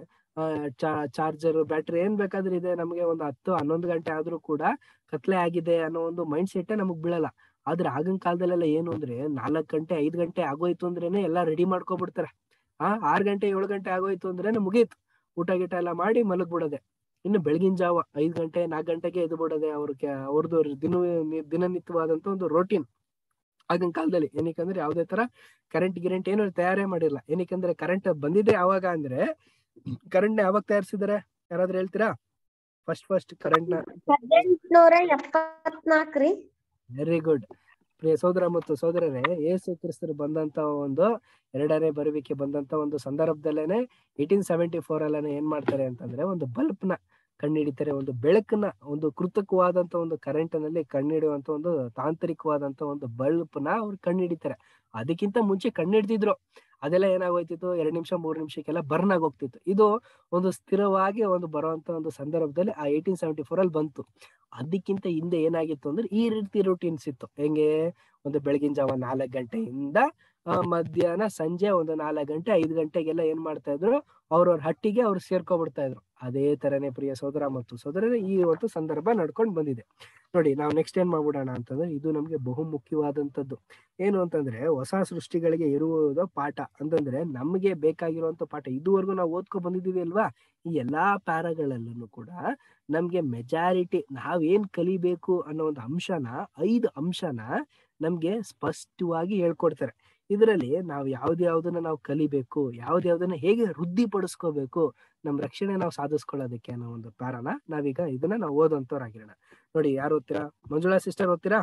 ಚಾರ್ಜರ್ ಬ್ಯಾಟ್ರಿ ಏನ್ ಬೇಕಾದ್ರೂ ಇದೆ ನಮಗೆ ಒಂದು ಹತ್ತು ಹನ್ನೊಂದು ಗಂಟೆ ಆದ್ರೂ ಕೂಡ ಕತ್ಲೆ ಆಗಿದೆ ಅನ್ನೋ ಒಂದು ಮೈಂಡ್ ಸೆಟ್ ನಮಗ್ ಬೀಳಲ್ಲ ಆದ್ರೆ ಆಗಿನ ಕಾಲದಲ್ಲೆಲ್ಲ ಏನು ಅಂದ್ರೆ ನಾಲ್ಕು ಗಂಟೆ ಐದ್ ಗಂಟೆ ಆಗೋಯ್ತು ಅಂದ್ರೇನೆ ಎಲ್ಲಾ ರೆಡಿ ಮಾಡ್ಕೊಬಿಡ್ತಾರೆ ಆ ಆರ್ ಗಂಟೆ ಏಳು ಗಂಟೆ ಆಗೋಯ್ತು ಅಂದ್ರೇನೆ ಮುಗೀತು ಊಟ ಗೀಟ ಎಲ್ಲ ಮಾಡಿ ಮಲಗ್ ಬಿಡೋದೆ ಇನ್ನು ಬೆಳಗಿನ ಜಾವ ಐದ್ ಗಂಟೆ ನಾಲ್ಕು ಗಂಟೆಗೆ ಎದ್ದು ಬಿಡೋದೆ ಅವ್ರಿಗೆ ಅವ್ರದ್ದು ದಿನ ದಿನನಿತ್ಯವಾದಂತ ಒಂದು ರೋಟೀನ್ ಆಗಿನ ಕಾಲದಲ್ಲಿ ಏನಕ್ಕಂದ್ರೆ ಯಾವ್ದೇ ತರ ಕರೆಂಟ್ ಗಿರೆಂಟ್ ಏನು ತಯಾರೇ ಮಾಡಿಲ್ಲ ಏನಕ್ಕಂದ್ರೆ ಕರೆಂಟ್ ಬಂದಿದೆ ಯಾವಾಗ ಅಂದ್ರೆ ಕರೆಂಟ್ ನ ಯಾವಾಗ ತಯಾರಿಸಿದಾರೆ ಯಾರಾದ್ರೂ ಹೇಳ್ತೀರಾ ಫಸ್ಟ್ ಫಸ್ಟ್ ಕರೆಂಟ್ ನ ಹದಿನೆಂಟ್ನೂರ ಎಪ್ಪತ್ನಾಲ್ಕ್ರಿ ವೆರಿ ಗುಡ್ ಪ್ರಿಯ ಸೋದರ ಮತ್ತು ಸೋದರರೇ ಯೇಸು ಕ್ರಿಸ್ತರು ಬಂದಂತ ಒಂದು ಎರಡನೇ ಬರುವಿಕೆ ಬಂದಂತ ಒಂದು ಸಂದರ್ಭದಲ್ಲೇನೆ ಏಟೀನ್ ಸೆವೆಂಟಿ ಫೋರ್ ಅಲ್ಲೇನೆ ಏನ್ ಮಾಡ್ತಾರೆ ಅಂತಂದ್ರೆ ಒಂದು ಬಲ್ಬ್ ನ ಕಂಡುಹಿಡಿತಾರೆ ಒಂದು ಬೆಳಕನ್ನ ಒಂದು ಕೃತಕವಾದಂತ ಒಂದು ಕರೆಂಟ್ ನಲ್ಲಿ ಕಂಡುಹಿಡಿಯುವಂತ ಒಂದು ತಾಂತ್ರಿಕವಾದಂತ ಒಂದು ಬಲ್ಬ್ ನ ಅವ್ರು ಕಂಡುಹಿಡಿತಾರೆ ಅದಕ್ಕಿಂತ ಮುಂಚೆ ಕಂಡುಹಿಡ್ದಿದ್ರು ಅದೆಲ್ಲ ಏನಾಗೋಯ್ತಿತ್ತು ಎರಡ್ ನಿಮಿಷ ಮೂರ್ ನಿಮಿಷಕ್ಕೆಲ್ಲ ಬರ್ನ್ ಆಗೋಗ್ತಿತ್ತು ಇದು ಒಂದು ಸ್ಥಿರವಾಗಿ ಒಂದು ಬರುವಂತ ಒಂದು ಸಂದರ್ಭದಲ್ಲಿ ಆ ಏಯ್ಟೀನ್ ಸೆವೆಂಟಿ ಫೋರ್ ಅಲ್ಲಿ ಬಂತು ಅದಕ್ಕಿಂತ ಹಿಂದೆ ಏನಾಗಿತ್ತು ಅಂದ್ರೆ ಈ ರೀತಿ ರೂಟೀನ್ಸ್ ಇತ್ತು ಹೆಂಗೆ ಒಂದು ಬೆಳಗಿನ ಜಾವ ನಾಲ್ಕು ಗಂಟೆಯಿಂದ ಆ, ಮಧ್ಯಾಹ್ನ ಸಂಜೆ ಒಂದು ನಾಲ್ಕು ಗಂಟೆ ಐದು ಗಂಟೆಗೆಲ್ಲ ಏನ್ ಮಾಡ್ತಾ ಇದ್ರು ಅವ್ರವ್ರ ಹಟ್ಟಿಗೆ ಅವ್ರು ಸೇರ್ಕೊಬಿಡ್ತಾ ಇದ್ರು ಅದೇ ತರನೇ ಪ್ರಿಯ ಸೋದರ ಮತ್ತು ಸೋದರರೇ ಈ ಒಂದು ಸಂದರ್ಭ ನಡ್ಕೊಂಡು ಬಂದಿದೆ ನೋಡಿ ನಾವು ನೆಕ್ಸ್ಟ್ ಏನ್ ಮಾಡ್ಬಿಡೋಣ ಅಂತಂದ್ರೆ ಇದು ನಮ್ಗೆ ಬಹು ಮುಖ್ಯವಾದಂತದ್ದು ಏನು ಅಂತಂದ್ರೆ ಹೊಸ ಸೃಷ್ಟಿಗಳಿಗೆ ಇರುವುದು ಪಾಠ ಅಂತಂದ್ರೆ ನಮ್ಗೆ ಬೇಕಾಗಿರುವಂತ ಪಾಠ ಇದುವರೆಗೂ ನಾವು ಓದ್ಕೊ ಬಂದಿದೀವಿ ಅಲ್ವಾ ಈ ಎಲ್ಲಾ ಪ್ಯಾರಾಗಳಲ್ಲೂ ಕೂಡ ನಮ್ಗೆ ಮೆಜಾರಿಟಿ ನಾವೇನ್ ಕಲಿಬೇಕು ಅನ್ನೋ ಒಂದು ಅಂಶನ ಐದು ಅಂಶನ ನಮ್ಗೆ ಸ್ಪಷ್ಟವಾಗಿ ಹೇಳ್ಕೊಡ್ತಾರೆ ಇದರಲ್ಲಿ ನಾವು ಯಾವ್ದ್ಯಾವ್ದನ್ನ ನಾವು ಕಲಿಬೇಕು ಯಾವ್ದ್ಯಾವ್ದನ್ನ ಹೇಗೆ ವೃದ್ಧಿಪಡಿಸ್ಕೋಬೇಕು ನಮ್ ರಕ್ಷಣೆ ನಾವು ಸಾಧಿಸ್ಕೊಳ್ಳೋದಕ್ಕೆ ಅನ್ನೋ ಒಂದು ಪ್ಯಾರನ ನಾವೀಗ ಇದನ್ನ ನಾವು ಓದೋಂತವ್ರಾಗಿರೋಣ ನೋಡಿ ಯಾರು ಓದ್ತೀರಾ ಮಂಜುಳಾ ಸಿಸ್ಟರ್ ಓದ್ತೀರಾ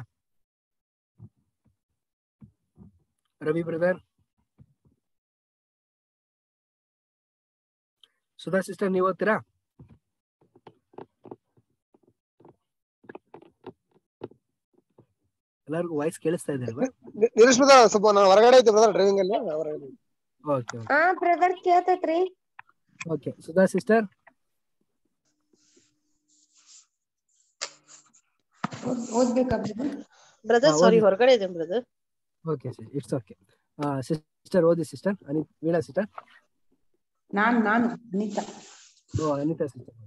ರವಿ ಬ್ರದರ್ ಸುಧಾ ಸಿಸ್ಟರ್ ನೀವು ಓದ್ತೀರಾ ಎಲ್ಲರಿಗೂ ವಾಯ್ಸ್ ಕೇಳಿಸ್ತಾ ಇದೆ ಅಲ್ವಾ ನಿರೀಶ್ ಬ್ರದರ್ ಸ್ವಲ್ಪ ನಾನು ಹೊರಗಡೆ ಇದ್ದೆ ಬ್ರದರ್ ಡ್ರೈವಿಂಗ್ ಅಲ್ಲಿ ಹೊರಗಡೆ ಓಕೆ ಹಾ ಬ್ರದರ್ ಕೇಳ್ತೈತ್ರಿ ಓಕೆ ಸುಧಾ ಸಿಸ್ಟರ್ ಓದ್- ಓದ್ಬೇಕಾ brother? ಬ್ರದರ್ ಹಾ, ಸಾರಿ ಓದಿ. ಹೊರಗಡೆ ಇದೆ brother okay sir it's okay sister ಓದಿ ಸಿಸ್ಟರ್ ಅನಿ ವೀಣಾ ಸಿಸ್ಟರ್ ನಾನ್ ನಾನು ಅನಿತಾ ಓ ಅನಿತಾ ಸಿಸ್ಟರ್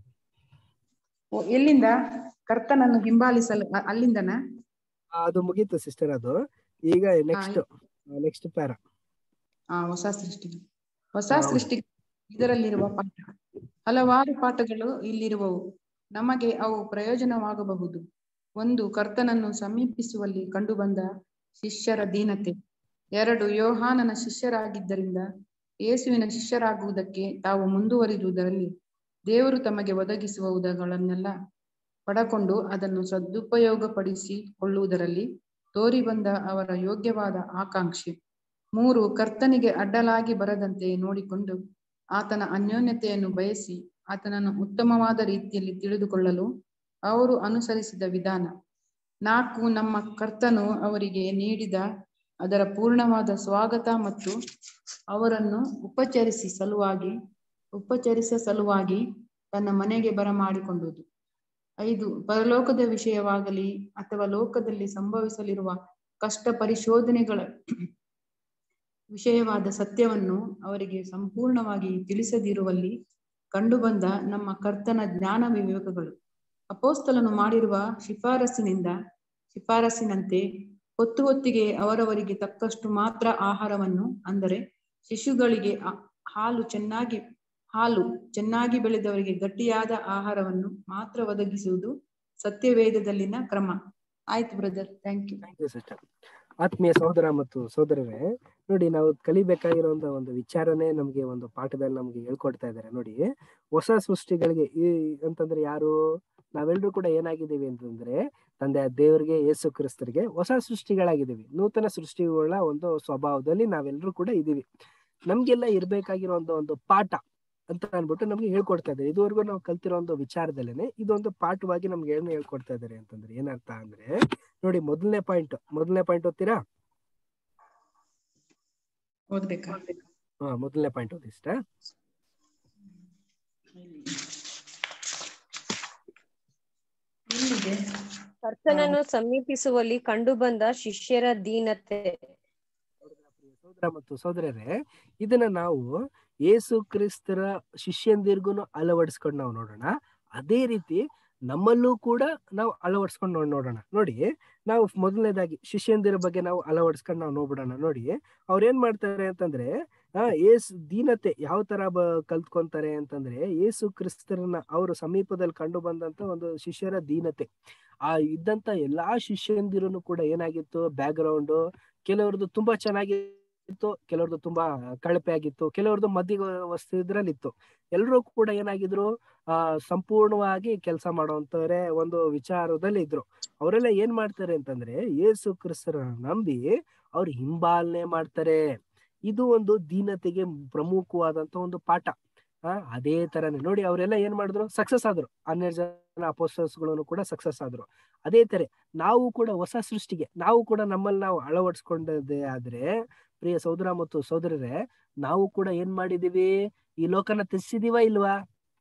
ಓ, ಎಲ್ಲಿಂದ ಕರ್ತನನ್ನು ಹಿಂಬಾಲಿಸಲು ಅ- ಅಲ್ಲಿಂದನಾ ಅದು ಮುಗೀತು ಸಿಸ್ಟರ್ ಅದು ಈಗ ನೆಕ್ಸ್ಟ್ ನೆಕ್ಸ್ಟ್ ಪ್ಯಾರ ಆ ಹೊಸ ಸೃಷ್ಟಿ ಹೊಸ ಹೌದು. ಸೃಷ್ಟಿ ಇದರಲ್ಲಿರುವ ಪಾಠ ಹಲವಾರು ಪಾಠಗಳು ಇಲ್ಲಿರುವವು ನಮಗೆ ಅವು ಪ್ರಯೋಜನವಾಗಬಹುದು ಒಂದು ಕರ್ತನನ್ನು ಸಮೀಪಿಸುವಲ್ಲಿ ಕಂಡುಬಂದ ಶಿಷ್ಯರ ದೀನತೆ ಎರಡು ಯೋಹಾನನ ಶಿಷ್ಯರಾಗಿದ್ದರಿಂದ ಯೇಸುವಿನ ಶಿಷ್ಯರಾಗುವುದಕ್ಕೆ ತಾವು ಮುಂದುವರಿದುದರಲ್ಲಿ ದೇವರು ತಮಗೆ ಒದಗಿಸುವುದಗಳನ್ನೆಲ್ಲ ಪಡಕೊಂಡು ಅದನ್ನು ಸದುಪಯೋಗಪಡಿಸಿಕೊಳ್ಳುವುದರಲ್ಲಿ ತೋರಿಬಂದ ಅವರ ಯೋಗ್ಯವಾದ ಆಕಾಂಕ್ಷೆ ಮೂರು ಕರ್ತನಿಗೆ ಅಡ್ಡಲಾಗಿ ಬರದಂತೆ ನೋಡಿಕೊಂಡು ಆತನ ಅನ್ಯೋನ್ಯತೆಯನ್ನು ಬಯಸಿ ಆತನನ್ನು ಉತ್ತಮವಾದ ರೀತಿಯಲ್ಲಿ ತಿಳಿದುಕೊಳ್ಳಲು ಅವರು ಅನುಸರಿಸಿದ ವಿಧಾನ ನಾಲ್ಕು ನಮ್ಮ ಕರ್ತನು ಅವರಿಗೆ ನೀಡಿದ ಅದರ ಪೂರ್ಣವಾದ ಸ್ವಾಗತ ಮತ್ತು ಅವರನ್ನು ಉಪಚರಿಸಿ ಸಲುವಾಗಿ ಉಪಚರಿಸ ಸಲುವಾಗಿ ತನ್ನ ಮನೆಗೆ ಬರಮಾಡಿಕೊಂಡುದು ಐದು ಪರಲೋಕದ ವಿಷಯವಾಗಲಿ ಅಥವಾ ಲೋಕದಲ್ಲಿ ಸಂಭವಿಸಲಿರುವ ಕಷ್ಟ ಪರಿಶೋಧನೆಗಳ ವಿಷಯವಾದ ಸತ್ಯವನ್ನು ಅವರಿಗೆ ಸಂಪೂರ್ಣವಾಗಿ ತಿಳಿಸದಿರುವಲ್ಲಿ ಕಂಡುಬಂದ ನಮ್ಮ ಕರ್ತನ ಜ್ಞಾನ ವಿವೇಕಗಳು ಅಪೋಸ್ತಲನು ಮಾಡಿರುವ ಶಿಫಾರಸ್ಸಿನಿಂದ ಶಿಫಾರಸ್ಸಿನಂತೆ ಹೊತ್ತು ಹೊತ್ತಿಗೆ ಅವರವರಿಗೆ ತಕ್ಕಷ್ಟು ಮಾತ್ರ ಆಹಾರವನ್ನು ಅಂದರೆ ಶಿಶುಗಳಿಗೆ ಆ- ಹಾಲು ಚೆನ್ನಾಗಿ ಹಾಲು ಚೆನ್ನಾಗಿ ಬೆಳೆದವರಿಗೆ ಗಟ್ಟಿಯಾದ ಆಹಾರವನ್ನು ಮಾತ್ರ ಒದಗಿಸುವುದು ಸತ್ಯವೇದದಲ್ಲಿನ ಕ್ರಮ ಆಯ್ತು brother thank you thank you sister ಆತ್ಮೀಯ ಸಹೋದರ ಮತ್ತು ಸೋದರರೇ ನೋಡಿ ನಾವು ಕಲಿಬೇಕಾಗಿರುವಂತ ಒಂದು ವಿಚಾರನೇ ನಮ್ಗೆ ಒಂದು ಪಾಠದಲ್ಲಿ ನಮ್ಗೆ ಹೇಳ್ಕೊಡ್ತಾ ಇದ್ದಾರೆ ನೋಡಿ ಹೊಸ ಸೃಷ್ಟಿಗಳಿಗೆ ಈ ಅಂತಂದ್ರೆ ಯಾರು ನಾವೆಲ್ಲರೂ ಕೂಡ ಏನಾಗಿದ್ದೀವಿ ಅಂತಂದ್ರೆ ತಂದೆ ದೇವರಿಗೆ ಯೇಸು ಕ್ರಿಸ್ತರಿಗೆ ಹೊಸ ಸೃಷ್ಟಿಗಳಾಗಿದ್ದೀವಿ ನೂತನ ಸೃಷ್ಟಿಗಳ ಒಂದು ಸ್ವಭಾವದಲ್ಲಿ ನಾವೆಲ್ಲರೂ ಕೂಡ ಇದೀವಿ ನಮ್ಗೆಲ್ಲ ಇರ್ಬೇಕಾಗಿರೋ ಒಂದು ಒಂದು ಪಾಠ ಅಂತ ಅನ್ಬಿಟ್ಟು ನಮ್ಗೆ ಹೇಳ್ಕೊಡ್ತಾ ಇದ್ದಾರೆ ಇದುವರೆಗೂ ನಾವು ಕಲ್ತಿರೋ ಒಂದು ವಿಚಾರದಲ್ಲೇನೆ ಇದೊಂದು ಪಾಠವಾಗಿ ನಮ್ಗೆ ಏನು ಹೇಳ್ಕೊಡ್ತಾ ಇದ್ದಾರೆ ಅಂತಂದ್ರೆ ಏನರ್ಥ ಅಂದ್ರೆ ನೋಡಿ ಮೊದಲನೇ ಪಾಯಿಂಟ್ ಮೊದಲನೇ ಪಾಯಿಂಟ್ ಓದ್ತೀರಾ ಓದ್ಬೇಕಾ ಹಾ ಮೊದಲನೇ ಪಾಯಿಂಟ್ ಓದಿ ಇಷ್ಟ ಎಲ್ಲಿದೆ ಕರ್ತನನ್ನು ಸಮೀಪಿಸುವಲ್ಲಿ ಕಂಡುಬಂದ ಶಿಷ್ಯರ ದೀನತೆ ಸಹೋದರ ಮತ್ತು ಸಹೋದರರೇ ಇದನ್ನ ನಾವು ಯೇಸು ಕ್ರಿಸ್ತರ ಶಿಷ್ಯಂದಿರ್ಗು ಅಳವಡಿಸ್ಕೊಂಡು ನಾವು ನೋಡೋಣ ಅದೇ ರೀತಿ ನಮ್ಮಲ್ಲೂ ಕೂಡ ನಾವು ಅಳವಡಿಸ್ಕೊಂಡು ನೋಡ್ ನೋಡೋಣ ನೋಡಿ ನಾವು ಮೊದಲನೇದಾಗಿ ಶಿಷ್ಯಂದಿರ ಬಗ್ಗೆ ನಾವು ಅಳವಡಿಸ್ಕೊಂಡು ನಾವು ನೋಡ್ಬಿಡೋಣ ನೋಡಿ ಅವ್ರ ಏನ್ ಮಾಡ್ತಾರೆ ಅಂತಂದ್ರೆ ಆ ಏಸು ದೀನತೆ ಯಾವ ತರ ಬ ಕಲ್ತ್ಕೊಂತಾರೆ ಅಂತಂದ್ರೆ ಯೇಸು ಕ್ರಿಸ್ತರನ್ನ ಅವರು ಸಮೀಪದಲ್ಲಿ ಕಂಡು ಬಂದಂತ ಒಂದು ಶಿಷ್ಯರ ದೀನತೆ ಆ ಇದ್ದಂತ ಎಲ್ಲಾ ಶಿಷ್ಯಂದಿರನು ಕೂಡ ಏನಾಗಿತ್ತು ಬ್ಯಾಕ್ ಗ್ರೌಂಡ್ ಕೆಲವ್ರದ್ದು ತುಂಬಾ ಚೆನ್ನಾಗಿತ್ತು ಕೆಲವ್ರದ್ದು ತುಂಬಾ ಕಳಪೆ ಆಗಿತ್ತು ಕೆಲವ್ರದ್ದು ಮಧ್ಯ ವಸ್ತು ಇದ್ರಲ್ಲಿ ಇತ್ತು ಎಲ್ಲರೂ ಕೂಡ ಏನಾಗಿದ್ರು ಆ ಸಂಪೂರ್ಣವಾಗಿ ಕೆಲಸ ಮಾಡುವಂತವ್ರೆ ಒಂದು ವಿಚಾರದಲ್ಲಿ ಇದ್ರು ಅವರೆಲ್ಲ ಏನ್ ಮಾಡ್ತಾರೆ ಅಂತಂದ್ರೆ ಯೇಸು ಕ್ರಿಸ್ತರನ್ನ ನಂಬಿ ಅವ್ರು ಹಿಂಬಾಲನೆ ಮಾಡ್ತಾರೆ ಇದು ಒಂದು ದೀನತೆಗೆ ಪ್ರಮುಖವಾದಂತ ಒಂದು ಪಾಠ ಆ ಅದೇ ತರನೇ ನೋಡಿ ಅವರೆಲ್ಲ ಏನ್ ಮಾಡಿದ್ರು ಸಕ್ಸಸ್ ಆದ್ರು ಹನ್ನೆರಡು ಜನ ಅಪೋಸ್ಟಲ್ಸ್ಗಳನ್ನು ಕೂಡ ಸಕ್ಸಸ್ ಆದ್ರು ಅದೇ ತರ ನಾವು ಕೂಡ ಹೊಸ ಸೃಷ್ಟಿಗೆ ನಾವು ಕೂಡ ನಮ್ಮಲ್ಲಿ ನಾವು ಅಳವಡಿಸ್ಕೊಂಡದೇ ಆದ್ರೆ ಪ್ರಿಯ ಸಹೋದರ ಮತ್ತು ಸಹೋದರರೇ ನಾವು ಕೂಡ ಏನ್ ಮಾಡಿದೀವಿ ಈ ಲೋಕನ ತ್ಯಜಿಸಿದೀವ ಇಲ್ವಾ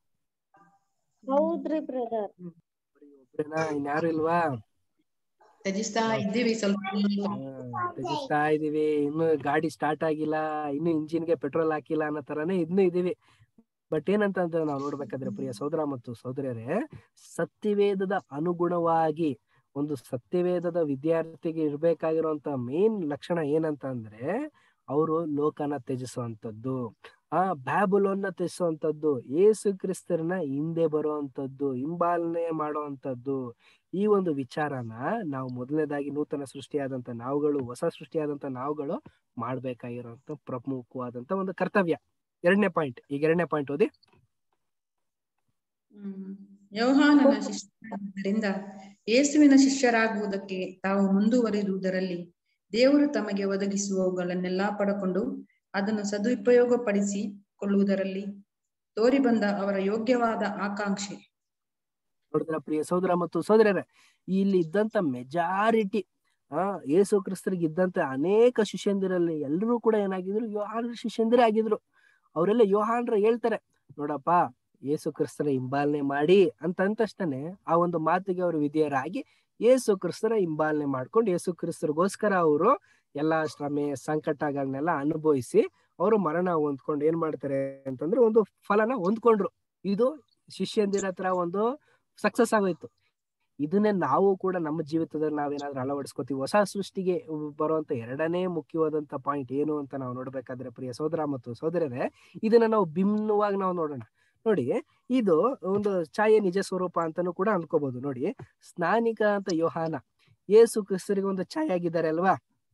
ಹೌದ್ರಿ ಬ್ರದರ್ ಒಬ್ರೇನಾ ಇನ್ಯಾರು ಇಲ್ವಾ ತ್ಯಜಿಸ್ತಾ ಇದ್ದೀವಿ ಸ್ವಲ್ಪ ಹಾ, ತ್ಯಜಿಸ್ತಾ ಇದೀವಿ ಇನ್ನು ಗಾಡಿ ಸ್ಟಾರ್ಟ್ ಆಗಿಲ್ಲ ಇನ್ನು ಇಂಜಿನ್ಗೆ ಪೆಟ್ರೋಲ್ ಹಾಕಿಲ್ಲ ಅನ್ನೋ ತರಾನೇ ಇನ್ನು ಇದೀವಿ ಬಟ್ ಏನಂತ ಅಂದ್ರೆ ನಾವು ನೋಡ್ಬೇಕಾದ್ರೆ ಪ್ರಿಯ ಸಹೋದರ ಮತ್ತು ಸಹೋದರಿಯರೇ ಸತ್ಯವೇದದ ಅನುಗುಣವಾಗಿ ಒಂದು ಸತ್ಯವೇದದ ವಿದ್ಯಾರ್ಥಿಗೆ ಇರ್ಬೇಕಾಗಿರುವಂತ ಮೇನ್ ಲಕ್ಷಣ ಏನಂತ ಅಂದ್ರೆ ಅವರು ಲೋಕನ ತ್ಯಜಿಸುವಂತದ್ದು ಆ ಬ್ಯಾಬುಲನ್ನ ತ್ಯಜಿಸುವಂತದ್ದು ಏಸು ಕ್ರಿಸ್ತರನ್ನ ಹಿಂದೆ ಬರುವಂತದ್ದು ಹಿಂಬಾಲನೆ ಮಾಡುವಂತದ್ದು ಈ ಒಂದು ವಿಚಾರನ ನಾವು ಮೊದಲನೇದಾಗಿ ನೂತನ ಸೃಷ್ಟಿಯಾದಂತ ನಾವುಗಳು ಹೊಸ ಸೃಷ್ಟಿಯಾದಂತ ನಾವುಗಳು ಮಾಡ್ಬೇಕಾಗಿರುವಂತ ಪ್ರಮುಖವಾದಂತ ಒಂದು ಕರ್ತವ್ಯ ಎರಡನೇ ಪಾಯಿಂಟ್ ಈಗ ಎರಡನೇ ಪಾಯಿಂಟ್ ಓದಿ ಹ್ಮ್. ಯೋಹಾನನ ಶಿಷ್ಯರಾಗಿದ್ದರಿಂದ ಯೇಸುವಿನ ಶಿಷ್ಯರಾಗುವುದಕ್ಕೆ ತಾವು ಮುಂದುವರಿದುದರಲ್ಲಿ ದೇವರು ತಮಗೆ ಒದಗಿಸುವವುಗಳನ್ನೆಲ್ಲಾ ಪಡಕೊಂಡು ಅದನ್ನು ಸದುಪಯೋಗಪಡಿಸಿಕೊಳ್ಳುವುದರಲ್ಲಿ ತೋರಿ ಬಂದ ಅವರ ಯೋಗ್ಯವಾದ ಆಕಾಂಕ್ಷೆ ನೋಡಿದ್ರ ಪ್ರಿಯ ಸಹೋದರ ಮತ್ತು ಸಹೋದರರೇ ಇಲ್ಲಿ ಇದ್ದಂತ ಮೆಜಾರಿಟಿ ಆ ಯೇಸು ಕ್ರಿಸ್ತರಿಗೆ ಇದ್ದಂತ ಅನೇಕ ಶಿಷ್ಯಂದಿರಲ್ಲಿ ಎಲ್ಲರೂ ಕೂಡ ಏನಾಗಿದ್ರು ಯೋಹಾನ್ರ ಶಿಷ್ಯಂದಿರೇ ಆಗಿದ್ರು ಅವರೆಲ್ಲ ಯೋಹಾನ್ರ ಹೇಳ್ತಾರೆ ನೋಡಪ್ಪ ಯೇಸು ಕ್ರಿಸ್ತರ ಹಿಂಬಾಲನೆ ಮಾಡಿ ಅಂತ ಅಂತಷ್ಟನೆ ಆ ಒಂದು ಮಾತಿಗೆ ಅವರು ವಿಧೇಯರಾಗಿ ಯೇಸು ಕ್ರಿಸ್ತರ ಹಿಂಬಾಲನೆ ಮಾಡ್ಕೊಂಡು ಯೇಸು ಕ್ರಿಸ್ತರಿಗೋಸ್ಕರ ಅವರು ಎಲ್ಲಾ ಶ್ರಮೆ ಸಂಕಟಗಳನ್ನೆಲ್ಲ ಅನುಭವಿಸಿ ಅವರು ಮರಣ ಹೊಂದ್ಕೊಂಡು ಏನ್ ಮಾಡ್ತಾರೆ ಅಂತಂದ್ರೆ ಒಂದು ಫಲನ ಹೊಂದ್ಕೊಂಡ್ರು ಇದು ಶಿಷ್ಯಂದಿರ ಹತ್ರ ಒಂದು ಸಕ್ಸಸ್ ಆಗೋಯ್ತು ಇದನ್ನೇ ನಾವು ಕೂಡ ನಮ್ಮ ಜೀವಿತದಲ್ಲಿ ನಾವೇನಾದ್ರೂ ಅಳವಡಿಸ್ಕೋತೀವಿ ಹೊಸ ಸೃಷ್ಟಿಗೆ ಬರುವಂತ ಎರಡನೇ ಮುಖ್ಯವಾದಂತ ಪಾಯಿಂಟ್ ಏನು ಅಂತ ನಾವು ನೋಡ್ಬೇಕಾದ್ರೆ ಪ್ರಿಯ ಸಹೋದರ ಮತ್ತು ಸಹೋದರರೇ ಇದನ್ನ ನಾವು ಭಿನ್ನವಾಗಿ ನಾವು ನೋಡೋಣ ನೋಡಿ ಇದು ಒಂದು ಛಾಯೆ ನಿಜ ಸ್ವರೂಪ ಅಂತಾನು ಕೂಡ ಅನ್ಕೋಬಹುದು ನೋಡಿ ಸ್ನಾನಿಕ ಅಂತ ಯೋಹಾನ ಯೇಸು ಕ್ರಿಸ್ತರಿಗೆ ಒಂದು ಛಾಯೆ ಆಗಿದ್ದಾರೆ ಅಲ್ವಾ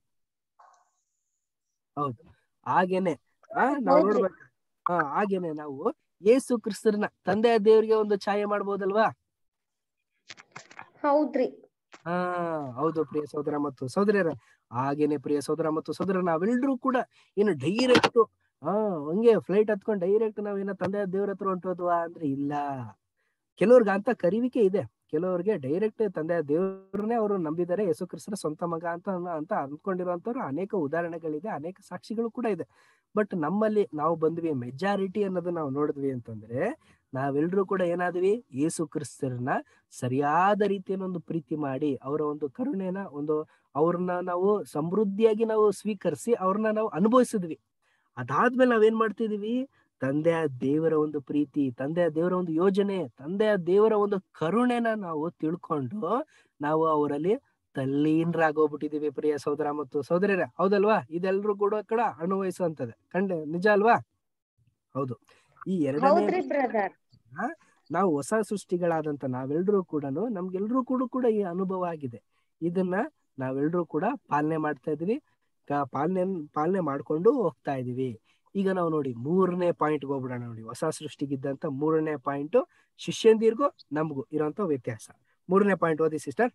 ಹೌದು ಹಾಗೇನೆ ಆ ನಾವು ಹೌದ್ರಿ. ನೋಡ್ಬೇಕು ಹಾ ಹಾಗೇನೆ ನಾವು ಯೇಸು ಕ್ರಿಸ್ತರನ್ನ ತಂದೆಯ ದೇವರಿಗೆ ಒಂದು ಛಾಯೆ ಮಾಡ್ಬೋದಲ್ವಾ ಹೌದ್ರಿ ಹಾ ಹೌದು ಪ್ರಿಯ ಸಹೋದರ ಮತ್ತು ಸಹೋದರಿಯರ ಹಾಗೇನೆ ಪ್ರಿಯ ಸಹೋದರ ಮತ್ತು ಸಹೋದರ ನಾವೆಲ್ಲರೂ ಕೂಡ ಏನು ಡೈರೆಕ್ಟ್ ಹಾ ಹಂಗೆ ಫ್ಲೈಟ್ ಹತ್ಕೊಂಡು ಡೈರೆಕ್ಟ್ ನಾವೇನೋ ತಂದೆ ದೇವ್ರ ಹತ್ರ ಹೊಂಟೋದ್ವಾ ಅಂದ್ರೆ ಇಲ್ಲ ಕೆಲವ್ರಿಗೆ ಅಂತ ಕರಿವಿಕೆ ಇದೆ ಕೆಲವ್ರಿಗೆ ಡೈರೆಕ್ಟ್ ತಂದೆ ದೇವ್ರನ್ನೇ ಅವರು ನಂಬಿದ್ದಾರೆ ಯೇಸು ಕ್ರಿಸ್ತರ ಸ್ವಂತ ಮಗ ಅಂತ ಅನ್ನ- ಅಂತ ಅಂದ್ಕೊಂಡಿರುವಂತವ್ರು ಅನೇಕ ಉದಾಹರಣೆಗಳಿದೆ ಅನೇಕ ಸಾಕ್ಷಿಗಳು ಕೂಡ ಇದೆ ಬಟ್ ನಮ್ಮಲ್ಲಿ ನಾವು ಬಂದ್ವಿ ಮೆಜಾರಿಟಿ ಅನ್ನೋದು ನಾವು ನೋಡಿದ್ವಿ ಅಂತಂದ್ರೆ ನಾವೆಲ್ಲರೂ ಕೂಡ ಏನಾದ್ವಿ ಯೇಸು ಕ್ರಿಸ್ತರನ್ನ ಸರಿಯಾದ ರೀತಿಯಲ್ಲಿ ಒಂದು ಪ್ರೀತಿ ಮಾಡಿ ಅವರ ಒಂದು ಕರುಣೆನ ಒಂದು ಅವ್ರನ್ನ ನಾವು ಸಮೃದ್ಧಿಯಾಗಿ ನಾವು ಸ್ವೀಕರಿಸಿ ಅವ್ರನ್ನ ನಾವು ಅನುಭವಿಸಿದ್ವಿ ಅದಾದ್ಮೇಲೆ ನಾವೇನ್ ಮಾಡ್ತಿದೀವಿ ತಂದೆಯ ದೇವರ ಒಂದು ಪ್ರೀತಿ ತಂದೆಯ ದೇವರ ಒಂದು ಯೋಜನೆ ತಂದೆಯ ದೇವರ ಒಂದು ಕರುಣೆನ ನಾವು ತಿಳ್ಕೊಂಡು ನಾವು ಅವರಲ್ಲಿ ತಲ್ಲೀನರಾಗೋಗ್ಬಿಟ್ಟಿದೀವಿ ಪ್ರಿಯ ಸಹೋದರ ಮತ್ತು ಸಹೋದರಿಯರೇ ಹೌದಲ್ವಾ ಇದೆಲ್ಲರೂ ಕೂಡ ಕೂಡ ಅನುಭವಿಸುವಂತದೆ ಕಂಡ ನಿಜ ಅಲ್ವಾ ಹೌದು ಈ ಎರಡನೇ ಹೌದ್ರಿ ಬ್ರದರ್ ನಾವು ಹೊಸ ಸೃಷ್ಟಿಗಳಾದಂತ ನಾವೆಲ್ಲರೂ ಕೂಡ ನಮ್ಗೆಲ್ರೂ ಕೂಡ ಕೂಡ ಈ ಅನುಭವ ಆಗಿದೆ ಇದನ್ನ ನಾವೆಲ್ಲರೂ ಕೂಡ ಪಾಲನೆ ಮಾಡ್ತಾ ಇದೀವಿ ಕ- ಪಾಲನೆ ಪಾಲನೆ ಮಾಡ್ಕೊಂಡು ಹೋಗ್ತಾ ಇದೀವಿ ಈಗ ನಾವು ನೋಡಿ ಮೂರನೇ ಪಾಯಿಂಟ್ ಹೋಗ್ಬಿಡೋಣ ನೋಡಿ ಹೊಸ ಸೃಷ್ಟಿಗಿದ್ದಂತ ಮೂರನೇ ಪಾಯಿಂಟ್ ಶಿಷ್ಯಂದಿರ್ಗೂ ನಮಗೂ ಇರೋಂತ ವ್ಯತ್ಯಾಸ ಮೂರನೇ ಪಾಯಿಂಟ್ ಓದಿ ಸಿಸ್ಟರ್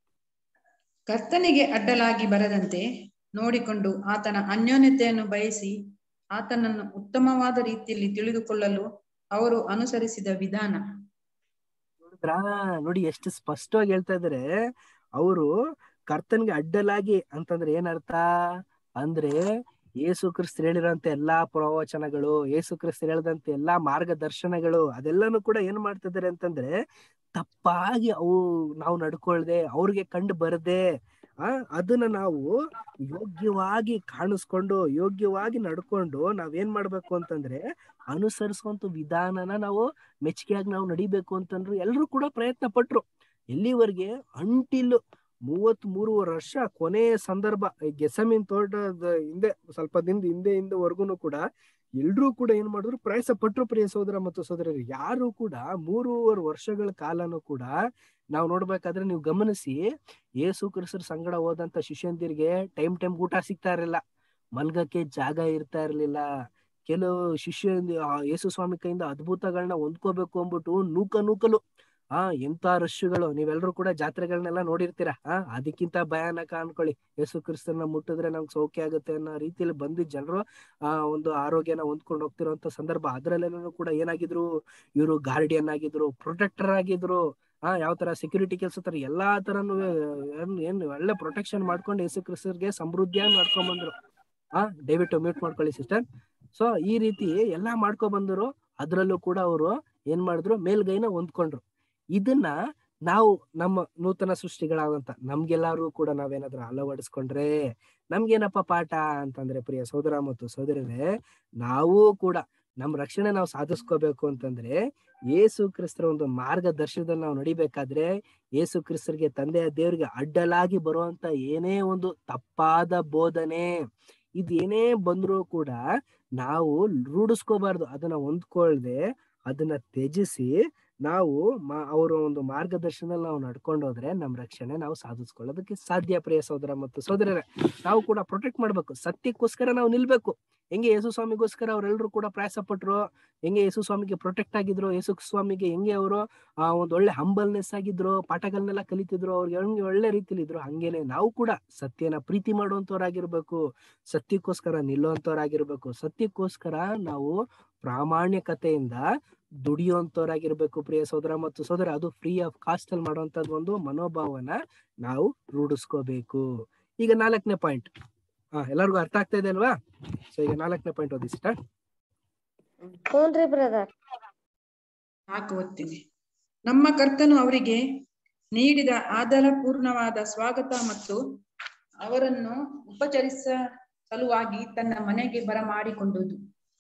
ಕರ್ತನಿಗೆ ಅಡ್ಡಲಾಗಿ ಬರದಂತೆ ನೋಡಿಕೊಂಡು ಆತನ ಅನ್ಯೋನ್ಯತೆಯನ್ನು ಬಯಸಿ ಆತನನ್ನು ಉತ್ತಮವಾದ ರೀತಿಯಲ್ಲಿ ತಿಳಿದುಕೊಳ್ಳಲು ಅವರು ಅನುಸರಿಸಿದ ವಿಧಾನ ನೋಡಿದ್ರಾ ನೋಡಿ ಎಷ್ಟು ಸ್ಪಷ್ಟವಾಗಿ ಹೇಳ್ತಾ ಇದಾರೆ ಅವರು ಕರ್ತನ್ಗೆ ಅಡ್ಡಲಾಗಿ ಅಂತಂದ್ರೆ ಏನರ್ಥ ಅಂದ್ರೆ ಯೇಸು ಕ್ರಿಸ್ತ ಹೇಳಿರೋಂತ ಎಲ್ಲಾ ಪ್ರವಚನಗಳು ಯೇಸು ಕ್ರಿಸ್ತ ಹೇಳಿದಂತ ಎಲ್ಲಾ ಮಾರ್ಗದರ್ಶನಗಳು ಅದೆಲ್ಲಾನು ಕೂಡ ಏನ್ ಮಾಡ್ತಿದ್ದಾರೆ ಅಂತಂದ್ರೆ ತಪ್ಪಾಗಿ ಅವು ನಾವು ನಡ್ಕೊಳ್ದೆ ಅವ್ರಿಗೆ ಕಂಡು ಬರದೆ ಆ ಅದನ್ನ ನಾವು ಯೋಗ್ಯವಾಗಿ ಕಾಣಿಸ್ಕೊಂಡು ಯೋಗ್ಯವಾಗಿ ನಡ್ಕೊಂಡು ನಾವೇನ್ ಮಾಡ್ಬೇಕು ಅಂತಂದ್ರೆ ಅನುಸರಿಸುವಂತ ವಿಧಾನನ ನಾವು ಮೆಚ್ಚುಗೆಯಾಗಿ ನಾವು ನಡಿಬೇಕು ಅಂತಂದ್ರು ಎಲ್ಲರೂ ಕೂಡ ಪ್ರಯತ್ನ ಪಟ್ರು ಎಲ್ಲಿವರೆಗೆ ಅಂಟಿಲ್ ಮೂವತ್ ಮೂರುವರೆ ವರ್ಷ ಕೊನೆಯ ಸಂದರ್ಭ ಈ ಗೆಸಮಿನ್ ತೋಟದ ಹಿಂದೆ ಸ್ವಲ್ಪ ದಿನದ ಹಿಂದೆ ಹಿಂದೆವರೆಗೂ ಕೂಡ ಎಲ್ರೂ ಕೂಡ ಏನ್ ಮಾಡಿದ್ರು ಪ್ರಯಾಸ ಪಟ್ರು ಪ್ರಿಯ ಸಹೋದರ ಮತ್ತು ಸಹೋದರರು ಯಾರು ಕೂಡ ಮೂರುವರೆ ವರ್ಷಗಳ ಕಾಲನೂ ಕೂಡ ನಾವು ನೋಡ್ಬೇಕಾದ್ರೆ ನೀವು ಗಮನಿಸಿ ಯೇಸು ಕ್ರಿಸ್ತರ ಸಂಗಡ ಹೋದಂತ ಶಿಷ್ಯಂದಿರಿಗೆ ಟೈಮ್ ಟೈಮ್ ಊಟ ಸಿಗ್ತಾ ಇರಲಿಲ್ಲ ಮಲ್ಗಕ್ಕೆ ಜಾಗ ಇರ್ತಾ ಇರ್ಲಿಲ್ಲ ಕೆಲವು ಶಿಷ್ಯ ಯೇಸು ಸ್ವಾಮಿ ಕೈಯಿಂದ ಅದ್ಭುತಗಳನ್ನ ಹೊಂದ್ಕೋಬೇಕು ಅಂದ್ಬಿಟ್ಟು ನೂಕ ನೂಕಲು ಆ ಎಂತ ರಶ್ಗಳು ನೀವೆಲ್ಲರೂ ಕೂಡ ಜಾತ್ರೆಗಳನ್ನೆಲ್ಲ ನೋಡಿರ್ತೀರಾ ಆ ಅದಕ್ಕಿಂತ ಭಯಾನಕ ಅನ್ಕೊಳ್ಳಿ ಯೇಸು ಕ್ರಿಸ್ತನ ಮುಟ್ಟಿದ್ರೆ ನಮ್ಗೆ ಸೌಖ್ಯ ಆಗುತ್ತೆ ಅನ್ನೋ ರೀತಿಯಲ್ಲಿ ಬಂದಿದ್ದ ಜನರು ಆ ಒಂದು ಆರೋಗ್ಯನ ಹೊಂದ್ಕೊಂಡು ಹೋಗ್ತಿರೋಂತ ಸಂದರ್ಭ ಅದ್ರಲ್ಲೆಲ್ಲೂ ಕೂಡ ಏನಾಗಿದ್ರು ಇವರು ಗಾರ್ಡಿಯನ್ ಆಗಿದ್ರು ಪ್ರೊಟೆಕ್ಟರ್ ಆಗಿದ್ರು ಆ ಯಾವ ತರ ಸೆಕ್ಯೂರಿಟಿ ಕೆಲಸ ತರ ಎಲ್ಲಾ ತರನು ಏನ್ ಏನ್ ಒಳ್ಳೆ ಪ್ರೊಟೆಕ್ಷನ್ ಮಾಡ್ಕೊಂಡು ಯೇಸು ಕ್ರಿಸ್ತರ್ಗೆ ಸಮೃದ್ಧಿಯಾಗಿ ಮಾಡ್ಕೊಂಡ್ ಬಂದ್ರು ಆ ದಯವಿಟ್ಟು ಮ್ಯೂಟ್ ಮಾಡ್ಕೊಳ್ಳಿ ಸಿಸ್ಟರ್ ಸೊ ಈ ರೀತಿ ಎಲ್ಲಾ ಮಾಡ್ಕೊ ಬಂದರು ಅದ್ರಲ್ಲೂ ಕೂಡ ಅವರು ಏನ್ ಮಾಡಿದ್ರು ಮೇಲ್ಗೈನ ಹೊಂದ್ಕೊಂಡ್ರು ಇದನ್ನ ನಾವು ನಮ್ಮ ನೂತನ ಸೃಷ್ಟಿಗಳಾದಂತ ನಮ್ಗೆಲ್ಲಾರು ಕೂಡ ನಾವೇನಾದ್ರೂ ಅಳವಡಿಸ್ಕೊಂಡ್ರೆ ನಮ್ಗೇನಪ್ಪ ಪಾಠ ಅಂತಂದ್ರೆ ಪ್ರಿಯ ಸೋದರ ಮತ್ತು ಸೋದರರೇ ನಾವು ಕೂಡ ನಮ್ ರಕ್ಷಣೆ ನಾವು ಸಾಧಿಸ್ಕೋಬೇಕು ಅಂತಂದ್ರೆ ಯೇಸು ಕ್ರಿಸ್ತರ ಒಂದು ಮಾರ್ಗದರ್ಶನದಲ್ಲಿ ನಾವು ನಡಿಬೇಕಾದ್ರೆ ಯೇಸು ಕ್ರಿಸ್ತರಿಗೆ ತಂದೆಯ ದೇವರಿಗೆ ಅಡ್ಡಲಾಗಿ ಬರುವಂತ ಏನೇ ಒಂದು ತಪ್ಪಾದ ಬೋಧನೆ ಇದೇನೇ ಬಂದ್ರೂ ಕೂಡ ನಾವು ರೂಢಿಸ್ಕೋಬಾರ್ದು ಅದನ್ನ ಹೊಂದ್ಕೊಳ್ದೆ ಅದನ್ನ ತ್ಯಜಿಸಿ ನಾವು ಅವರ ಒಂದು ಮಾರ್ಗದರ್ಶನದಲ್ಲಿ ನಾವು ನಡ್ಕೊಂಡು ಹೋದ್ರೆ ನಮ್ ರಕ್ಷಣೆ ನಾವು ಸಾಧಿಸ್ಕೊಳ್ಳೋದಕ್ಕೆ ಸಾಧ್ಯ ಪ್ರಿಯ ಸೋದರ ಮತ್ತು ಸೋದರರೇ ನಾವು ಕೂಡ ಪ್ರೊಟೆಕ್ಟ್ ಮಾಡ್ಬೇಕು ಸತ್ಯಕ್ಕೋಸ್ಕರ ನಾವು ನಿಲ್ಬೇಕು ಹೆಂಗೆ ಯೇಸು ಸ್ವಾಮಿಗೋಸ್ಕರ ಅವರೆಲ್ಲರೂ ಕೂಡ ಪ್ರಯಾಸ ಪಟ್ರು ಹೆಂಗೆ ಯೇಸು ಸ್ವಾಮಿಗೆ ಪ್ರೊಟೆಕ್ಟ್ ಆಗಿದ್ರು ಯೇಸು ಸ್ವಾಮಿಗೆ ಹೆಂಗೆ ಅವರು ಆ ಒಂದು ಒಳ್ಳೆ ಹಂಬಲ್ನೆಸ್ ಆಗಿದ್ರು ಪಾಠಗಳನ್ನೆಲ್ಲ ಕಲಿತಿದ್ರು ಅವ್ರಿಗೆ ಹೆಂಗೆ ಒಳ್ಳೆ ರೀತಿಲಿ ಇದ್ರು ಹಂಗೇನೆ ನಾವು ಕೂಡ ಸತ್ಯನ ಪ್ರೀತಿ ಮಾಡುವಂತವ್ರಾಗಿರ್ಬೇಕು ಸತ್ಯಕ್ಕೋಸ್ಕರ ನಿಲ್ಲುವಂತವ್ರಾಗಿರ್ಬೇಕು ಸತ್ಯಕ್ಕೋಸ್ಕರ ನಾವು ಪ್ರಾಮಾಣಿಕತೆಯಿಂದ ದುಡಿಯುವಂತವ್ರಾಗಿರ್ಬೇಕು ಪ್ರಿಯ ಸೋದರ ಮತ್ತು ಸೋದರ ಅದು ಫ್ರೀ ಆಫ್ ಕಾಸ್ಟ್ ಅಲ್ಲಿ ಮಾಡುವಂತದ್ದು ಒಂದು ಮನೋಭಾವನ ನಾವು ರೂಢಿಸ್ಕೋಬೇಕು ಈಗ ನಾಲ್ಕನೇ ಪಾಯಿಂಟ್ ಹಾ ಎಲ್ಲರಿಗೂ ಅರ್ಥ ಆಗ್ತಾ ಇದೆ ಅಲ್ವಾ ಸೊ ಈಗ ನಾಲ್ಕನೇ ಪಾಯಿಂಟ್ ಓದಿ ಸಿಸ್ಟರ್ ಹ್ಞೂನ್ರಿ ಬ್ರದರ್ ಹಾಕು ಓದ್ತೀನಿ ನಮ್ಮ ಕರ್ತನು ಅವರಿಗೆ ನೀಡಿದ ಆಧಾರಪೂರ್ಣವಾದ ಸ್ವಾಗತ ಮತ್ತು ಅವರನ್ನು ಉಪಚರಿಸ ಸಲುವಾಗಿ ತನ್ನ ಮನೆಗೆ ಬರಮಾಡಿಕೊಂಡುದು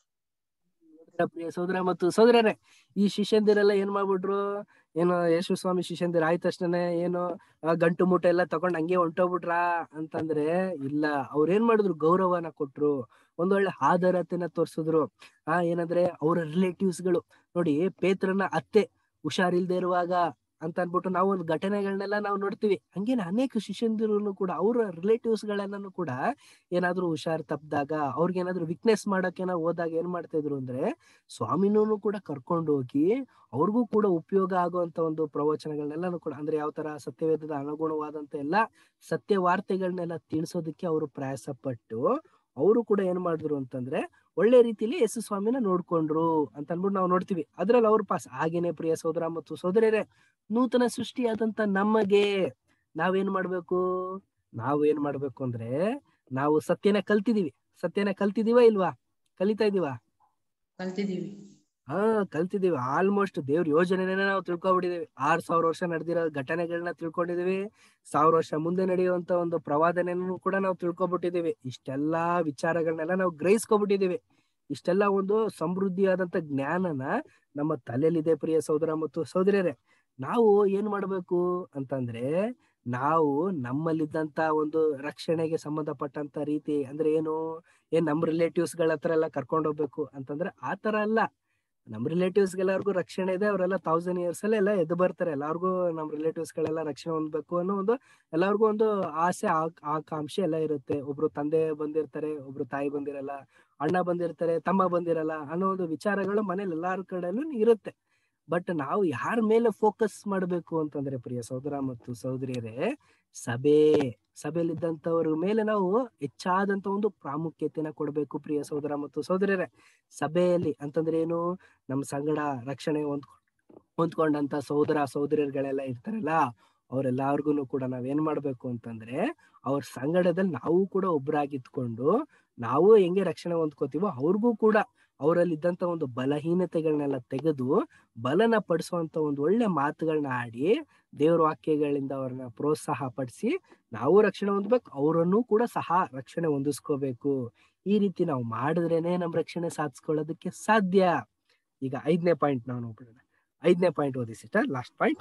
ಪ್ರಿಯ ಸೋದರ ಮತ್ತು ಸೋದರರೇ ಈ ಶಿಷ್ಯಂದಿರೆಲ್ಲ ಏನ್ ಮಾಡ್ಬಿಟ್ರು ಏನು ಯೇಸು ಸ್ವಾಮಿ ಶಿಷ್ಯಂದಿರ ಆಯ್ತ ತಕ್ಷಣ ಏನು ಆ ಗಂಟು ಮೂಟೆ ಎಲ್ಲ ತಗೊಂಡ್ ಹಂಗೆ ಹೊಂಟೋಗ್ಬಿಟ್ರಾ ಅಂತಂದ್ರೆ ಇಲ್ಲ ಅವ್ರ ಏನ್ ಮಾಡಿದ್ರು ಗೌರವನ ಕೊಟ್ರು ಒಂದೊಳ್ಳೆ ಆಧಾರತೆನ ತೋರ್ಸಿದ್ರು ಆ ಏನಂದ್ರೆ ಅವರ ರಿಲೇಟಿವ್ಸ್ ಗಳು ನೋಡಿ ಪೇತ್ರನ ಅತ್ತೆ ಹುಷಾರಿಲ್ದೇ ಇರುವಾಗ ಅಂತ ಅನ್ಬಿಟ್ಟು ನಾವು ಒಂದು ಘಟನೆಗಳನ್ನೆಲ್ಲ ನಾವು ನೋಡ್ತೀವಿ ಹಂಗೇನೆ ಅನೇಕ ಶಿಷ್ಯಂದಿರು ಕೂಡ ಅವರ ರಿಲೇಟಿವ್ಸ್ ಗಳನ್ನೂ ಕೂಡ ಏನಾದ್ರೂ ಹುಷಾರ್ ತಪ್ಪಿದಾಗ ಅವ್ರಿಗೆ ಏನಾದ್ರು ವಿಕ್ನೆಸ್ ಮಾಡಕ್ಕೆ ಹೋದಾಗ ಏನ್ ಮಾಡ್ತಾ ಇದ್ರು ಅಂದ್ರೆ ಸ್ವಾಮಿನೂ ಕೂಡ ಕರ್ಕೊಂಡು ಹೋಗಿ ಅವ್ರಿಗೂ ಕೂಡ ಉಪಯೋಗ ಆಗುವಂತ ಒಂದು ಪ್ರವಚನಗಳನ್ನೆಲ್ಲಾನು ಕೂಡ ಅಂದ್ರೆ ಯಾವ ತರ ಸತ್ಯವೇದದ ಅನುಗುಣವಾದಂತ ಎಲ್ಲಾ ಸತ್ಯ ವಾರ್ತೆಗಳನ್ನೆಲ್ಲ ತಿಳಿಸೋದಕ್ಕೆ ಅವರು ಪ್ರಯಾಸ ಪಟ್ಟು ಅವರು ಕೂಡ ಏನ್ ಮಾಡಿದ್ರು ಅಂತಂದ್ರೆ ಒಳ್ಳೆ ರೀತಿಲಿ ಯೇಸು ಸ್ವಾಮಿನ ನೋಡ್ಕೊಂಡ್ರು ಅಂತ ಅನ್ಬಿಟ್ಟು ನಾವು ನೋಡ್ತೀವಿ ಅದ್ರಲ್ಲಿ ಅವ್ರ ಪಾಸ್ ಹಾಗೇನೆ ಪ್ರಿಯ ಸೋದರ ಮತ್ತು ಸೋದರರೇ ನೂತನ ಸೃಷ್ಟಿಯಾದಂತ ನಮಗೆ ನಾವೇನ್ ಮಾಡ್ಬೇಕು ನಾವ್ ಏನ್ ಮಾಡ್ಬೇಕು ಅಂದ್ರೆ ನಾವು ಸತ್ಯನ ಕಲ್ತಿದೀವಿ ಸತ್ಯನ ಕಲ್ತಿದೀವ ಇಲ್ವಾ ಕಲಿತಾ ಇದೀವ ಕಲ್ತಿದೀವಿ ಹಾ ಕಲ್ತಿದೀವಿ ಆಲ್ಮೋಸ್ಟ್ ದೇವ್ರ ಯೋಜನೆನೇ ನಾವು ತಿಳ್ಕೊಬಿಟ್ಟಿದೀವಿ ಆರ್ ಸಾವಿರ ವರ್ಷ ನಡೆದಿರೋ ಘಟನೆಗಳನ್ನ ತಿಳ್ಕೊಂಡಿದೀವಿ ಸಾವಿರ ವರ್ಷ ಮುಂದೆ ನಡೆಯುವಂತ ಒಂದು ಪ್ರವಾದನೆಯನ್ನು ಕೂಡ ನಾವು ತಿಳ್ಕೊಬಿಟ್ಟಿದೀವಿ ಇಷ್ಟೆಲ್ಲಾ ವಿಚಾರಗಳನ್ನೆಲ್ಲ ನಾವು ಗ್ರಹಿಸ್ಕೊಬಿಟ್ಟಿದೀವಿ ಇಷ್ಟೆಲ್ಲ ಒಂದು ಸಮೃದ್ಧಿಯಾದಂತ ಜ್ಞಾನನ ನಮ್ಮ ತಲೆಯಲ್ಲಿದೆ ಪ್ರಿಯ ಸೋದರ ಮತ್ತು ಸೋದರಿಯರೇ ನಾವು ಏನ್ ಮಾಡ್ಬೇಕು ಅಂತಂದ್ರೆ ನಾವು ನಮ್ಮಲ್ಲಿದ್ದಂತ ಒಂದು ರಕ್ಷಣೆಗೆ ಸಂಬಂಧಪಟ್ಟಂತ ರೀತಿ ಅಂದ್ರೆ ಏನು ಏನ್ ನಮ್ ರಿಲೇಟಿವ್ಸ್ ಗಳ ಹತ್ರ ಎಲ್ಲ ಕರ್ಕೊಂಡ್ ಹೋಗ್ಬೇಕು ಅಂತಂದ್ರೆ ಆತರ ಅಲ್ಲ ನಮ್ ರಿಲೇಟಿವ್ಸ್ ಎಲ್ಲರಿಗೂ ರಕ್ಷಣೆ ಇದೆ ಅವರೆಲ್ಲ ತೌಸಂಡ್ ಇಯರ್ಸ್ ಅಲ್ಲೇ ಎಲ್ಲ ಎದ್ದು ಬರ್ತಾರೆ ಎಲ್ಲಾರ್ಗು ನಮ್ ರಿಲೇಟಿವ್ಸ್ ಗಳೆಲ್ಲ ರಕ್ಷಣೆ ಹೊಂದ್ಬೇಕು ಅನ್ನೋ ಒಂದು ಎಲ್ಲರಿಗೂ ಒಂದು ಆಸೆ ಆ- ಆಕಾಂಕ್ಷೆ ಎಲ್ಲ ಇರುತ್ತೆ ಒಬ್ರು ತಂದೆ ಬಂದಿರ್ತಾರೆ ಒಬ್ರು ತಾಯಿ ಬಂದಿರಲ್ಲ ಅಣ್ಣ ಬಂದಿರ್ತಾರೆ ತಮ್ಮ ಬಂದಿರಲ್ಲ ಅನ್ನೋ ಒಂದು ವಿಚಾರಗಳು ಮನೇಲಿ ಎಲ್ಲಾರ ಕಡೆನೂ ಇರುತ್ತೆ ಬಟ್ ನಾವು ಯಾರ ಮೇಲೆ ಫೋಕಸ್ ಮಾಡ್ಬೇಕು ಅಂತಂದ್ರೆ ಪ್ರಿಯ ಸಹೋದರ ಮತ್ತು ಸಹೋದರಿಯರೇ ಸಭೆ ಸಭೆಯಲ್ಲಿದ್ದಂಥವ್ರ ಮೇಲೆ ನಾವು ಹೆಚ್ಚಾದಂತ ಒಂದು ಪ್ರಾಮುಖ್ಯತೆನ ಕೊಡ್ಬೇಕು ಪ್ರಿಯ ಸಹೋದರ ಮತ್ತು ಸಹೋದರಿಯರೇ ಸಭೆಯಲ್ಲಿ ಅಂತಂದ್ರೆ ಏನು ನಮ್ಮ ಸಂಗಡ ರಕ್ಷಣೆ ಹೊಂದ್ ಹೊಂದ್ಕೊಂಡಂತ ಸಹೋದರ ಸಹೋದರಿಯರುಗಳೆಲ್ಲ ಇರ್ತಾರಲ್ಲ ಅವ್ರೆಲ್ಲಾರ್ಗು ಕೂಡ ನಾವೇನ್ ಮಾಡ್ಬೇಕು ಅಂತಂದ್ರೆ ಅವ್ರ ಸಂಗಡದಲ್ಲಿ ನಾವು ಕೂಡ ಒಬ್ರಾಗಿತ್ಕೊಂಡು ನಾವು ಹೆಂಗೆ ರಕ್ಷಣೆ ಹೊಂದ್ಕೋತೀವೋ ಅವ್ರಿಗೂ ಕೂಡ ಅವರಲ್ಲಿ ಇದ್ದಂತ ಒಂದು ಬಲಹೀನತೆಗಳನ್ನೆಲ್ಲ ತೆಗೆದು ಬಲನ ಪಡಿಸುವಂತ ಒಂದು ಒಳ್ಳೆ ಮಾತುಗಳನ್ನ ಆಡಿ ದೇವ್ರ ವಾಕ್ಯಗಳಿಂದ ಅವ್ರನ್ನ ಪ್ರೋತ್ಸಾಹ ಪಡಿಸಿ ನಾವು ರಕ್ಷಣೆ ಹೊಂದ್ಬೇಕು ಅವರನ್ನು ಕೂಡ ಸಹ ರಕ್ಷಣೆ ಹೊಂದಿಸ್ಕೋಬೇಕು ಈ ರೀತಿ ನಾವು ಮಾಡಿದ್ರೇನೆ ನಮ್ ರಕ್ಷಣೆ ಸಾಧಿಸ್ಕೊಳ್ಳೋದಕ್ಕೆ ಸಾಧ್ಯ ಈಗ ಐದನೇ ಪಾಯಿಂಟ್ ನಾವು ನೋಡ್ಬಿಡೋಣ ಐದನೇ ಪಾಯಿಂಟ್ ಓದಿ ಸಿಸ್ಟರ್ ಲಾಸ್ಟ್ ಪಾಯಿಂಟ್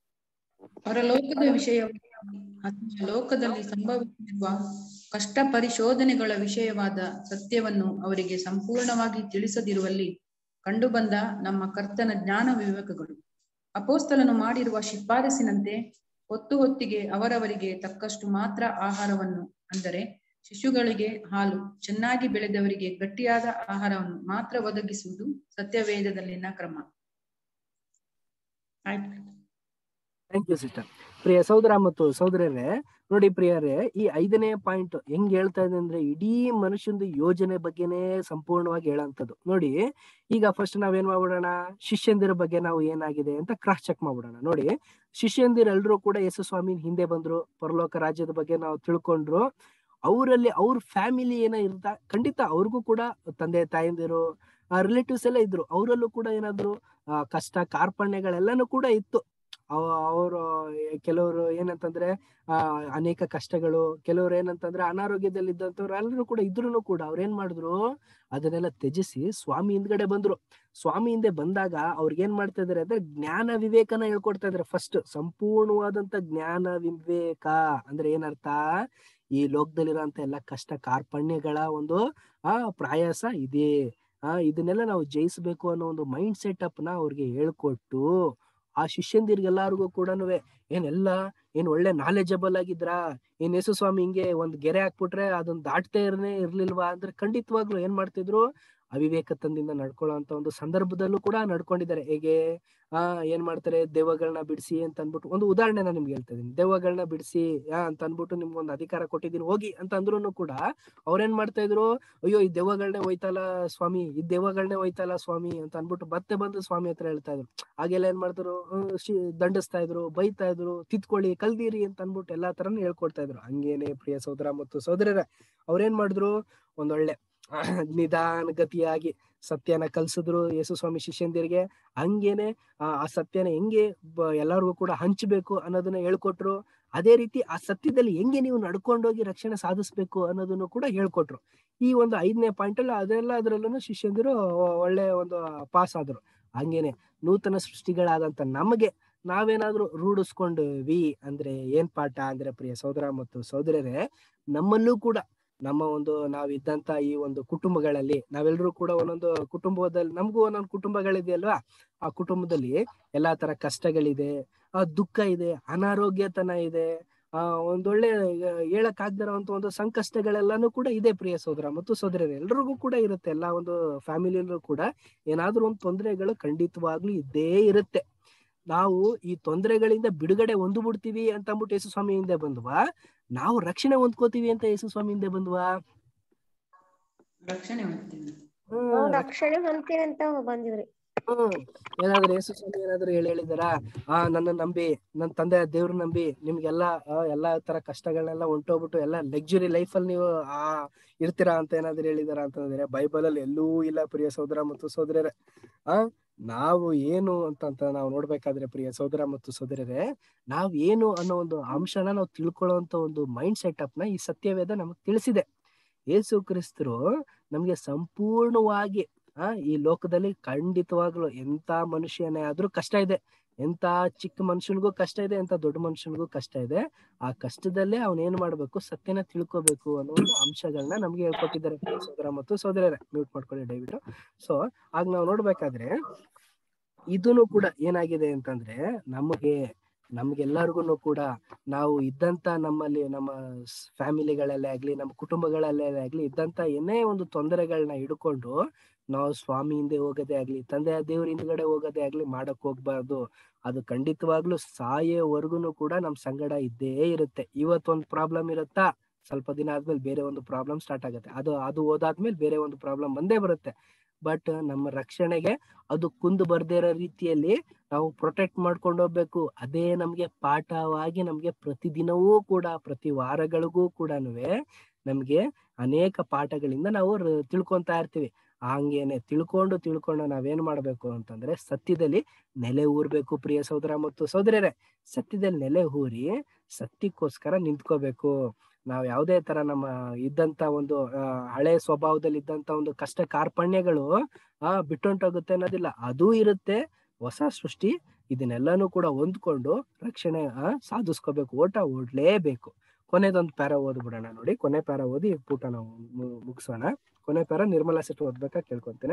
ಪರಲೋಕದ ವಿಷಯವಾಗಿ ಅಥವಾ ಲೋಕದಲ್ಲಿ ಸಂಭವಿಸಿರುವ ಕಷ್ಟ ಪರಿಶೋಧನೆಗಳ ವಿಷಯವಾದ ಸತ್ಯವನ್ನು ಅವರಿಗೆ ಸಂಪೂರ್ಣವಾಗಿ ತಿಳಿಸದಿರುವಲ್ಲಿ ಕಂಡುಬಂದ ನಮ್ಮ ಕರ್ತನ ಜ್ಞಾನ ವಿವೇಕಗಳು ಅಪೋಸ್ತಲನು ಮಾಡಿರುವ ಶಿಫಾರಸಿನಂತೆ ಹೊತ್ತು ಹೊತ್ತಿಗೆ ಅವರವರಿಗೆ ತಕ್ಕಷ್ಟು ಮಾತ್ರ ಆಹಾರವನ್ನು ಅಂದರೆ ಶಿಶುಗಳಿಗೆ ಹಾಲು ಚೆನ್ನಾಗಿ ಬೆಳೆದವರಿಗೆ ಗಟ್ಟಿಯಾದ ಆಹಾರವನ್ನು ಮಾತ್ರ ಒದಗಿಸುವುದು ಸತ್ಯವೇದದಲ್ಲಿನ ಕ್ರಮ ಆಯ್ತು ಥ್ಯಾಂಕ್ ಯು ಸಿಸ್ಟರ್ ಪ್ರಿಯ ಸಹೋದರ ಮತ್ತು ಸಹೋದರರೇ ನೋಡಿ ಪ್ರಿಯರೇ ಈ ಐದನೇ ಪಾಯಿಂಟ್ ಹೆಂಗ್ ಹೇಳ್ತಾ ಇದೆ ಅಂದ್ರೆ ಇಡೀ ಮನುಷ್ಯಂದು ಯೋಜನೆ ಬಗ್ಗೆನೇ ಸಂಪೂರ್ಣವಾಗಿ ಹೇಳಂತದ್ದು ನೋಡಿ ಈಗ ಫಸ್ಟ್ ನಾವೇನ್ ಮಾಡ್ಬಿಡೋಣ ಶಿಷ್ಯಂದಿರ ಬಗ್ಗೆ ನಾವು ಏನಾಗಿದೆ ಅಂತ ಕ್ರಾಸ್ ಚೆಕ್ ಮಾಡ್ಬಿಡೋಣ ನೋಡಿ ಶಿಷ್ಯಂದಿರ ಎಲ್ರು ಕೂಡ ಯೇಸು ಸ್ವಾಮಿ ಹಿಂದೆ ಬಂದ್ರು ಪರಲೋಕ ರಾಜ್ಯದ ಬಗ್ಗೆ ನಾವು ತಿಳ್ಕೊಂಡ್ರು ಅವರಲ್ಲಿ ಅವ್ರ ಫ್ಯಾಮಿಲಿ ಏನೋ ಇರ್ತಾ ಖಂಡಿತ ಅವ್ರಿಗೂ ಕೂಡ ತಂದೆ ತಾಯಂದಿರು ರಿಲೇಟಿವ್ಸ್ ಎಲ್ಲ ಇದ್ರು ಅವರಲ್ಲೂ ಕೂಡ ಏನಾದ್ರು ಆ, ಕಷ್ಟ ಕಾರ್ಪಣ್ಯಗಳೆಲ್ಲನೂ ಕೂಡ ಇತ್ತು ಅವರು ಕೆಲವರು ಏನಂತಂದ್ರೆ ಆ ಅನೇಕ ಕಷ್ಟಗಳು ಕೆಲವರು ಏನಂತಂದ್ರೆ ಅನಾರೋಗ್ಯದಲ್ಲಿ ಇದ್ದಂಥವ್ರು ಎಲ್ಲರೂ ಕೂಡ ಇದ್ರು ಕೂಡ ಅವ್ರು ಏನ್ ಮಾಡಿದ್ರು ಅದನ್ನೆಲ್ಲ ತ್ಯಜಿಸಿ ಸ್ವಾಮಿ ಹಿಂದ್ಗಡೆ ಬಂದ್ರು ಸ್ವಾಮಿ ಹಿಂದೆ ಬಂದಾಗ ಅವ್ರಿಗೆ ಏನ್ ಮಾಡ್ತಾ ಇದಾರೆ ಅಂದ್ರೆ ಜ್ಞಾನ ವಿವೇಕನ ಹೇಳ್ಕೊಡ್ತಾ ಇದಾರೆ ಫಸ್ಟ್ ಸಂಪೂರ್ಣವಾದಂತ ಜ್ಞಾನ ವಿವೇಕ ಅಂದ್ರೆ ಏನರ್ಥ ಈ ಲೋಕದಲ್ಲಿರೋಂತ ಎಲ್ಲ ಕಷ್ಟ ಕಾರ್ಪಣ್ಯಗಳ ಒಂದು ಆ ಪ್ರಯಾಸ ಇದೆ ಆ ಇದನ್ನೆಲ್ಲ ನಾವು ಜಯಿಸ್ಬೇಕು ಅನ್ನೋ ಒಂದು ಮೈಂಡ್ ಸೆಟ್ ಅಪ್ ನ ಅವ್ರಿಗೆ ಹೇಳ್ಕೊಟ್ಟು ಆ ಶಿಷ್ಯಂದಿರ್ಗೆಲ್ಲಾರ್ಗು ಕೂಡ ಏನೆಲ್ಲ ಏನ್ ಒಳ್ಳೆ ನಾಲೆಜಬಲ್ ಆಗಿದ್ರಾ ಏನ್ ಯೇಸು ಸ್ವಾಮಿ ಹಿಂಗೆ ಒಂದ್ ಗೆರೆ ಹಾಕ್ಬಿಟ್ರೆ ಅದನ್ನ ದಾಟ್ತೇ ಇರ್ನೇ ಇರ್ಲಿಲ್ವಾ ಅಂದ್ರೆ ಖಂಡಿತವಾಗ್ಲು ಏನ್ ಮಾಡ್ತಿದ್ರು ಅವಿವೇಕತನದಿಂದ ನಡ್ಕೊಳ್ಳೋ ಅಂತ ಒಂದು ಸಂದರ್ಭದಲ್ಲೂ ಕೂಡ ನಡ್ಕೊಂಡಿದ್ದಾರೆ ಹೇಗೆ ಆ ಏನ್ ಮಾಡ್ತಾರೆ ದೆವ್ವಗಳನ್ನ ಬಿಡಿಸಿ ಅಂತ ಅನ್ಬಿಟ್ಟು ಒಂದು ಉದಾಹರಣೆ ನಾನು ನಿಮ್ಗೆ ಹೇಳ್ತಾ ಇದೀನಿ ದೆವ್ವಗಳನ್ನ ಬಿಡಿಸಿ ಆ ಅಂತ ಅನ್ಬಿಟ್ಟು ನಿಮ್ಗೆ ಒಂದು ಅಧಿಕಾರ ಕೊಟ್ಟಿದ್ದೀನಿ ಹೋಗಿ ಅಂತ ಅಂದ್ರೂ ಕೂಡ ಅವ್ರೇನ್ ಮಾಡ್ತಾ ಇದ್ರು ಅಯ್ಯೋ ಈ ದೆವ್ವಗಳನ್ನೇ ಹೋಯ್ತಲ್ಲ ಸ್ವಾಮಿ ಈ ದೆವ್ವಗಳನ್ನೇ ಹೋಯ್ತಲ್ಲ ಸ್ವಾಮಿ ಅಂತ ಅನ್ಬಿಟ್ಟು ಮತ್ತೆ ಬಂದು ಸ್ವಾಮಿ ಹತ್ರ ಹೇಳ್ತಾ ಇದ್ರು ಹಾಗೆಲ್ಲ ಏನ್ ಮಾಡ್ತಾರೆ ದಂಡಿಸ್ತಾ ಇದ್ರು ಬೈತಾ ಇದ್ರು ತಿತ್ಕೊಳ್ಳಿ ಕಲ್ದಿರಿ ಅಂತ ಅನ್ಬಿಟ್ಟು ಎಲ್ಲಾ ತರನು ಹೇಳ್ಕೊಡ್ತಾ ಇದ್ರು ಹಂಗೇನೆ ಪ್ರಿಯ ಸೋದರ ಮತ್ತು ಸೋದರರ ಅವ್ರೇನ್ ಮಾಡಿದ್ರು ಒಂದೊಳ್ಳೆ ನಿಧಾನಗತಿಯಾಗಿ ಸತ್ಯನ ಕಲ್ಸಿದ್ರು ಯೇಸು ಸ್ವಾಮಿ ಶಿಷ್ಯಂದಿರಿಗೆ ಹಂಗೇನೆ ಆ ಆ ಸತ್ಯನ ಹೆಂಗೆ ಬ- ಎಲ್ಲರಿಗೂ ಕೂಡ ಹಂಚ್ಬೇಕು ಅನ್ನೋದನ್ನ ಹೇಳ್ಕೊಟ್ರು ಅದೇ ರೀತಿ ಆ ಸತ್ಯದಲ್ಲಿ ಹೆಂಗೆ ನೀವು ನಡ್ಕೊಂಡೋಗಿ ರಕ್ಷಣೆ ಸಾಧಿಸ್ಬೇಕು ಅನ್ನೋದನ್ನು ಕೂಡ ಹೇಳ್ಕೊಟ್ರು ಈ ಒಂದು ಐದನೇ ಪಾಯಿಂಟ್ ಅಲ್ಲಿ ಅದೆಲ್ಲ ಅದ್ರಲ್ಲೂ ಶಿಷ್ಯಂದಿರು ಒಳ್ಳೆ ಒಂದು ಪಾಸ್ ಆದ್ರು ಹಂಗೇನೆ ನೂತನ ಸೃಷ್ಟಿಗಳಾದಂತ ನಮಗೆ ನಾವೇನಾದ್ರೂ ರೂಢಿಸ್ಕೊಂಡ್ವಿ ಅಂದ್ರೆ ಏನ್ ಪಾಠ ಅಂದ್ರೆ ಪ್ರಿಯ ಸಹೋದರ ಮತ್ತು ಸಹೋದರರೇ ನಮ್ಮಲ್ಲೂ ಕೂಡ ನಮ್ಮ ಒಂದು ನಾವಿದ್ದಂತ ಈ ಒಂದು ಕುಟುಂಬಗಳಲ್ಲಿ ನಾವೆಲ್ಲರೂ ಕೂಡ ಒಂದೊಂದು ಕುಟುಂಬದಲ್ಲಿ ನಮಗೂ ಒಂದೊಂದು ಕುಟುಂಬಗಳಿದೆಯಲ್ವಾ ಆ ಕುಟುಂಬದಲ್ಲಿ ಎಲ್ಲಾ ತರ ಕಷ್ಟಗಳಿದೆ ಆ ದುಃಖ ಇದೆ ಅನಾರೋಗ್ಯತನ ಇದೆ ಆ ಒಂದೊಳ್ಳೆ ಹೇಳಕ್ ಆಗ್ದಿರೋಂತ ಒಂದು ಸಂಕಷ್ಟಗಳೆಲ್ಲಾನು ಕೂಡ ಇದೆ ಪ್ರಿಯ ಸೋದರ ಮತ್ತು ಸೋದರರು ಎಲ್ರಿಗೂ ಕೂಡ ಇರುತ್ತೆ ಎಲ್ಲಾ ಒಂದು ಫ್ಯಾಮಿಲಿಯಲ್ಲೂ ಕೂಡ ಏನಾದ್ರೂ ಒಂದು ತೊಂದರೆಗಳು ಖಂಡಿತವಾಗ್ಲೂ ಇದ್ದೇ ಇರುತ್ತೆ ನಾವು ಈ ತೊಂದರೆಗಳಿಂದ ಬಿಡುಗಡೆ ಹೊಂದು ಬಿಡ್ತೀವಿ ಅಂತ ಅಂದ್ಬಿಟ್ಟು ಯೇಸು ಸ್ವಾಮಿ ಹಿಂದೆ ಬಂದ್ವಾ ನಾವು ರಕ್ಷಣೆ ಹೊಂದ್ಕೋತೀವಿ ಅಂತ ಯೇಸು ಸ್ವಾಮಿ ಹಿಂದೆ ಬಂದ್ವಾ ರಕ್ಷಣೆ ಹೊಂದ್ತೀವಿ ಹ್ಮ್ ನಾವ್ ರಕ್ಷಣೆ ಹೊಂದ್ತೀವಿ ಅಂತ ಬಂದಿವ್ರಿ ಹ್ಮ್ ಏನಾದ್ರು ಯೇಸು ಸ್ವಾಮಿ ಏನಾದ್ರು ಹೇಳಿ ಹೇಳಿದಾರ ಆ ನನ್ನ ನಂಬಿ ನನ್ನ ತಂದೆ ದೇವ್ರ ನಂಬಿ ನಿಮ್ಗೆಲ್ಲಾ ಆ, ಎಲ್ಲಾ ತರ ಕಷ್ಟಗಳನ್ನೆಲ್ಲ ಹೊಂಟೋಗ್ಬಿಟ್ಟು ಎಲ್ಲ ಲಕ್ಸುರಿ ಲೈಫ್ ಅಲ್ಲಿ ನೀವು ಆ ಇರ್ತೀರಾ ಅಂತ ಏನಾದ್ರು ಹೇಳಿದಾರ ಅಂತಂದ್ರೆ ಬೈಬಲ್ ಅಲ್ಲಿ ಎಲ್ಲೂ ಇಲ್ಲ ಪ್ರಿಯ ಸಹೋದರ ಮತ್ತು ಸಹೋದರರೇ ಆ ನಾವು ಏನು ಅಂತ ಅಂತ ನಾವು ನೋಡ್ಬೇಕಾದ್ರೆ ಪ್ರಿಯ ಸಹೋದರ ಮತ್ತು ಸಹೋದರರೇ ನಾವ್ ಏನು ಅನ್ನೋ ಒಂದು ಅಂಶನ ನಾವು ತಿಳ್ಕೊಳ್ಳುವಂತ ಒಂದು ಮೈಂಡ್ ಸೆಟಪ್ ನ ಈ ಸತ್ಯವೇದ ನಮಗ್ ತಿಳಿಸಿದೆ ಯೇಸು ಕ್ರಿಸ್ತರು ನಮ್ಗೆ ಸಂಪೂರ್ಣವಾಗಿ ಆ ಈ ಲೋಕದಲ್ಲಿ ಖಂಡಿತವಾಗ್ಲು ಎಂತ ಮನುಷ್ಯನೇ ಆದ್ರೂ ಕಷ್ಟ ಇದೆ ಎಂತ ಚಿಕ್ಕ ಮನುಷ್ಯನಿಗೂ ಕಷ್ಟ ಇದೆ ಎಂತ ದೊಡ್ಡ ಮನುಷ್ಯನಿಗೂ ಕಷ್ಟ ಇದೆ ಆ ಕಷ್ಟದಲ್ಲೇ ಅವನ್ ಏನ್ ಮಾಡ್ಬೇಕು ಸತ್ಯನ ತಿಳ್ಕೊಬೇಕು ಅನ್ನೋ ಒಂದು ಅಂಶಗಳನ್ನ ನಮ್ಗೆ ಹೇಳ್ಕೊಟ್ಟಿದ್ದಾರೆ ಪ್ರಿಯ ಸಹೋದರ ಮತ್ತು ಸಹೋದರರೇ ಮ್ಯೂಟ್ ಮಾಡ್ಕೊಳ್ಳಿ ದಯವಿಟ್ಟು ಸೊ ಆಗ ನಾವು ನೋಡ್ಬೇಕಾದ್ರೆ ಇದನ್ನು ಕೂಡ ಏನಾಗಿದೆ ಅಂತಂದ್ರೆ ನಮಗೆ ನಮ್ಗೆಲ್ಲರಿಗೂ ಕೂಡ ನಾವು ಇದ್ದಂತ ನಮ್ಮಲ್ಲಿ ನಮ್ಮ ಫ್ಯಾಮಿಲಿಗಳಲ್ಲೇ ಆಗ್ಲಿ ನಮ್ಮ ಕುಟುಂಬಗಳಲ್ಲೇ ಆಗ್ಲಿ ಇದ್ದಂತ ಏನೇ ಒಂದು ತೊಂದರೆಗಳನ್ನ ಹಿಡ್ಕೊಂಡು ನಾವು ಸ್ವಾಮಿ ಹಿಂದೆ ಹೋಗೋದೇ ಆಗ್ಲಿ ತಂದೆ ದೇವ್ರ ಹಿಂದ್ಗಡೆ ಹೋಗೋದೇ ಆಗ್ಲಿ ಮಾಡಕ್ ಹೋಗ್ಬಾರ್ದು ಅದು ಖಂಡಿತವಾಗ್ಲೂ ಸಾಯೋವರೆಗೂ ಕೂಡ ನಮ್ ಸಂಗಡ ಇದ್ದೇ ಇರುತ್ತೆ ಇವತ್ತೊಂದ್ ಪ್ರಾಬ್ಲಮ್ ಇರುತ್ತಾ ಸ್ವಲ್ಪ ದಿನ ಆದ್ಮೇಲೆ ಬೇರೆ ಒಂದು ಪ್ರಾಬ್ಲಮ್ ಸ್ಟಾರ್ಟ್ ಆಗುತ್ತೆ ಅದು ಅದು ಹೋದಾದ್ಮೇಲೆ ಬೇರೆ ಒಂದು ಪ್ರಾಬ್ಲಮ್ ಬಂದೇ ಬರುತ್ತೆ ಬಟ್ ನಮ್ಮ ರಕ್ಷಣೆಗೆ ಅದು ಕುಂದು ಬರ್ದೇ ಇರೋ ರೀತಿಯಲ್ಲಿ ನಾವು ಪ್ರೊಟೆಕ್ಟ್ ಮಾಡ್ಕೊಂಡು ಹೋಗ್ಬೇಕು ಅದೇ ನಮ್ಗೆ ಪಾಠವಾಗಿ ನಮ್ಗೆ ಪ್ರತಿದಿನವೂ ಕೂಡ ಪ್ರತಿ ವಾರಗಳಿಗೂ ಕೂಡ ನಮ್ಗೆ ಅನೇಕ ಪಾಠಗಳಿಂದ ನಾವು ರ- ತಿಳ್ಕೊಂತಾ ಇರ್ತೀವಿ ಹಂಗೇನೆ ತಿಳ್ಕೊಂಡು ತಿಳ್ಕೊಂಡು ನಾವೇನ್ ಮಾಡ್ಬೇಕು ಅಂತಂದ್ರೆ ಸತ್ಯದಲ್ಲಿ ನೆಲೆ ಊರ್ಬೇಕು ಪ್ರಿಯ ಸಹೋದರ ಮತ್ತು ಸಹೋದರರೇ ಸತ್ಯದಲ್ಲಿ ನೆಲೆ ಊರಿ ಸತ್ಯಕ್ಕೋಸ್ಕರ ನಿಂತ್ಕೋಬೇಕು ನಾವ್ ಯಾವುದೇ ತರ ನಮ್ಮ ಇದ್ದಂತ ಒಂದು ಆ, ಹಳೆ ಸ್ವಭಾವದಲ್ಲಿ ಇದ್ದಂತ ಒಂದು ಕಷ್ಟ ಕಾರ್ಪಣ್ಯಗಳು ಆ ಬಿಟ್ಟುಂಟೋಗುತ್ತೆ ಅನ್ನೋದಿಲ್ಲ ಅದು ಇರುತ್ತೆ ಹೊಸ ಸೃಷ್ಟಿ ಇದನ್ನೆಲ್ಲಾನು ಕೂಡ ಹೊಂದ್ಕೊಂಡು ರಕ್ಷಣೆ ಆ ಸಾಧಿಸ್ಕೋಬೇಕು ಓಟ ಓಡ್ಲೇಬೇಕು ಕೊನೆದೊಂದು ಪ್ಯಾರ ಓದ್ಬಿಡೋಣ ನೋಡಿ ಕೊನೆ ಪ್ಯಾರ ಓದಿ ಪೂಟ ನಾವು ಮು- ಮುಗಿಸೋಣ ಕೊನೆ ಪ್ಯಾರ ನಿರ್ಮಲಾ ಸೆಟ್ ಓದ್ಬೇಕಾ ಕೇಳ್ಕೊಂತೇನೆ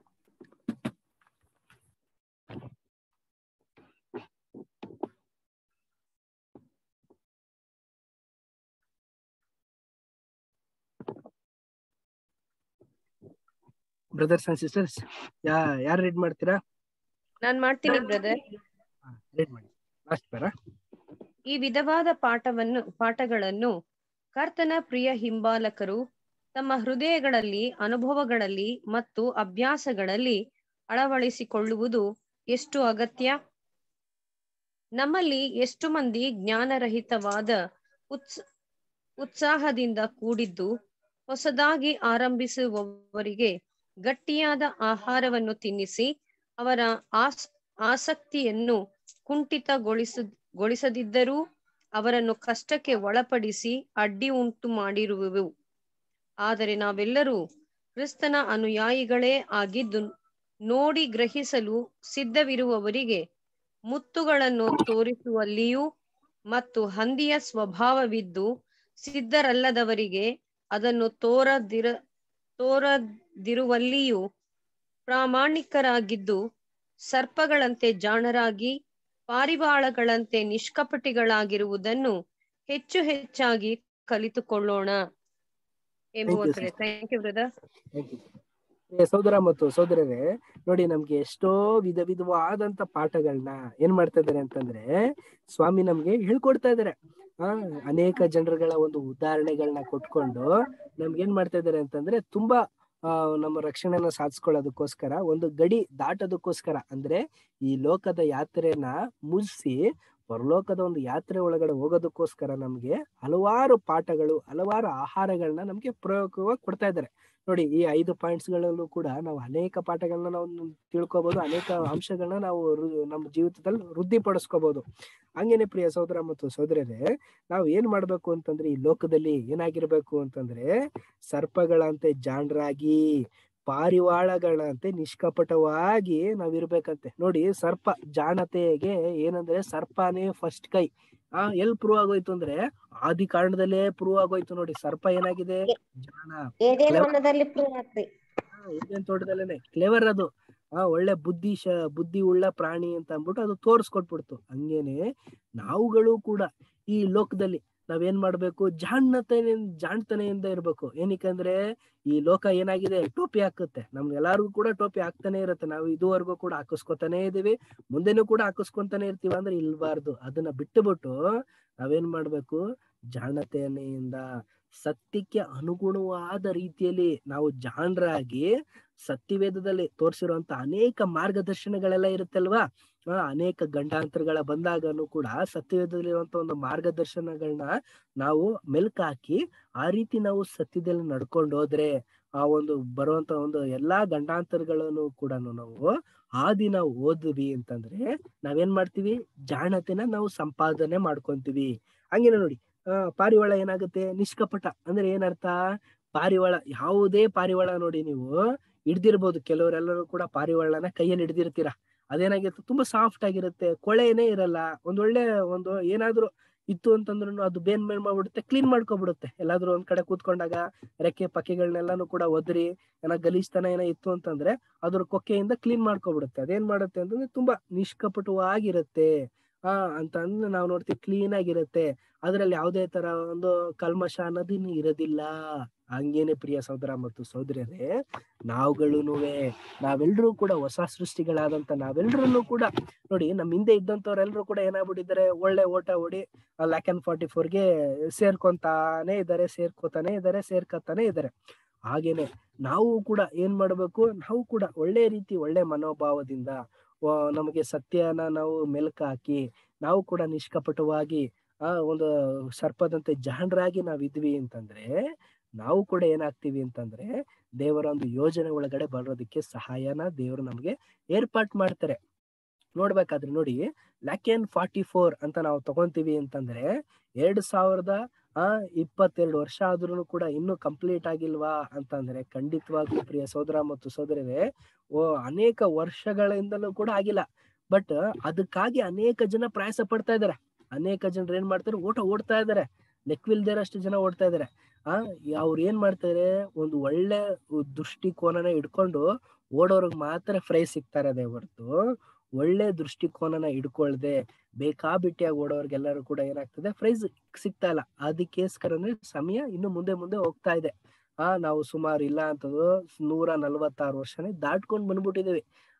ಬ್ರದರ್ಸ್ ಅಂಡ್ ಸಿಸ್ಟರ್ಸ್ ಯಾ ಯಾರು ರೀಡ್ ಮಾಡ್ತೀರಾ ನಾನ್ ಮಾಡ್ತೀನಿ ಬ್ರದರ್ ರೀಡ್ ಮಾಡಿ ಲಾಸ್ಟ್ ಬೇಡ ಈ ವಿಧವಾದ ಪಾಠವನ್ನು ಪಾಠಗಳನ್ನು ಕರ್ತನ ಪ್ರಿಯ ಹಿಂಬಾಲಕರು ತಮ್ಮ ಹೃದಯಗಳಲ್ಲಿ ಅನುಭವಗಳಲ್ಲಿ ಮತ್ತು ಅಭ್ಯಾಸಗಳಲ್ಲಿ ಅಳವಡಿಸಿಕೊಳ್ಳುವುದು ಎಷ್ಟು ಅಗತ್ಯ ನಮ್ಮಲ್ಲಿ ಎಷ್ಟು ಮಂದಿ ಜ್ಞಾನರಹಿತವಾದ ಉತ್ಸ ಉತ್ಸಾಹದಿಂದ ಕೂಡಿದ್ದು ಹೊಸದಾಗಿ ಆರಂಭಿಸುವವರಿಗೆ ಗಟ್ಟಿಯಾದ ಆಹಾರವನ್ನು ತಿನ್ನಿಸಿ ಅವರ ಆಸ್ ಆಸಕ್ತಿಯನ್ನು ಕುಂಠಿತಗೊಳಿಸ ಗೊಳಿಸದಿದ್ದರೂ ಅವರನ್ನು ಕಷ್ಟಕ್ಕೆ ಒಳಪಡಿಸಿ ಅಡ್ಡಿ ಉಂಟು ಮಾಡಿರುವೆವು ಆದರೆ ನಾವೆಲ್ಲರೂ ಕ್ರಿಸ್ತನ ಅನುಯಾಯಿಗಳೇ ಆಗಿದ್ದು ನೋಡಿ ಗ್ರಹಿಸಲು ಸಿದ್ಧವಿರುವವರಿಗೆ ಮುತ್ತುಗಳನ್ನು ತೋರಿಸುವಲ್ಲಿಯೂ ಮತ್ತು ಹಂದಿಯ ಸ್ವಭಾವವಿದ್ದು ಸಿದ್ಧರಲ್ಲದವರಿಗೆ ಅದನ್ನು ತೋರದಿರ ತೋರದಿರುವಲ್ಲಿಯೂ ಪ್ರಾಮಾಣಿಕರಾಗಿದ್ದು ಸರ್ಪಗಳಂತೆ ಜಾಣರಾಗಿ ಪಾರಿವಾಳಗಳಂತೆ ನಿಷ್ಕಪಟಿಗಳಾಗಿರುವುದನ್ನು ಹೆಚ್ಚು ಹೆಚ್ಚಾಗಿ ಕಲಿತುಕೊಳ್ಳೋಣ ಎಂಬುವಂತದೆ thank you brother Thank you. ಏ ಸಹೋದರ ಮತ್ತು ಸಹೋದರರೇ ನೋಡಿ ನಮ್ಗೆ ಎಷ್ಟೋ ವಿಧ ವಿಧವಾದಂತ ಪಾಠಗಳನ್ನ ಏನ್ ಮಾಡ್ತಾ ಇದಾರೆ ಅಂತಂದ್ರೆ ಸ್ವಾಮಿ ನಮ್ಗೆ ಹೇಳ್ಕೊಡ್ತಾ ಇದಾರೆ ಆ ಅನೇಕ ಜನರುಗಳ ಒಂದು ಉದಾಹರಣೆಗಳನ್ನ ಕೊಟ್ಕೊಂಡು ನಮ್ಗೆ ಏನ್ ಮಾಡ್ತಾ ಇದಾರೆ ಅಂತಂದ್ರೆ ತುಂಬಾ ಆ ನಮ್ಮ ರಕ್ಷಣೆನ ಸಾಧಿಸ್ಕೊಳ್ಳೋದಕ್ಕೋಸ್ಕರ ಒಂದು ಗಡಿ ದಾಟೋದಕ್ಕೋಸ್ಕರ ಅಂದ್ರೆ ಈ ಲೋಕದ ಯಾತ್ರೆನ ಮುಗಿಸಿ ಪರಲೋಕದ ಒಂದು ಯಾತ್ರೆ ಒಳಗಡೆ ಹೋಗೋದಕ್ಕೋಸ್ಕರ ನಮ್ಗೆ ಹಲವಾರು ಪಾಠಗಳು ಹಲವಾರು ಆಹಾರಗಳನ್ನ ನಮ್ಗೆ ಪ್ರಯೋಗವಾಗಿ ಕೊಡ್ತಾ ಇದ್ದಾರೆ ನೋಡಿ ಈ ಐದು ಪಾಯಿಂಟ್ಸ್ ಗಳಲ್ಲೂ ಕೂಡ ನಾವು ಅನೇಕ ಪಾಠಗಳನ್ನ ನಾವು ತಿಳ್ಕೊಬಹುದು ಅನೇಕ ಅಂಶಗಳನ್ನ ನಾವು ವೃ- ನಮ್ಮ ಜೀವಿತದಲ್ಲಿ ವೃದ್ಧಿಪಡಿಸ್ಕೋಬಹುದು ಹಂಗೇನೆ ಪ್ರಿಯ ಸಹೋದರ ಮತ್ತು ಸಹೋದರರೇ ನಾವು ಏನ್ ಮಾಡ್ಬೇಕು ಅಂತಂದ್ರೆ ಈ ಲೋಕದಲ್ಲಿ ಏನಾಗಿರ್ಬೇಕು ಅಂತಂದ್ರೆ ಸರ್ಪಗಳಂತೆ ಜಾಣರಾಗಿ ಪಾರಿವಾಳಗಳಂತೆ ನಿಷ್ಕಪಟವಾಗಿ ನಾವಿರ್ಬೇಕಂತೆ ನೋಡಿ ಸರ್ಪ ಜಾಣತೆಗೆ ಏನಂದ್ರೆ ಸರ್ಪನೇ ಫಸ್ಟ್ ಕೈ ಆ ಎಲ್ ಪ್ರೂವ್ ಆಗೋಯ್ತು ಅಂದ್ರೆ ಆದಿ ಕಾರಣದಲ್ಲೇ ಪ್ರೂವ್ ಆಗೋಯ್ತು ನೋಡಿ ಸರ್ಪ ಏನಾಗಿದೆ ಜಾಣ ಏದೇನು Clever. ವನದಲ್ಲಿ ಪ್ರೂವ್ ಆಗ್ತದೆ ಏನ್ ತೋಟದಲ್ಲೇನೆ ಕ್ಲೆವರ್ ಅದು ಆ ಒಳ್ಳೆ ಬುದ್ಧಿ ಶ ಬುದ್ಧಿ ಉಳ್ಳ ಪ್ರಾಣಿ ಅಂತ ಅಂದ್ಬಿಟ್ಟು ಅದು ತೋರ್ಸ್ಕೊಟ್ಬಿಡ್ತು ಹಂಗೇನೆ ನಾವುಗಳು ಕೂಡ ಈ ಲೋಕದಲ್ಲಿ ನಾವೇನ್ ಮಾಡ್ಬೇಕು ಜಾಣತೆ ಜಾಣ್ತನೆಯಿಂದ ಇರ್ಬೇಕು ಏನಕ್ಕಂದ್ರೆ ಈ ಲೋಕ ಏನಾಗಿದೆ ಟೋಪಿ ಹಾಕುತ್ತೆ ನಮ್ ಎಲ್ಲಾರ್ಗು ಕೂಡ ಟೋಪಿ ಹಾಕ್ತಾನೆ ಇರುತ್ತೆ ನಾವು ಇದುವರೆಗೂ ಕೂಡ ಹಾಕಿಸ್ಕೊತಾನೆ ಇದೀವಿ ಮುಂದೆನೂ ಕೂಡ ಹಾಕಿಸ್ಕೊಂತಾನೆ ಇರ್ತೀವಿ ಅಂದ್ರೆ ಇಲ್ಬಾರ್ದು ಅದನ್ನ ಬಿಟ್ಟು ಬಿಟ್ಟು ನಾವೇನ್ ಮಾಡ್ಬೇಕು ಜಾಣತೆಯಿಂದ ಸತ್ಯಕ್ಕೆ ಅನುಗುಣವಾದ ರೀತಿಯಲ್ಲಿ ನಾವು ಜಾಣರಾಗಿ ಸತ್ಯವೇದದಲ್ಲಿ ತೋರಿಸಿರುವಂತ ಅನೇಕ ಮಾರ್ಗದರ್ಶನಗಳೆಲ್ಲ ಇರುತ್ತಲ್ವಾ ಆ ಅನೇಕ ಗಂಡಾಂತರಗಳ ಬಂದಾಗನು ಕೂಡ ಸತ್ಯವೇದದಲ್ಲಿರುವಂತ ಒಂದು ಮಾರ್ಗದರ್ಶನಗಳನ್ನ ನಾವು ಮೆಲ್ಕ್ ಹಾಕಿ ಆ ರೀತಿ ನಾವು ಸತ್ಯದಲ್ಲಿ ನಡ್ಕೊಂಡು ಹೋದ್ರೆ ಆ ಒಂದು ಬರುವಂತ ಒಂದು ಎಲ್ಲಾ ಗಂಡಾಂತರಗಳನ್ನು ಕೂಡ ನಾವು ಆ ದಿನ ಓದ್ವಿ ಅಂತಂದ್ರೆ ನಾವೇನ್ ಮಾಡ್ತೀವಿ ಜಾಣತೆನ ನಾವು ಸಂಪಾದನೆ ಮಾಡ್ಕೊಂತೀವಿ ಹಂಗೇನೆ ನೋಡಿ ಆ ಪಾರಿವಾಳ ಏನಾಗುತ್ತೆ ನಿಷ್ಕಪಟ ಅಂದ್ರೆ ಏನರ್ಥ ಪಾರಿವಾಳ ಯಾವುದೇ ಪಾರಿವಾಳ ನೋಡಿ ನೀವು ಹಿಡ್ದಿರ್ಬೋದು ಕೆಲವರೆಲ್ಲರೂ ಕೂಡ ಪಾರಿವಾಳನ ಕೈಯಲ್ಲಿ ಹಿಡ್ದಿರ್ತೀರಾ ಅದೇನಾಗಿರುತ್ತೆ ತುಂಬಾ ಸಾಫ್ಟ್ ಆಗಿರುತ್ತೆ ಕೊಳೆನೇ ಇರಲ್ಲ ಒಂದ್ ಒಳ್ಳೆ ಒಂದು ಏನಾದ್ರೂ ಇತ್ತು ಅಂತಂದ್ರು ಅದು ಬೇನ್ ಮೇಲ್ ಮಾಡ್ಬಿಡುತ್ತೆ ಕ್ಲೀನ್ ಮಾಡ್ಕೊಬಿಡುತ್ತೆ ಎಲ್ಲಾದ್ರೂ ಒಂದ್ ಕಡೆ ಕೂತ್ಕೊಂಡಾಗ ರೆಕ್ಕೆ ಪಕ್ಕೆಗಳನ್ನೆಲ್ಲಾನು ಕೂಡ ಒದ್ರಿ ಏನೋ ಗಲೀಜ್ತನ ಏನೋ ಇತ್ತು ಅಂತಂದ್ರೆ ಅದ್ರ ಕೊಕ್ಕೆಯಿಂದ ಕ್ಲೀನ್ ಮಾಡ್ಕೊಬಿಡುತ್ತೆ ಅದೇನ್ ಮಾಡುತ್ತೆ ಅಂತಂದ್ರೆ ತುಂಬಾ ನಿಷ್ಕಪಟವಾಗಿರುತ್ತೆ ಆ ಅಂತ ಅಂದ್ರೆ ನಾವು ನೋಡ್ತೀವಿ ಕ್ಲೀನ್ ಆಗಿರುತ್ತೆ ಅದ್ರಲ್ಲಿ ಯಾವುದೇ ತರ ಒಂದು ಕಲ್ಮಶ ಅನ್ನೋದಿನ್ನು ಇರೋದಿಲ್ಲ ಹಂಗೇನೆ ಪ್ರಿಯ ಸಹೋದರ ಮತ್ತು ಸಹೋದರಿಯರೇ ನಾವುಗಳೂನುವೆ ನಾವೆಲ್ಲರೂ ಕೂಡ ಹೊಸ ಸೃಷ್ಟಿಗಳಾದಂತ ನಾವೆಲ್ಲರೂ ಕೂಡ ನೋಡಿ ನಮ್ಮ ಹಿಂದೆ ಇದ್ದಂತವ್ರೆಲ್ಲರೂ ಕೂಡ ಏನಾಗ್ಬಿಟ್ಟಿದ್ದಾರೆ ಒಳ್ಳೆ ಓಟ ಓಡಿ ಲ್ಯಾಕ್ ಅಂಡ್ ಫಾರ್ಟಿ ಫೋರ್ಗೆ ಸೇರ್ಕೊಂತಾನೆ ಇದ್ದಾರೆ ಸೇರ್ಕೋತಾನೆ ಇದ್ದಾರೆ ಸೇರ್ಕೊತಾನೆ ಇದ್ದಾರೆ ಹಾಗೇನೆ ನಾವು ಕೂಡ ಏನ್ ಮಾಡ್ಬೇಕು ನಾವು ಕೂಡ ಒಳ್ಳೆ ರೀತಿ ಒಳ್ಳೆ ಮನೋಭಾವದಿಂದ ಆ, ನಮಗೆ ಸತ್ಯನ ನಾವು ಮೆಲ್ಕ್ ಹಾಕಿ ನಾವು ಕೂಡ ನಿಷ್ಕಪಟವಾಗಿ ಆ ಒಂದು ಸರ್ಪದಂತೆ ಜಾಣರಾಗಿ ನಾವ್ ಇದ್ವಿ ಅಂತಂದ್ರೆ ನಾವು ಕೂಡ ಏನಾಗ್ತೀವಿ ಅಂತಂದ್ರೆ ದೇವರ ಒಂದು ಯೋಜನೆ ಒಳಗಡೆ ಬರೋದಕ್ಕೆ ಸಹಾಯನ ದೇವರು ನಮ್ಗೆ ಏರ್ಪಾಟ್ ಮಾಡ್ತಾರೆ ನೋಡ್ಬೇಕಾದ್ರೆ ನೋಡಿ ಲ್ಯಾಕೆನ್ ಫಾರ್ಟಿ ಫೋರ್ ಅಂತ ನಾವು ತಗೊಂತೀವಿ ಅಂತಂದ್ರೆ ಎರಡ್ ಸಾವಿರದ ಆ ಇಪ್ಪತ್ತೆರಡು ವರ್ಷ ಆದ್ರೂ ಕೂಡ ಇನ್ನೂ ಕಂಪ್ಲೀಟ್ ಆಗಿಲ್ವಾ ಅಂತಂದ್ರೆ ಖಂಡಿತವಾಗ್ಲೂ ಪ್ರಿಯ ಸೋದರ ಮತ್ತು ಸೋದರರೇ ಓ ಅನೇಕ ವರ್ಷಗಳಿಂದಲೂ ಕೂಡ ಆಗಿಲ್ಲ ಬಟ್ ಅದಕ್ಕಾಗಿ ಅನೇಕ ಜನ ಪ್ರಯಾಸ ಪಡ್ತಾ ಇದಾರೆ ಅನೇಕ ಜನರು ಏನ್ ಮಾಡ್ತಾರೆ ಓಟ ಓಡ್ತಾ ಇದಾರೆ ಲೆಕ್ಕವಿಲ್ದಿರಷ್ಟು ಜನ ಓಡ್ತಾ ಇದಾರೆ ಆ ಅವ್ರು ಏನ್ ಮಾಡ್ತಾರೆ ಒಂದು ಒಳ್ಳೆ ದೃಷ್ಟಿಕೋನನ ಇಟ್ಕೊಂಡು ಓಡೋರ್ಗ್ ಮಾತ್ರ ಫ್ರೈ ಸಿಗ್ತಾ ಇರೋದೇ ಹೊರತು ಒಳ್ಳೆ ದೃಷ್ಟಿಕೋನನ ಇಟ್ಕೊಳ್ದೆ ಬೇಕಾಬಿಟ್ಟಿಯಾಗಿ ಓಡೋರ್ಗೆಲ್ಲರೂ ಕೂಡ ಏನಾಗ್ತದೆ ಪ್ರೈಸ್ ಸಿಗ್ತಾ ಇಲ್ಲ ಅದಕ್ಕೋಸ್ಕರನೇ ಸಮಯ ಇನ್ನು ಮುಂದೆ ಮುಂದೆ ಹೋಗ್ತಾ ಇದೆ ಆ ನಾವು ಸುಮಾರು ಇಲ್ಲ ಅಂತಂದ್ರು ನೂರ ನಲ್ವತ್ತಾರು ವರ್ಷನೇ ದಾಟ್ಕೊಂಡ್ ಬಂದ್ಬಿಟ್ಟಿದೀವಿ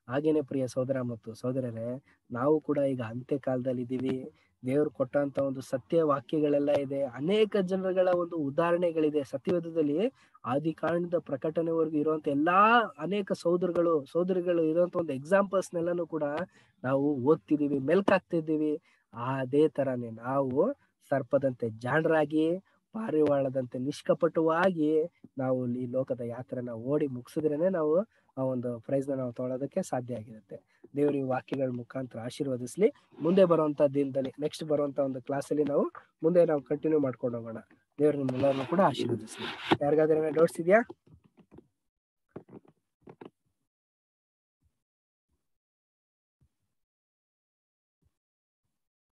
ಹಾಗೇನೆ ಪ್ರಿಯ ಸಹೋದರ ಮತ್ತು ಸಹೋದರರೇ ನಾವು ಕೂಡ ಈಗ ಅಂತ್ಯ ಕಾಲದಲ್ಲಿ ಇದ್ದೀವಿ ದೇವರು ಕೊಟ್ಟಂತ ಒಂದು ಸತ್ಯ ವಾಕ್ಯಗಳೆಲ್ಲ ಇದೆ ಅನೇಕ ಜನರುಗಳ ಒಂದು ಉದಾಹರಣೆಗಳಿದೆ ಸತ್ಯವೇದದಲ್ಲಿ ಆದಿ ಕಾರಣದ ಪ್ರಕಟಣೆವರೆಗೂ ಇರುವಂತ ಎಲ್ಲಾ ಅನೇಕ ಸಹೋದರಗಳು ಸಹೋದರಿಗಳು ಇರುವಂತ ಒಂದು ಎಕ್ಸಾಂಪಲ್ಸ್ ನೆಲ್ಲನೂ ಕೂಡ ನಾವು ಓದ್ತಿದೀವಿ ಮೆಲ್ಕಾಗ್ತಿದ್ದೀವಿ ಅದೇ ತರಾನೇ ನಾವು ಸರ್ಪದಂತೆ ಜಾಣರಾಗಿ ಪಾರಿವಾಳದಂತೆ ನಿಷ್ಕಪಟುವಾಗಿ ನಾವು ಈ ಲೋಕದ ಯಾತ್ರೆನ ಓಡಿ ಮುಗಿಸಿದ್ರೇನೆ ನಾವು ಆ ಒಂದು ಪ್ರೈಸ್ ನಾವು ತೊಗೊಳೋದಕ್ಕೆ ಸಾಧ್ಯ ಆಗಿರುತ್ತೆ ದೇವ್ರ ಈ ವಾಕ್ಯಗಳ ಮುಖಾಂತರ ಆಶೀರ್ವದಿಸ್ಲಿ ಮುಂದೆ ಬರುವಂತ ದಿನದಲ್ಲಿ ನೆಕ್ಸ್ಟ್ ಬರುವಂತ ಒಂದು ಕ್ಲಾಸ್ ಅಲ್ಲಿ ನಾವು ಮುಂದೆ ನಾವು ಕಂಟಿನ್ಯೂ ಮಾಡ್ಕೊಂಡು ಹೋಗೋಣ ದೇವ್ರ ನಿಮ್ಮೆಲ್ಲರನ್ನು ಕೂಡ ಆಶೀರ್ವದಿಸ್ಲಿ ಯಾರಿಗಾದ್ರೆ ಡೌಟ್ಸ್ ಇದೆಯಾ